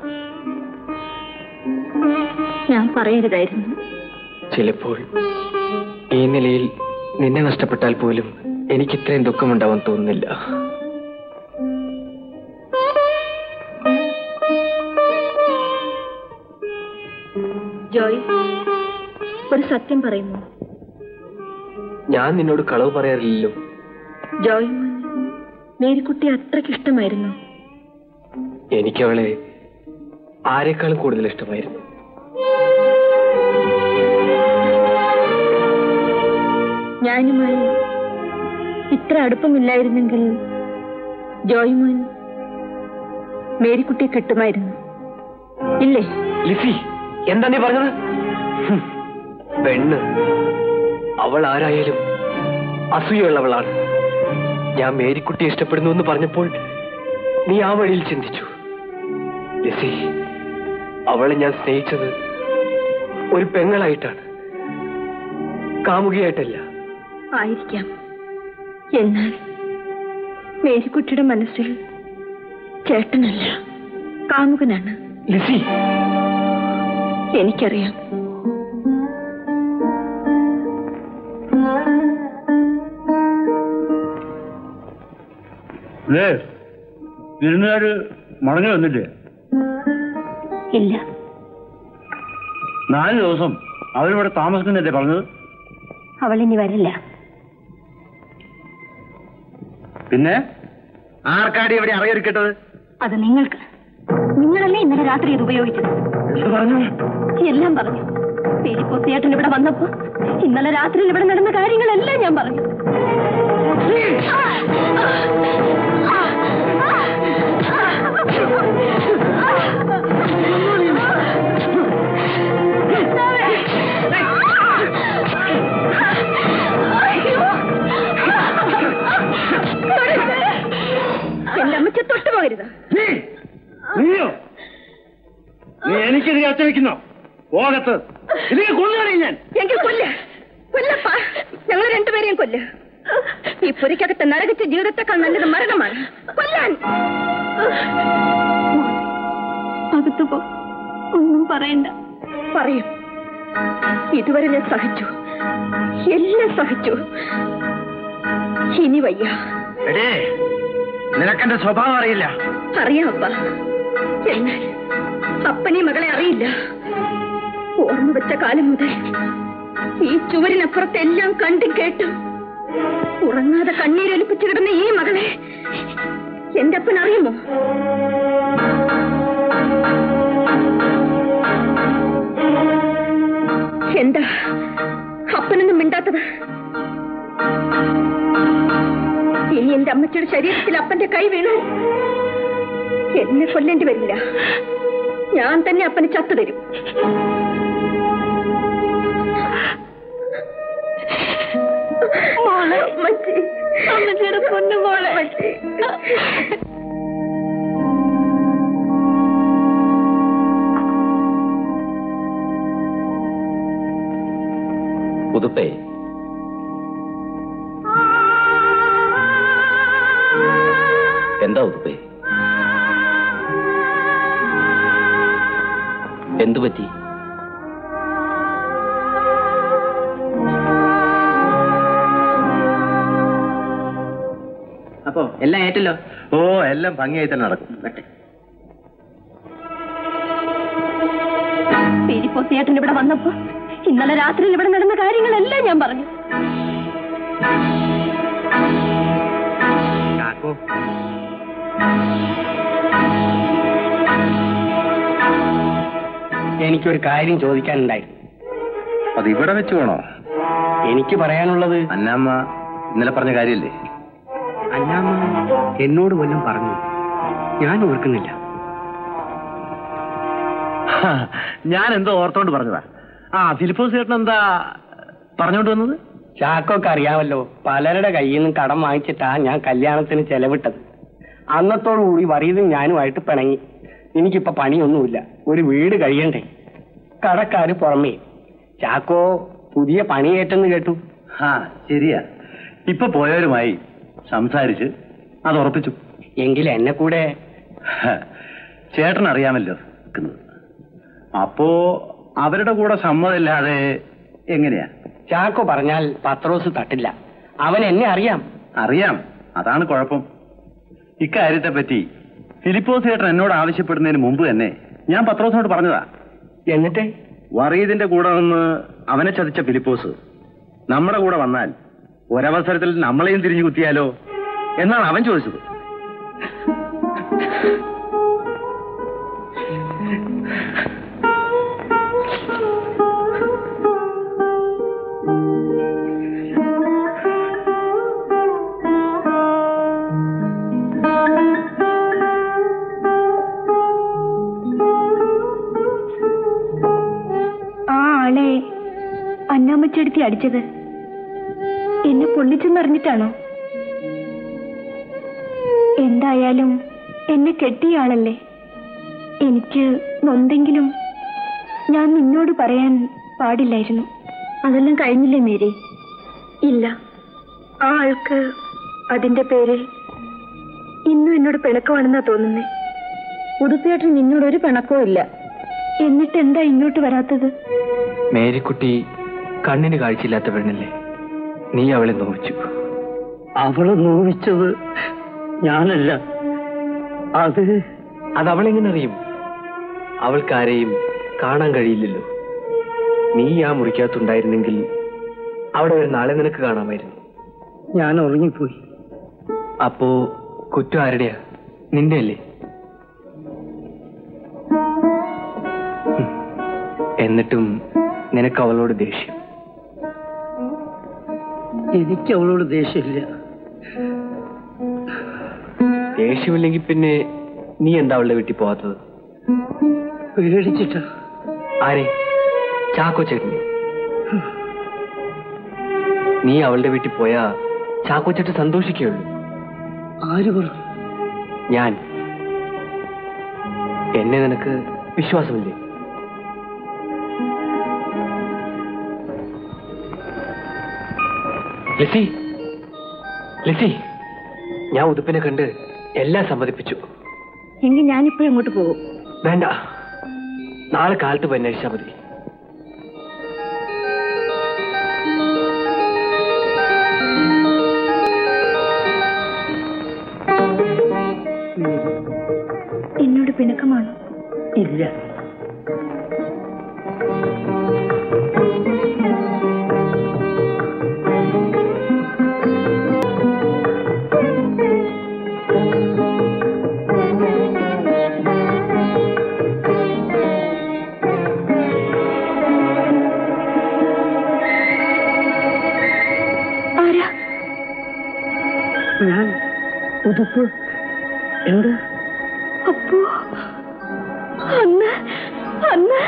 ഞാൻ പറയരുതായിരുന്നു ചിലപ്പോൾ ഈ നിലയിൽ നിന്നെ നഷ്ടപ്പെട്ടാൽ പോലും എനിക്ക് ഇത്രയും ദുഃഖമുണ്ടാവാൻ തോന്നുന്നില്ല ജോയ് ഒരു സത്യം പറയുന്നു ഞാൻ നിന്നോട് കളവ് പറയാറില്ലല്ലോ ജോയ് മേരിക്കുട്ടി അത്രയ്ക്ക് ഇഷ്ടമായിരുന്നു എനിക്ക് അവളെ ആരെക്കാളും കൂടുതൽ ഇഷ്ടമായിരുന്നു ഞാനുമായി ഇത്ര അടുപ്പമില്ലായിരുന്നെങ്കിൽ ജോയ്മോൻ മേരിക്കുട്ടിയെ കെട്ടുമായിരുന്നു ഇല്ലേ ലിസി എന്താ നീ പറഞ്ഞത് ഹും, പെണ്ണ് അവൾ ആരായാലും അസൂയുള്ളവളാണ് ഞാൻ മേരിക്കുട്ടിയെ ഇഷ്ടപ്പെടുന്നു എന്ന് പറഞ്ഞപ്പോൾ നീ ആ വഴിയിൽ ചിന്തിച്ചു ലിസി അവളെ ഞാൻ സ്നേഹിച്ചത് ഒരു പെങ്ങളായിട്ടാണ് കാമുകിയായിട്ടല്ല ആയിരിക്കാം എന്നാൽ മേരിക്കുട്ടിയുടെ മനസ്സിൽ ചേട്ടനല്ല കാമുകനാണ് ലിസി എനിക്കറിയാം വിരുന്നുകാര് മടങ്ങി വന്നില്ലേ ഇല്ല നാല് ദിവസം അവരിവിടെ താമസിക്കുന്നല്ലേ പറഞ്ഞത് അവൾ ഇനി വരില്ല പിന്നെ ആർക്കാടി ഇവിടെ അറിയൊരുക്കിട്ടത് അത് നിങ്ങൾക്ക് നിങ്ങളല്ലേ ഇന്നലെ രാത്രി ഇത് ഉപയോഗിച്ചത് എന്ത് പറഞ്ഞു എല്ലാം പറഞ്ഞു പേരിപ്പോത്തിയേട്ടൻ ഇവിടെ വന്നപ്പോ ഇന്നലെ രാത്രിയിൽ ഇവിടെ നടന്ന കാര്യങ്ങളെല്ലാം ഞാൻ പറഞ്ഞു എന്റെ അമ്മച്ച തൊട്ടുപോകരുത് നീയോ നീ എനിക്കിത് കത്തവെക്കുന്നോ പോകത്ത് ഇതിനെ കൊന്നുകളി ഞാൻ എങ്കിൽ കൊല്ല കൊല്ലപ്പാ ഞങ്ങൾ രണ്ടുപേരെയും കൊല്ല ഈ പുരയ്ക്കകത്ത് നരകിച്ച ജീവിതത്തെക്കാൾ നല്ലത് മരണമാണ് കൊല്ലാൻ അകത്തു പോ ഒന്നും പറയണ്ട പറയും ഇതുവരെ ഞാൻ സഹിച്ചു എല്ലാം സഹിച്ചു ഇനി വയ്യ എടേ നിനക്കെന്റെ സ്വഭാവം അറിയില്ല അറിയാം അപ്പ എന്നാൽ അപ്പനെ മകളെ അറിയില്ല ഓർമ്മ വെച്ച കാലം മുതൽ ഈ ചുവരിനപ്പുറത്ത് എല്ലാം കണ്ടും കേട്ടും ഉറങ്ങാതെ കണ്ണീരൊലിപ്പിച്ചു കിടന്ന ഈ മകളെ എന്റെ അപ്പൻ അറിയുമോ എന്താ അപ്പനൊന്നും മിണ്ടാത്തത് ഇനി എന്റെ അമ്മച്ചിയുടെ ശരീരത്തിൽ അപ്പന്റെ കൈ വീണു എന്നെ കൊല്ലേണ്ടി വരില്ല ഞാൻ തന്നെ അപ്പന് ചത്തു തരും മോളെ അമ്മച്ചി അമ്മച്ചിയുടെ പൊന്നു മോളെ പുതുപ്പേ എന്താ ഉതുപ്പേ എന്തു പറ്റി അപ്പോ എല്ലാം ഏറ്റല്ലോ ഓ എല്ലാം ഭംഗിയായി തന്നെ നടക്കും പേരിപ്പോത്തിയേട്ടൻ ഇവിടെ വന്നപ്പോ ഇന്നലെ ഇന്നലെ രാത്രിയിൽ ഇവിടെ നടന്ന കാര്യങ്ങളെല്ലാം ഞാൻ പറഞ്ഞു ചാക്കോ എനിക്കൊരു കാര്യം ചോദിക്കാനുണ്ടായിരുന്നു അത് ഇവിടെ വെച്ച് വേണോ എനിക്ക് പറയാനുള്ളത് അന്നാമ്മ ഇന്നലെ പറഞ്ഞ കാര്യല്ലേ അന്നാമ്മ എന്നോട് വല്ലതും പറഞ്ഞു ഞാൻ ഓർക്കുന്നില്ല ഞാൻ എന്തോ ഓർത്തോണ്ട് പറഞ്ഞതാ ആ ഫിലിപ്പോസ് ചേട്ടൻ എന്താ പറഞ്ഞോണ്ട് വന്നത് ചാക്കോക്ക് അറിയാമല്ലോ പലരുടെ കയ്യിൽ നിന്നും കടം വാങ്ങിച്ചിട്ടാ ഞാൻ കല്യാണത്തിന് ചെലവിട്ടത് അന്നത്തോടു കൂടി വറീതും ഞാനുമായിട്ട് പിണങ്ങി എനിക്കിപ്പോ പണിയൊന്നുമില്ല ഒരു വീട് കഴിയണ്ടേ കടക്കാര് പുറമേ ചാക്കോ പുതിയ പണിയേറ്റെന്ന് കേട്ടു ആ ശരിയാ ഇപ്പൊ പോയവരുമായി സംസാരിച്ച് അത് ഉറപ്പിച്ചു എങ്കിൽ എന്നെ കൂടെ ഹ, ചേട്ടൻ അറിയാമല്ലോ നിൽക്കുന്നത്. അപ്പോ അവരുടെ കൂടെ സമ്മതമില്ലാതെ എങ്ങനെയാ ചാക്കോ പറഞ്ഞാൽ പത്രോസ് തട്ടില്ല അവൻ എന്നെ അറിയാം അറിയാം അതാണ് കുഴപ്പം ഇക്കാര്യത്തെ പറ്റി ഫിലിപ്പോസ് ചേട്ടൻ എന്നോട് ആവശ്യപ്പെടുന്നതിന് മുമ്പ് തന്നെ ഞാൻ പത്രോസിനോട് പറഞ്ഞതാ എന്നിട്ട് വറീദിന്റെ കൂടെ നിന്ന് അവനെ ചതിച്ച ഫിലിപ്പോസ് നമ്മുടെ കൂടെ വന്നാൽ ഒരവസരത്തിൽ നമ്മളെയും തിരിഞ്ഞു കുത്തിയാലോ എന്നാണ് അവൻ ചോദിച്ചത് ആ ആളെ അന്നാമ്മച്ചെടുത്തി അടിച്ചത് എന്നെ പൊള്ളിച്ചെന്നറിഞ്ഞിട്ടാണോ എന്തായാലും എന്നെ കെട്ടിയ ആളല്ലേ എനിക്ക് നൊന്തെങ്കിലും ഞാൻ നിന്നോട് പറയാൻ പാടില്ലായിരുന്നു അതെല്ലാം കഴിഞ്ഞില്ലേ മേരി ഇല്ല ആ ആൾക്ക് അതിന്റെ പേരിൽ ഇന്നും എന്നോട് പിണക്കമാണെന്നാ തോന്നുന്നേ ഉടുപ്പിയേട്ടൻ നിന്നോട് ഒരു പിണക്കവും ഇല്ല എന്നിട്ട് എന്താ ഇങ്ങോട്ട് വരാത്തത് മേരിക്കുട്ടി കണ്ണിന് കാഴ്ചയില്ലാത്ത പെണ്ണല്ലേ നീ അവളെ നോവിച്ചു അവളെ നോവിച്ചത് ഞാനല്ല അത് അത് അവളെങ്ങനെ അറിയും അവൾക്കാരെയും കാണാൻ കഴിയില്ലല്ലോ നീ ആ മുറിക്കകത്തുണ്ടായിരുന്നെങ്കിൽ അവിടെ ഒരു നാളെ നിനക്ക് കാണാമായിരുന്നു ഞാൻ ഉറങ്ങിപ്പോയി അപ്പോ കുറ്റം ആരുടെയാ നിന്റെ അല്ലേ ഹും. എന്നിട്ടും നിനക്ക് അവളോട് ദേഷ്യം എനിക്ക് അവളോട് ദേഷ്യമില്ല ദേഷ്യമില്ലെങ്കിൽ പിന്നെ നീ എന്താ അവളുടെ വീട്ടിൽ പോവാത്തത് പേടിച്ചിട്ടാ ആരെ ചാക്കോ ചേട്ടനെ നീ അവളുടെ വീട്ടിൽ പോയാ ചാക്കോ ചേട്ടൻ സന്തോഷിക്കുകയുള്ളൂ ആര് പറഞ്ഞു ഞാൻ എന്നെ നിനക്ക് വിശ്വാസമില്ലേ ലിസി ലിസി ഞാൻ ഉതുപ്പിനെ കണ്ട് എല്ലാം സമ്മതിപ്പിച്ചു എങ്കിൽ ഞാനിപ്പോഴും അങ്ങോട്ട് പോകും വേണ്ട നാളെ കാലത്ത് പോയി അന്വേഷിച്ചാൽ മതി എന്നോട് പിണക്കമാണോ ഇല്ല ആരാ ഞാൻ ഉതുപ്പ് എന്താ അപ്പോ അന്ന് അന്ന്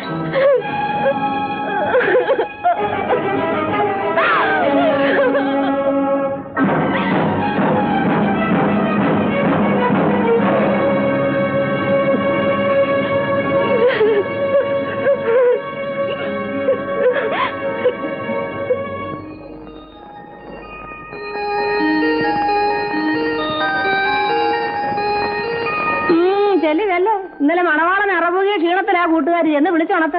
ചെല്ലു ചെല്ലു ഇന്നലെ മണവാളൻ അറബുകിയ ക്ഷീണത്തിലാ കൂട്ടുകാരി എന്ന് വിളിച്ചുണത്ത്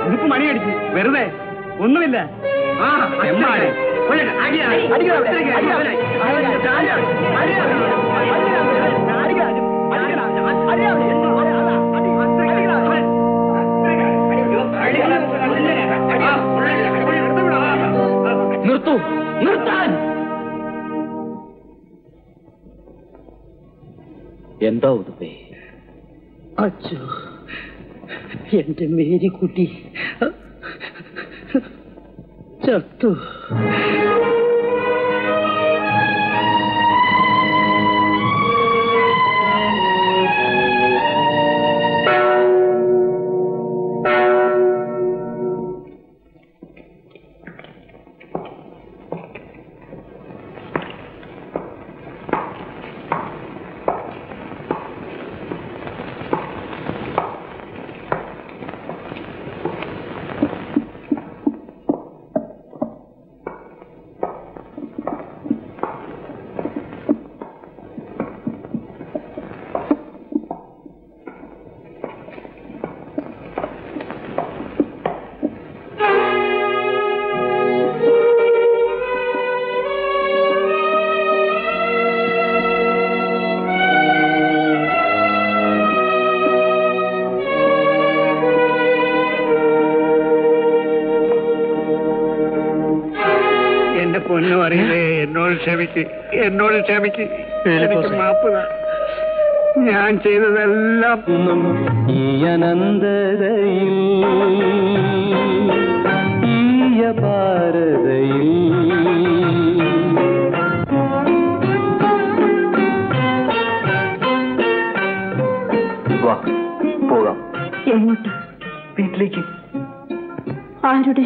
ഇതിപ്പോ മണിയടിച്ച് വെറുതെ ഒന്നുമില്ല ആ എമ്മാടി. പോയി, അടിയാ, അടിക്കാ, അടിക്കാ, അടിക്കാ, നിർത്തൂ നിർത്താൻ എന്താ ഉതുപ്പേ അച്ഛോ എന്റെ മേരിക്കുട്ടി ചത്തു എന്റെ പൊന്നു അറിയില്ലേ എന്നോട് ക്ഷമിക്ക് എന്നോട് ക്ഷമിക്ക് എനിക്ക് മാപ്പ് താ. ഞാൻ ചെയ്തതെല്ലാം ഈ അനന്തതയിൽ ഈയ ഭാരതയിൽ വാ പോകാം എങ്ങോട്ട് വീട്ടിലേക്ക് ആരുടെ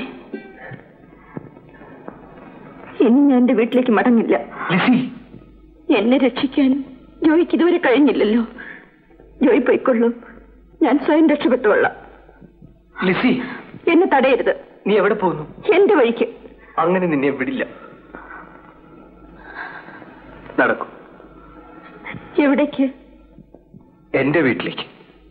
ഇനി ഞാൻ എന്റെ വീട്ടിലേക്ക് മടങ്ങില്ല ലിസി എന്നെ രക്ഷിക്കാൻ ജോയിക്ക് ഇതുവരെ കഴിഞ്ഞില്ലല്ലോ ജോയി പോയിക്കൊള്ളൂ ഞാൻ സ്വയം രക്ഷപ്പെട്ടുകൊള്ളാം ലിസി എന്നെ തടയരുത് നീ എവിടെ പോകുന്നു എന്റെ വഴിക്ക് അങ്ങനെ നിന്നെ വിടില്ല നടക്കൂ എവിടേക്ക് എന്റെ വീട്ടിലേക്ക്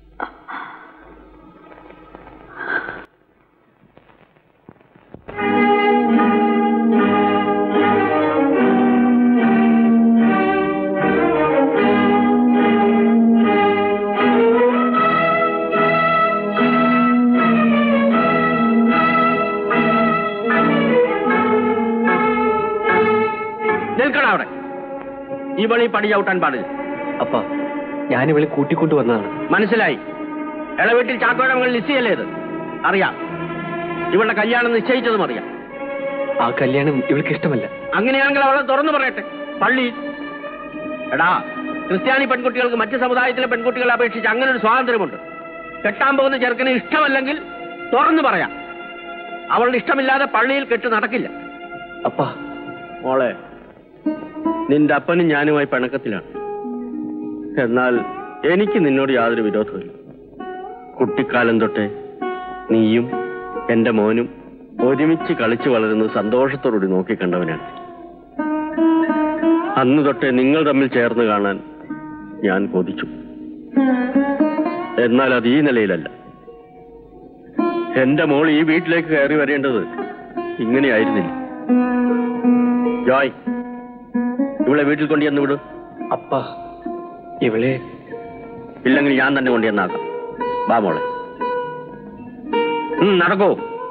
നിൽക്കണം അവിടെ ഈ പണി പടി ചവിട്ടാൻ പാടില്ല അപ്പ ഞാനിവളെ കൂട്ടിക്കൊണ്ടു വന്നതാണ് മനസ്സിലായി ഇളവീട്ടിൽ ചാക്കോയുടെ മകൾ ലിസിയല്ലേ ഇത് അറിയാം ഇവളുടെ കല്യാണം നിശ്ചയിച്ചതും അറിയാം ആ കല്യാണം ഇവൾക്ക് ഇഷ്ടമല്ല അങ്ങനെയാണെങ്കിൽ അവളെ തുറന്നു പറയട്ടെ പള്ളി എടാ ക്രിസ്ത്യാനി പെൺകുട്ടികൾക്ക് മറ്റ് സമുദായത്തിലെ പെൺകുട്ടികളെ അപേക്ഷിച്ച് അങ്ങനെ ഒരു സ്വാതന്ത്ര്യമുണ്ട് കെട്ടാൻ പോകുന്ന ചെറുക്കന് ഇഷ്ടമല്ലെങ്കിൽ തുറന്നു പറയാം അവളുടെ ഇഷ്ടമില്ലാതെ പള്ളിയിൽ കെട്ട് നടക്കില്ല അപ്പ മോളെ നിന്റെ അപ്പനും ഞാനുമായി പിണക്കത്തിലാണ് എന്നാൽ എനിക്ക് നിന്നോട് യാതൊരു വിരോധമില്ല കുട്ടിക്കാലം തൊട്ടേ നീയും എന്റെ മോനും ഒരുമിച്ച് കളിച്ചു വളരുന്നത് സന്തോഷത്തോടുകൂടി നോക്കിക്കണ്ടവനാണ് അന്ന് തൊട്ടേ നിങ്ങൾ തമ്മിൽ ചേർന്ന് കാണാൻ ഞാൻ കൊതിച്ചു എന്നാൽ അത് ഈ നിലയിലല്ല എന്റെ മോൾ ഈ വീട്ടിലേക്ക് കയറി വരേണ്ടത് ഇങ്ങനെയായിരുന്നില്ല ജോയ് ഇവളെ വീട്ടിൽ കൊണ്ടുചെന്ന് വിടും അപ്പ ഇവളെ ഇല്ലെങ്കിൽ ഞാൻ തന്നെ കൊണ്ടുചെന്നാക്കാം വാ മോളെ ഉം, നടക്കൂ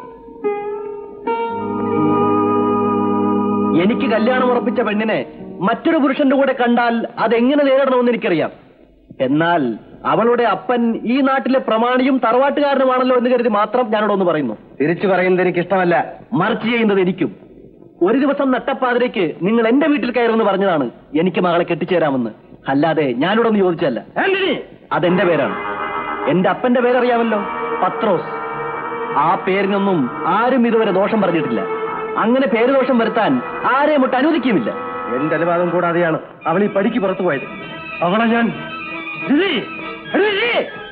എനിക്ക് കല്യാണം ഉറപ്പിച്ച പെണ്ണിനെ മറ്റൊരു പുരുഷന്റെ കൂടെ കണ്ടാൽ അതെങ്ങനെ നേരിടണമെന്ന് എനിക്കറിയാം എന്നാൽ അവളുടെ അപ്പൻ ഈ നാട്ടിലെ പ്രമാണിയും തറവാട്ടുകാരനുമാണല്ലോ എന്ന് കരുതി മാത്രം ഞാനോട് ഒന്ന് പറയുന്നു തിരിച്ചു പറയുന്നത് എനിക്ക് ഇഷ്ടമല്ല മറിച്ച് ചെയ്യുന്നത് എനിക്കും ഒരു ദിവസം നട്ടപ്പാതിരയ്ക്ക് നിങ്ങൾ എന്റെ വീട്ടിൽ കയറുമെന്ന് പറഞ്ഞതാണ് എനിക്ക് മകളെ കെട്ടിച്ചേരാമെന്ന് അല്ലാതെ ഞാനിവിടെ ഒന്ന് ചോദിച്ചല്ല അതെന്റെ പേരാണ് എന്റെ അപ്പന്റെ പേരറിയാമല്ലോ പത്രോസ് ആ പേരിനൊന്നും ആരും ഇതുവരെ ദോഷം പറഞ്ഞിട്ടില്ല അങ്ങനെ പേര് ദോഷം വരുത്താൻ ആരെയും ഒട്ട് അനുവദിക്കുമില്ല എന്റെ അനുവാദം കൂടാതെയാണ് അവൾ ഈ പടിക്ക് പുറത്തു പോയത് അവളെ ഞാൻ ലിലി! എടി ലിലി!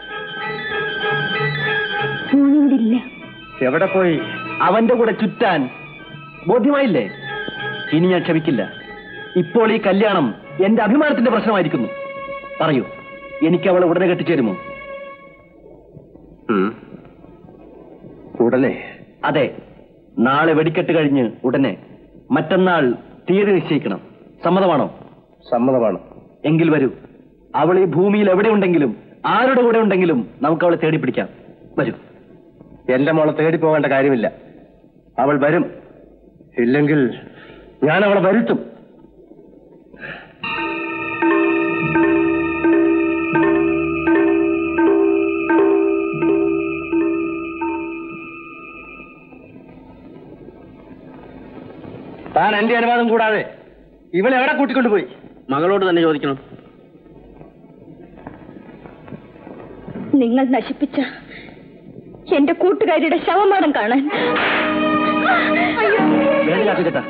മോനിവിടെ ഇല്ല എവിടെ പോയി അവന്റെ കൂടെ ചുറ്റാൻ ബോധ്യമായില്ലേ ഇനി ഞാൻ ക്ഷമിക്കില്ല ഇപ്പോൾ ഈ കല്യാണം എന്റെ അഭിമാനത്തിന്റെ പ്രശ്നമായിരിക്കുന്നു പറയൂ എനിക്ക് അവളെ ഉടനെ കെട്ടിച്ചേരുമോ ഉം. ഉടനെ അതെ നാളെ വെടിക്കെട്ട് കഴിഞ്ഞ് ഉടനെ മറ്റന്നാൾ തീയതി നിശ്ചയിക്കണം സമ്മതമാണോ സമ്മതമാണ് എങ്കിൽ വരൂ അവൾ ഈ ഭൂമിയിൽ എവിടെ ഉണ്ടെങ്കിലും ആരുടെ കൂടെ ഉണ്ടെങ്കിലും നമുക്ക് അവളെ തേടി പിടിക്കാം വരൂ എന്റെ മോളെ തേടി പോകേണ്ട കാര്യമില്ല അവൾ വരും ഇല്ലെങ്കിൽ ഞാൻ അവളെ വരുത്തും താൻ എന്റെ അനുവാദം കൂടാതെ ഇവളെ എവിടെ കൂട്ടിക്കൊണ്ടുപോയി മകളോട് തന്നെ ചോദിക്കണം നിങ്ങൾ നശിപ്പിച്ച എന്റെ കൂട്ടുകാരിയുടെ ശവമാടം കാണാൻ വേണ്ടില്ലാത്ത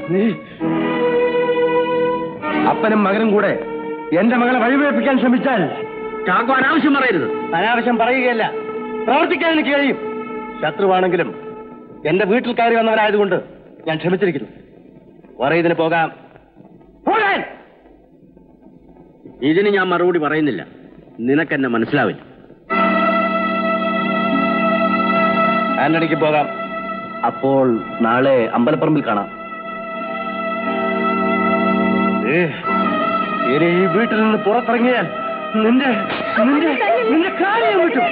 അപ്പനും മകനും കൂടെ എന്റെ മകളെ വഴിവേപ്പിക്കാൻ ശ്രമിച്ചാൽ ചാക്കോ അനാവശ്യം പറയരുത് അനാവശ്യം പറയുകയല്ല പ്രവർത്തിക്കാൻ എനിക്ക് കഴിയും ശത്രുവാണെങ്കിലും എന്റെ വീട്ടിൽ കയറി വന്നവരായതുകൊണ്ട് ഞാൻ ക്ഷമിച്ചിരിക്കുന്നു വറയതിന് പോകാം പോകാൻ ഇതിന് ഞാൻ മറുപടി പറയുന്നില്ല നിനക്കെന്നെ മനസ്സിലാവില്ല ആന്റണിക്ക് പോകാം അപ്പോൾ നാളെ അമ്പലപ്പറമ്പിൽ കാണാം ഏ, ഇനി ഈ വീട്ടിൽ നിന്ന് പുറത്തിറങ്ങിയാൽ നിന്റെ നിന്റെ നിന്റെ കാര്യം വിട്ടു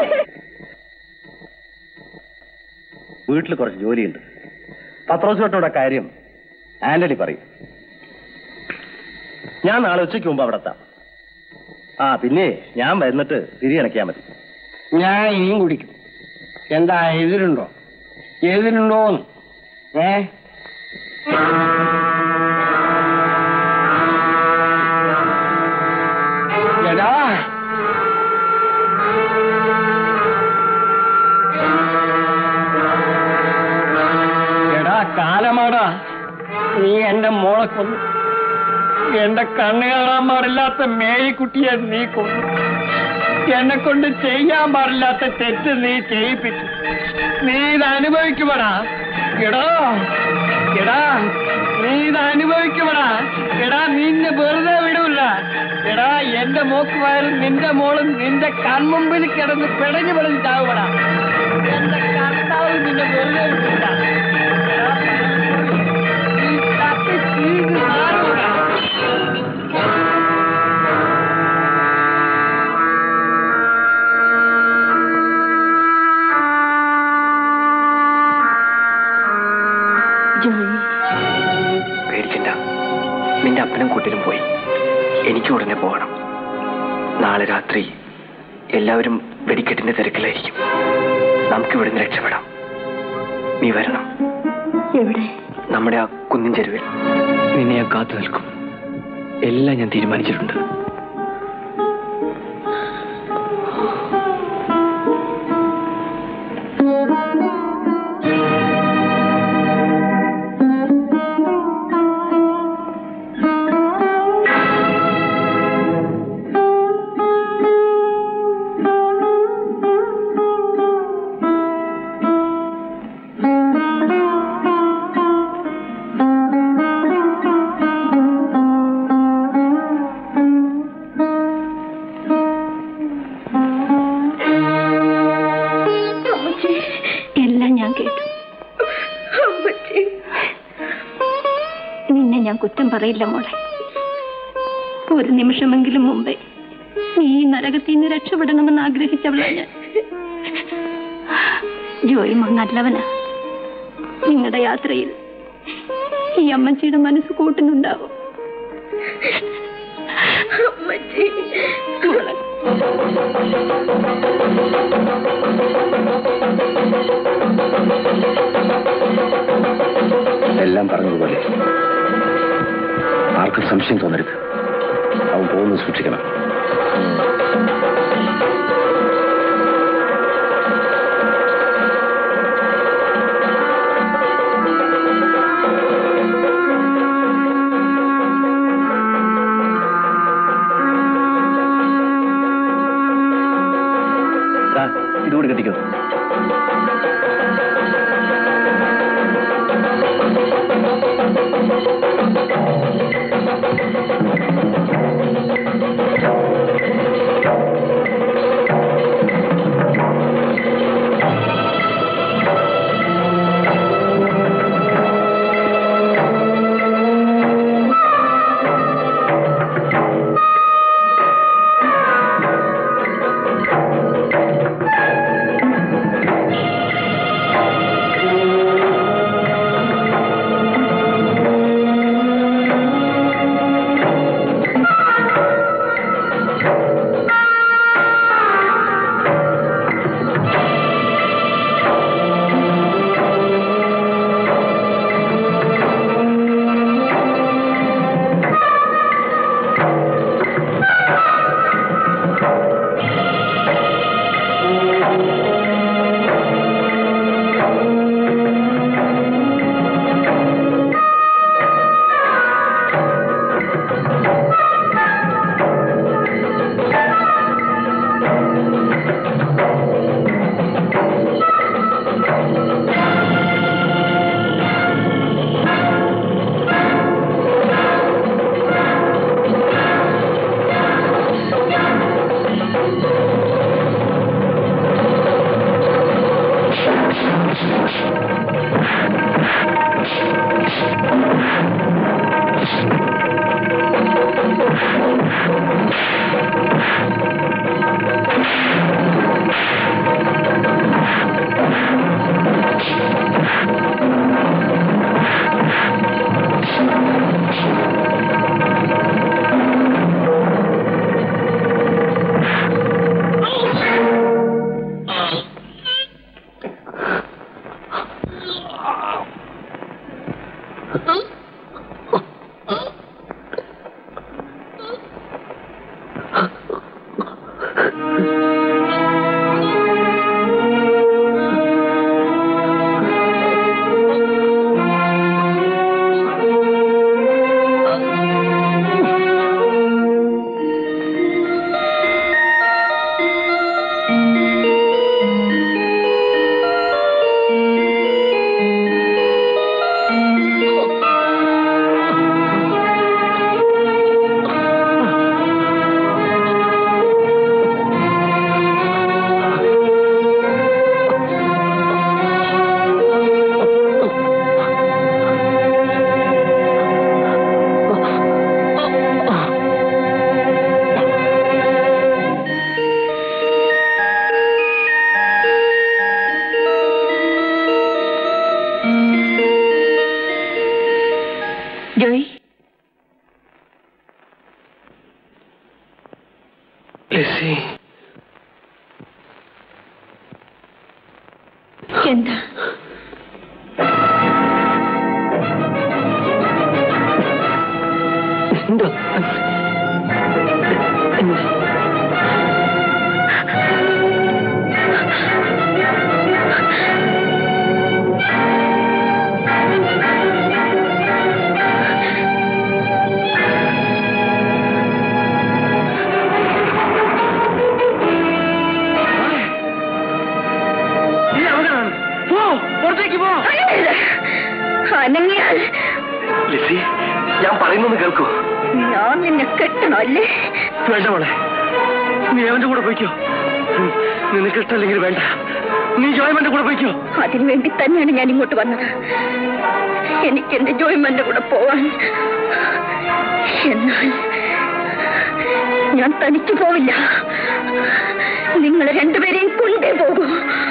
വീട്ടിൽ കുറച്ച് ജോലിയുണ്ട് പത്രോസോട്ടോടെ കാര്യം ആന്റണി പറയും ഞാൻ നാളെ ഉച്ചയ്ക്ക് മുമ്പ് അവിടെ എത്താം ആ പിന്നെ ഞാൻ വരുന്നിട്ട് തിരിയണക്കിയാ മതി ഞാൻ ഇനിയും കുടിക്കും എന്താ എതിരുണ്ടോ എതിരുണ്ടോന്ന് ഏ എടാ എടാ കാലമാടാ നീ എന്റെ മോളെ കൊന്നു എന്റെ കണ്ണ് കാണാൻ പാടില്ലാത്ത മേരിക്കുട്ടിയെ നീ കൊന്നു എന്നെ കൊണ്ട് ചെയ്യാൻ പാടില്ലാത്ത തെറ്റ് നീ ചെയ്യിപ്പിച്ചു നീ ഇത് അനുഭവിക്കുമടാ എടാ എടാ നീ ഇത് അനുഭവിക്കുമടാ എടാ നിന്നെ വെറുതെ വിടൂല എടാ എന്റെ മോക്ക് വയറും നിന്റെ മോളും നിന്റെ കൺമുമ്പിൽ കിടന്ന് പിടഞ്ഞു പിടഞ്ഞ് ചാവുമടാ എന്റെ കർത്താവ് നിന്നെ വെറുതെ വിടൂല എടാ, നീ തട്ടി ചീഞ്ഞ് നാറുമെടാ. പേടിക്കണ്ട നിന്റെ അപ്പനും കൂട്ടരും പോയി എനിക്ക് ഉടനെ പോകണം നാളെ രാത്രി എല്ലാവരും വെടിക്കെട്ടിന്റെ തിരക്കിലായിരിക്കും നമുക്ക് ഇവിടുന്ന് രക്ഷപ്പെടാം നീ വരണം എവിടെ നമ്മുടെ ആ കുന്നിൻ ചെരുവിൽ നിന്നെ ഞാൻ കാത്തു നിൽക്കും എല്ലാം ഞാൻ തീരുമാനിച്ചിട്ടുണ്ട് അമ്മച്ചി എല്ലാം ഞാൻ കേട്ടു അമ്മച്ചി നിന്നെ ഞാൻ കുറ്റം പറയില്ല മോളെ ഒരു നിമിഷമെങ്കിലും മുമ്പേ നീ ഈ നരകത്തിൽ നിന്ന് രക്ഷപ്പെടണമെന്ന് ആഗ്രഹിച്ചവളാ ഞാൻ ജോയിമ നല്ലവനാ നിങ്ങളുടെ യാത്രയിൽ ഈ അമ്മച്ചിയുടെ മനസ്സ് കൂട്ടുന്നുണ്ടാവും അമ്മച്ചി മോളെ എല്ലാം പറഞ്ഞതുപോലെ ആർക്കും സംശയം തോന്നരുത് അവൻ പോകുന്നത് സൂക്ഷിക്കണം ദാ, ഇതുകൂടി കെട്ടിക്കോ ജോയ് ലിസി എന്താ എന്താ നീ അവിടെയാണ് പോ പുറത്തേക്ക് പോ അനങ്ങിയാൽ ലിസി ഞാൻ പറയുന്നൊന്ന് കേൾക്കൂ ഞാൻ നിന്നെ കെട്ടണം അല്ലേ വേണ്ട മോളെ നീ അവന്റെ കൂടെ പോയിക്കോ ഉം, നിനക്ക് ഇഷ്ടമല്ലെങ്കിൽ വേണ്ട നീ ജോയ്മന്റെ കൂടെ പോയിക്കോ അതിനു വേണ്ടി തന്നെയാണ് ഞാൻ ഇങ്ങോട്ട് വന്നത് എനിക്ക് എന്റെ ജോയ്മന്റെ കൂടെ പോവാൻ എന്നാൽ ഞാൻ തനിച്ചു പോവില്ല നിങ്ങൾ രണ്ടുപേരെയും കൊണ്ടേ പോകൂ